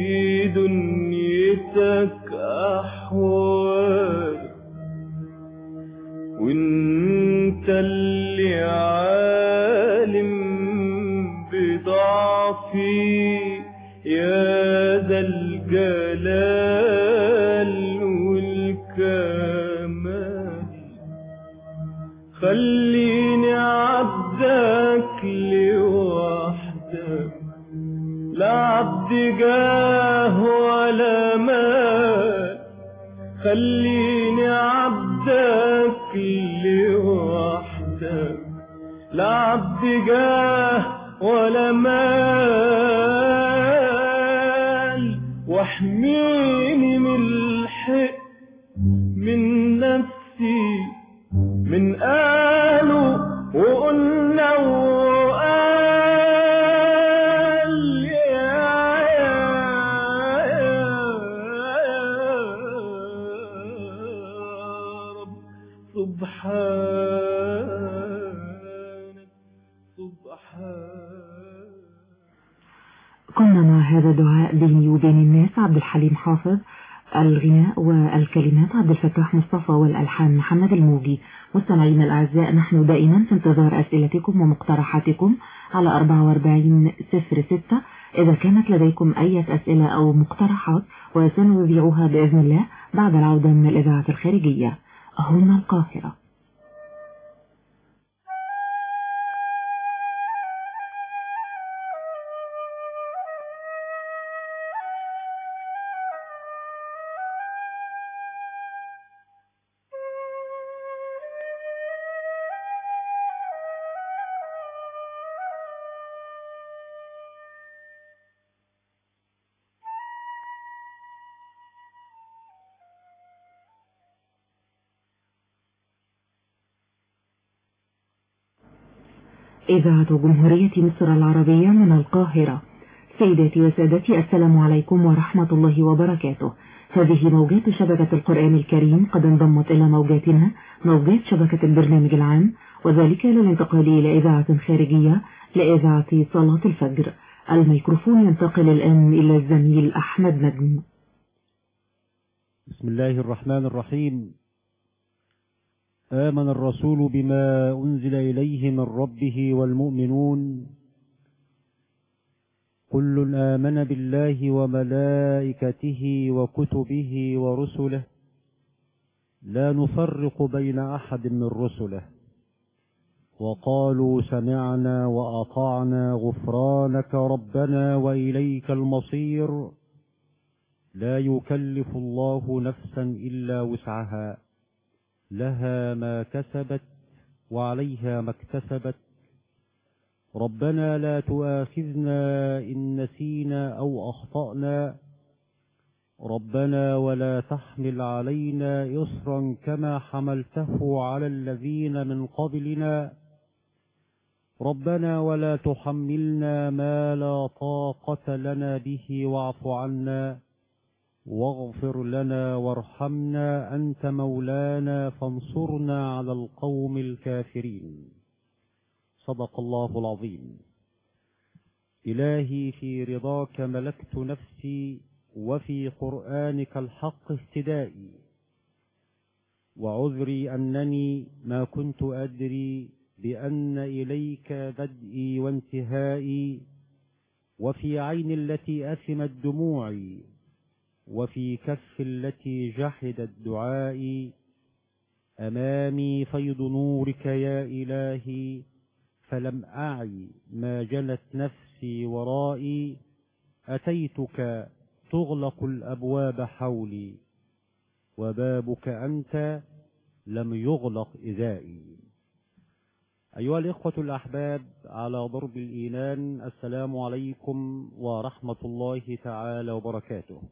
دنيتك أحوال وانت اللي عالم بضعفي يا ذا الجلال والكمال خليني عبدك لوحدك لا عبد جاه ولا مال خليني عبدك لوحدك لا عبد جاه ولا مال واحميني من الحق من نفسي من قالوا وقلنا وقال يا رب سبحانك سبحانك كنا مع هذا الدعاء بيني وبين الناس عبد الحليم حافظ الغناء والكلمات عبد الفتاح مصطفى والألحان محمد الموجي مستمعينا الأعزاء نحن دائما في انتظار أسئلتكم ومقترحاتكم على 44 صفر ستة إذا كانت لديكم أي أسئلة أو مقترحات وسنذيعها بإذن الله بعد العودة من الإذاعة الخارجية هنا القاهرة إذاعة جمهورية مصر العربية من القاهرة سيداتي وسادتي السلام عليكم ورحمة الله وبركاته هذه موجات شبكة القرآن الكريم قد انضمت إلى موجاتنا موجات شبكة البرنامج العام وذلك للانتقال إلى إذاعة خارجية لإذاعة صلاة الفجر الميكروفون ينتقل الآن إلى الزميل أحمد نجم بسم الله الرحمن الرحيم آمن الرسول بما أنزل إليه من ربه والمؤمنون كل آمن بالله وملائكته وكتبه ورسله لا نفرق بين أحد من رسله وقالوا سمعنا وأطعنا غفرانك ربنا وإليك المصير لا يكلف الله نفسا إلا وسعها لها ما كسبت وعليها ما اكتسبت ربنا لا تؤاخذنا إن نسينا أو أخطأنا ربنا ولا تحمل علينا إصرا كما حملته على الذين من قبلنا ربنا ولا تحملنا ما لا طاقة لنا به واعف عنا واغفر لنا وارحمنا أنت مولانا فانصرنا على القوم الكافرين صدق الله العظيم إلهي في رضاك ملكت نفسي وفي قرآنك الحق اهتدائي وعذري أنني ما كنت أدري بأن إليك بدئي وانتهائي وفي عين التي أثمت دموعي وفي كف التي جحدت دعائي أمامي فيض نورك يا إلهي فلم أعي ما جنت نفسي ورائي أتيتك تغلق الأبواب حولي وبابك أنت لم يغلق إذائي أيها الإخوة الأحباب على ضرب الإيمان السلام عليكم ورحمة الله تعالى وبركاته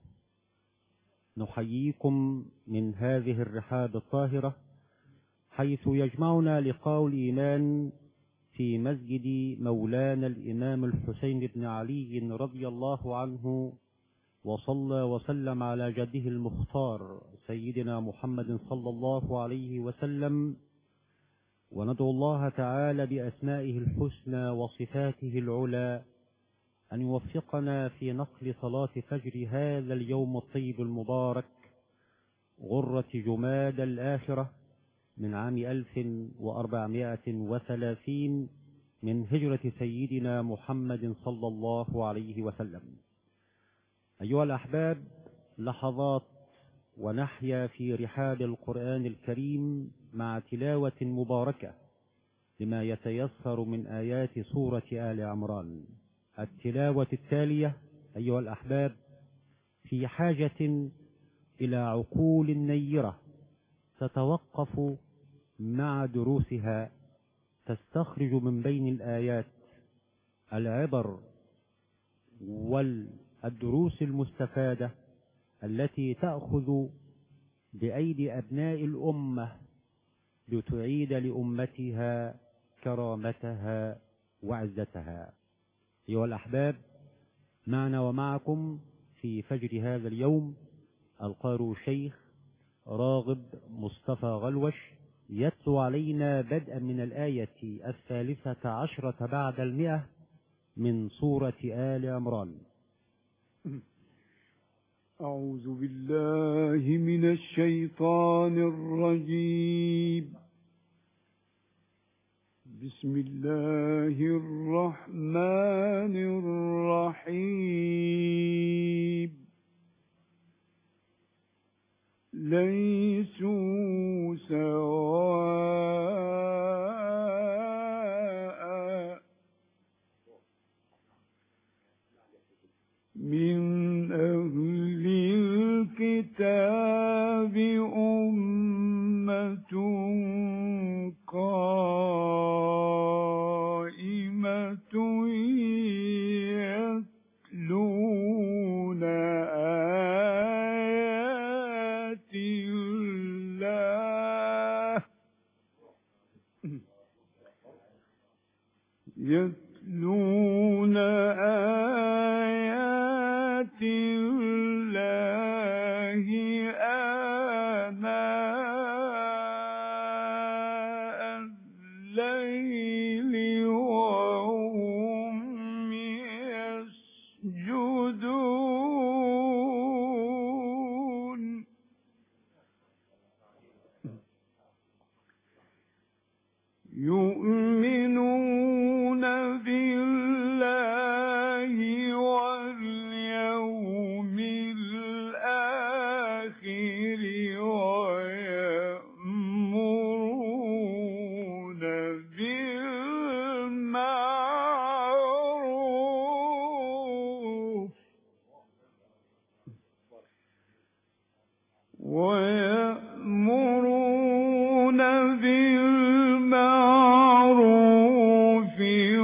نحييكم من هذه الرحاب الطاهرة حيث يجمعنا لقاء الإيمان في مسجد مولانا الإمام الحسين بن علي رضي الله عنه وصلى وسلم على جده المختار سيدنا محمد صلى الله عليه وسلم وندعو الله تعالى بأسمائه الحسنى وصفاته العلى أن يوفقنا في نقل صلاة فجر هذا اليوم الطيب المبارك غرة جماد الآخرة من عام ألف وأربعمائة وثلاثين من هجرة سيدنا محمد صلى الله عليه وسلم أيها الأحباب لحظات ونحيا في رحاب القرآن الكريم مع تلاوة مباركة لما يتيسر من آيات سورة آل عمران التلاوة التالية أيها الأحباب في حاجة إلى عقول نيرة تتوقف مع دروسها تستخرج من بين الآيات العبر والدروس المستفادة التي تأخذ بأيدي أبناء الأمة لتعيد لأمتها كرامتها وعزتها أيها الأحباب معنا ومعكم في فجر هذا اليوم القارئ الشيخ راغب مصطفى غلوش يتلو علينا بدءا من الآية الثالثة عشرة بعد المئة من سورة آل عمران أعوذ بالله من الشيطان الرجيم بسم الله الرحمن الرحيم ليسوا سواء من أهل الكتاب أمة قائمة يتلون آيات الله يتلون آيات الله آناء الليل وهم يسجدون يؤمنون بالله واليوم الآخر ويأمرون بالمعروف ويأمرون بالمعروف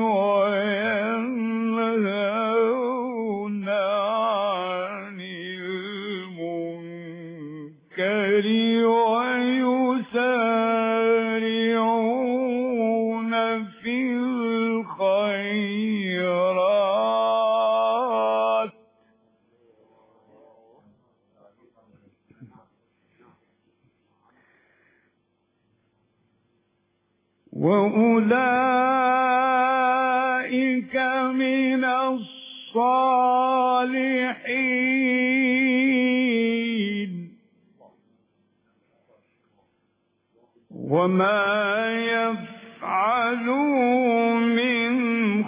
وينهون عن المنكر ويسارعون في الخيرات وأولئك من الصالحين وما يفعلوا من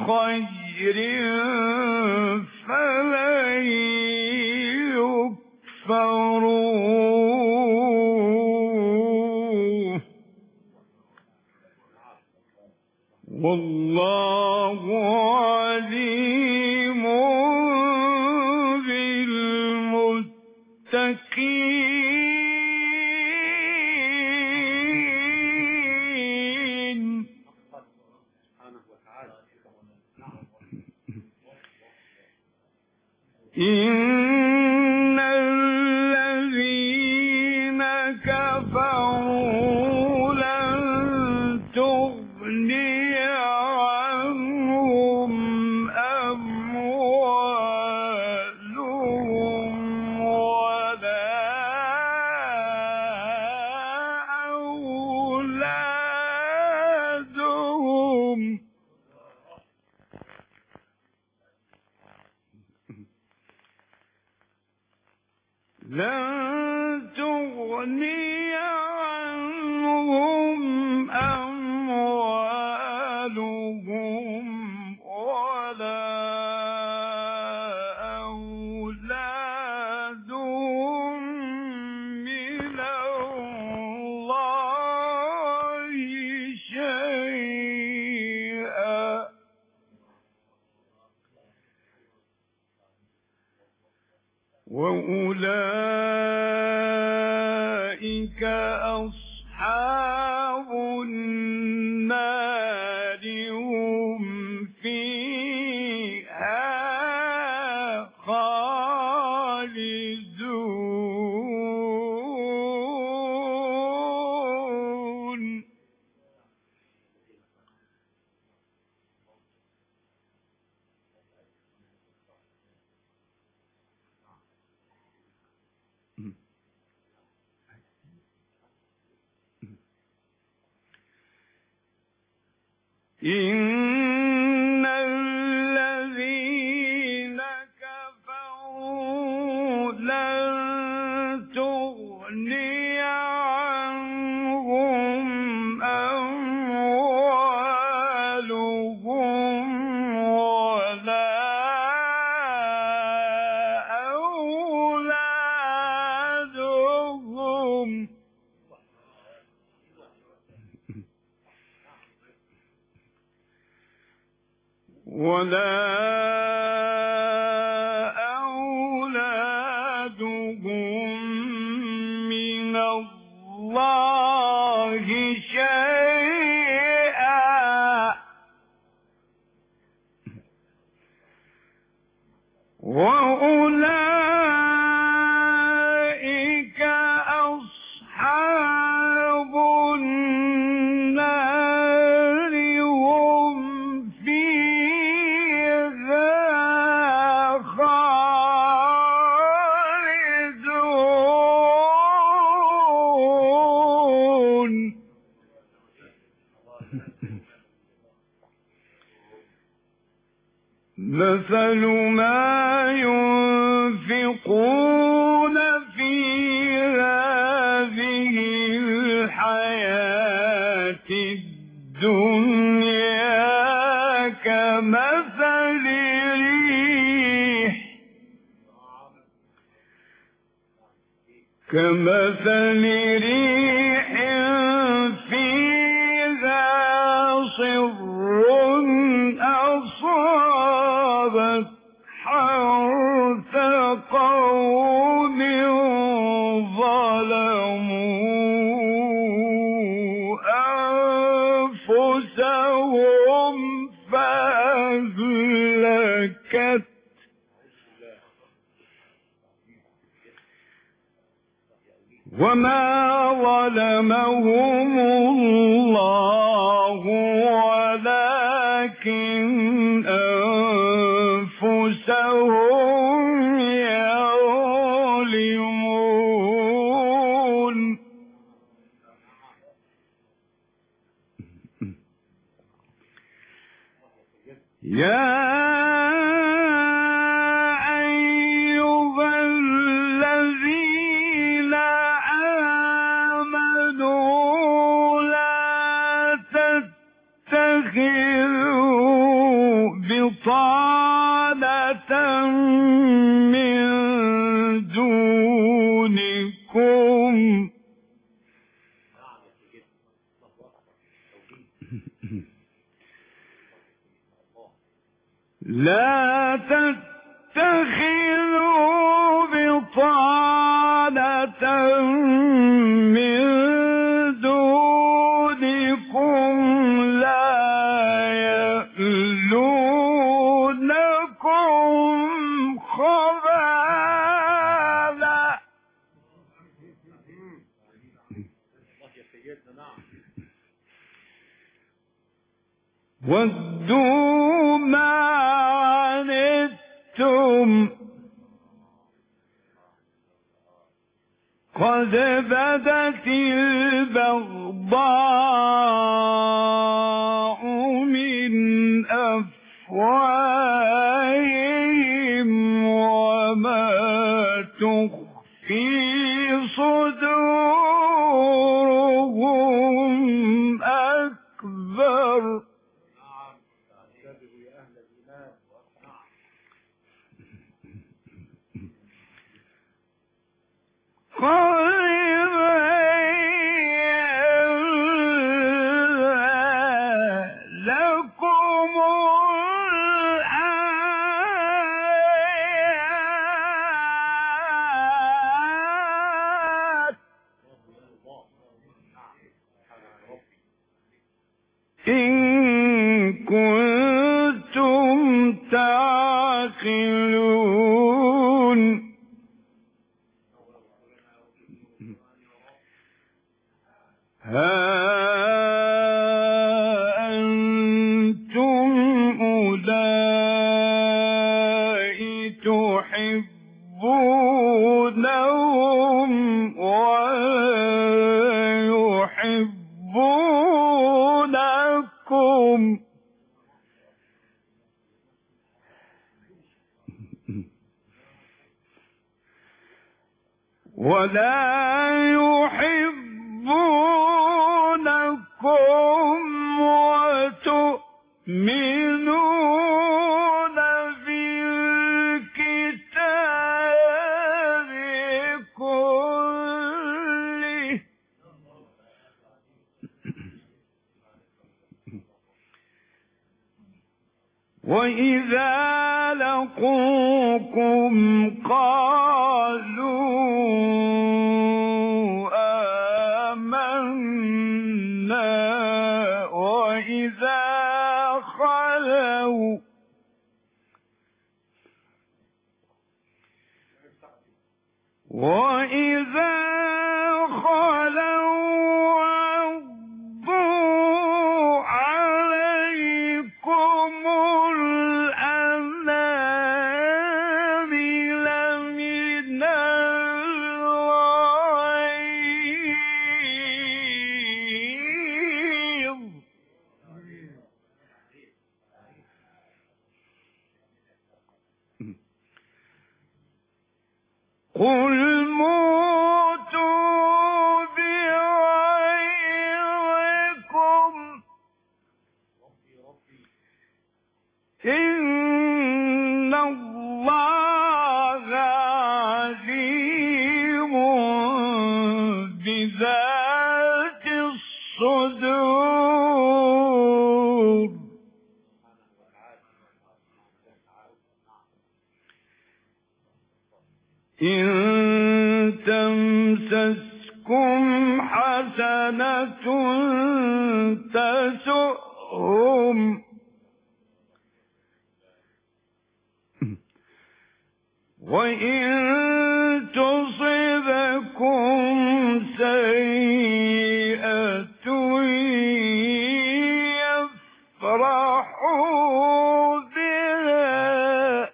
خير فلن كفروا والله عليم بالمتقين إن الذين كفروا لن تغني عنهم أموالهم ولا أولادهم لن تغني عنهم أموالهم ولا أولادهم من الله شيئا وأولئك أصحاب النار هم فيها خالدون إن الذين كفروا لن تغني عنهم أموالهم ولا أولادهم ولا أولادهم من الله شيئا وأولئك أصحاب النار هم فيها خالدون مثل ما ينفقون في هذه الحياة الدنيا كمثل ريح كمثل ريح فيها صر أصابت حرث قوم ظلموا أنفسهم فأهلكت وما ظلمهم الله ولكن أنفسهم يظلمون يا أيها الذين آمنوا لا تتخذوا بطانة من دون لا تتخذوا بطانة من دونكم لا يألونكم خبالا ودوا ما عنتم قد بدت البغضاء من أفواههم وما تخفي صدورهم أكبر لكم الآيات إن كنتم تعقلون ها أنتم أولئك تحبونهم ويحبونكم ولا يحبونكم وتؤمنون بالكتاب كله وإذا لقوكم قالوا آمنا وإذا خلوا وإذا خلوا عضوا عليكم الأنامل من الغيظ قل موتوا بغيظكم إن الله عليم بذات الصدور إن تمسسكم حسنة تسؤهم وإن تصبكم سيئة يفرحوا بها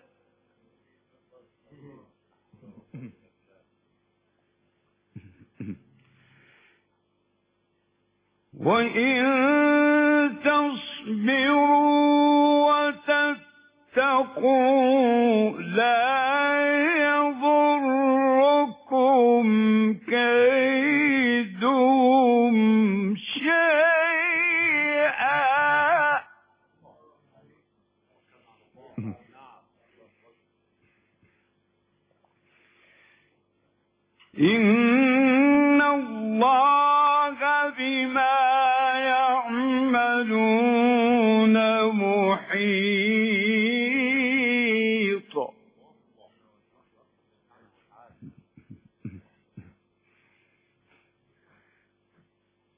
وإن تصبروا وتتقوا لا يضركم كيدهم شيئا إن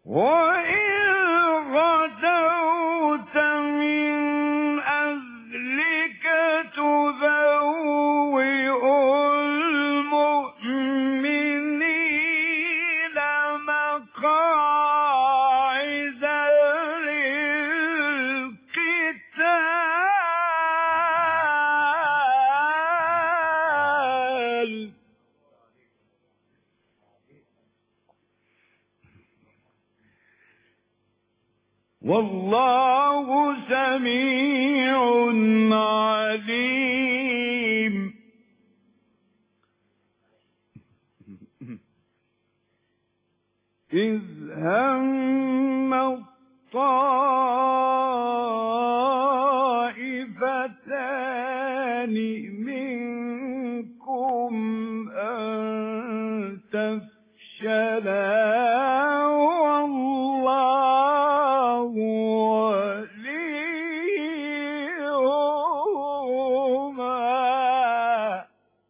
وإذ غدوت من أهلك تبوئ المؤمنين مقاعد للقتال والله سميع عليم إذ هم الطائفتان منكم أن تفشلا والله وليهما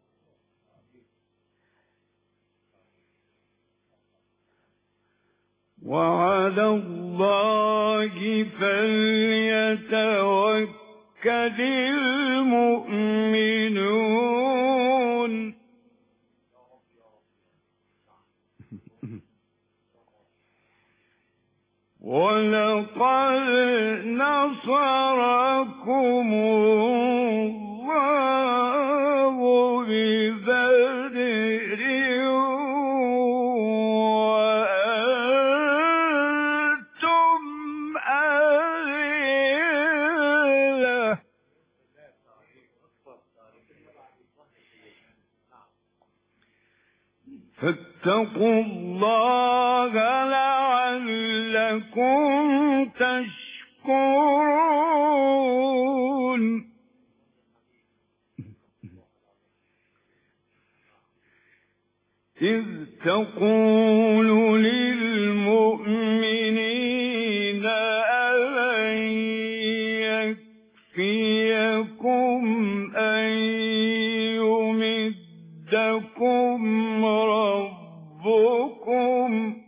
وعلى الله فليتوكل المؤمنون ولقد نصركم الله ببدر وأنتم أذلة فاتقوا الله لعلكم تشكرون إذ تقول للمؤمنين ألن يكفيكم أن يمدكم ربكم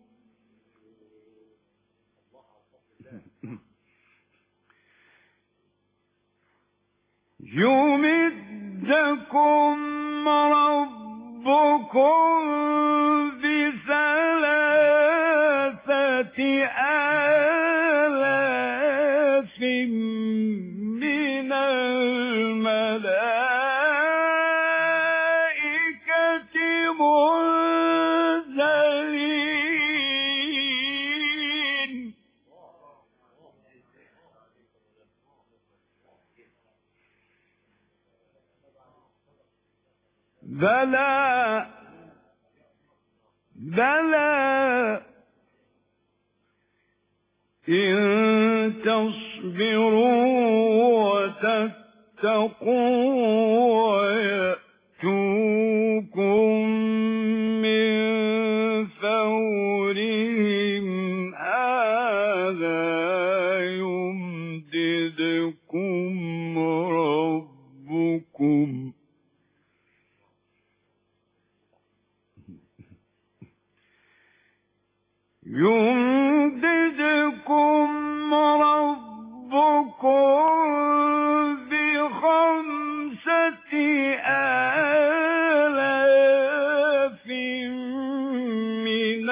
يمدكم ربكم بثلاثة آلاف من الملائكة منزلين بلى بلى إن تصبروا وتتقوا ويأتوكم من فورهم هذا يمددكم ربكم يمددكم ربكم بخمسة آلاف من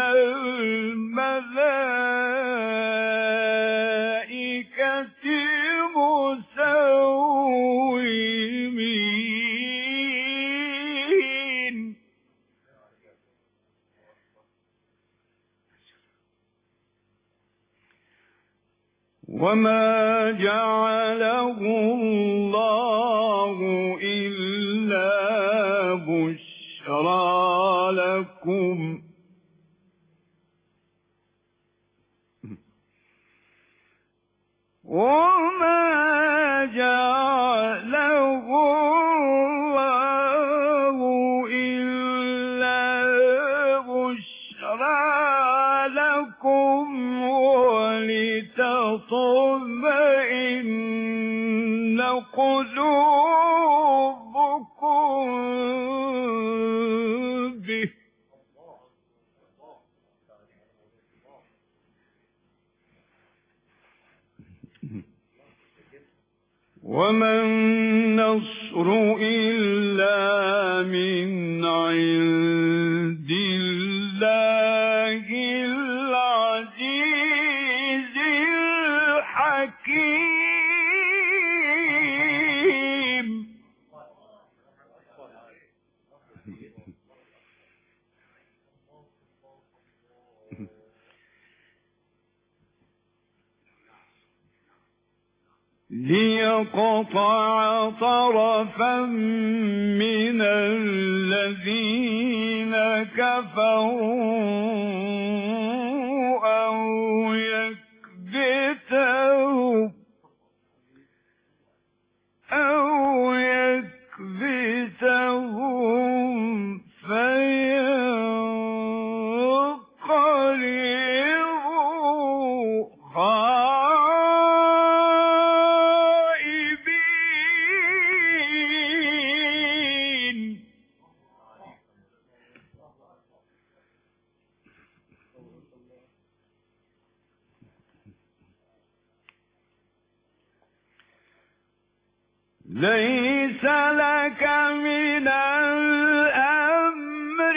الملائكة مسومين وما جعله الله إلا بشرى لكم وما جعله الله إلا بشرى لكم ولتطمئن قلوبكم به وما النصر إلا من عند الله العزيز الحكيم ليقطع طرفا من الذين كفروا أو يكبتهم أو يكبتهم فينقلبوا خائبين ليس لك من الأمر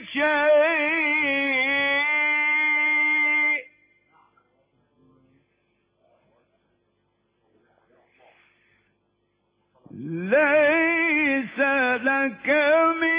شيء ليس لك من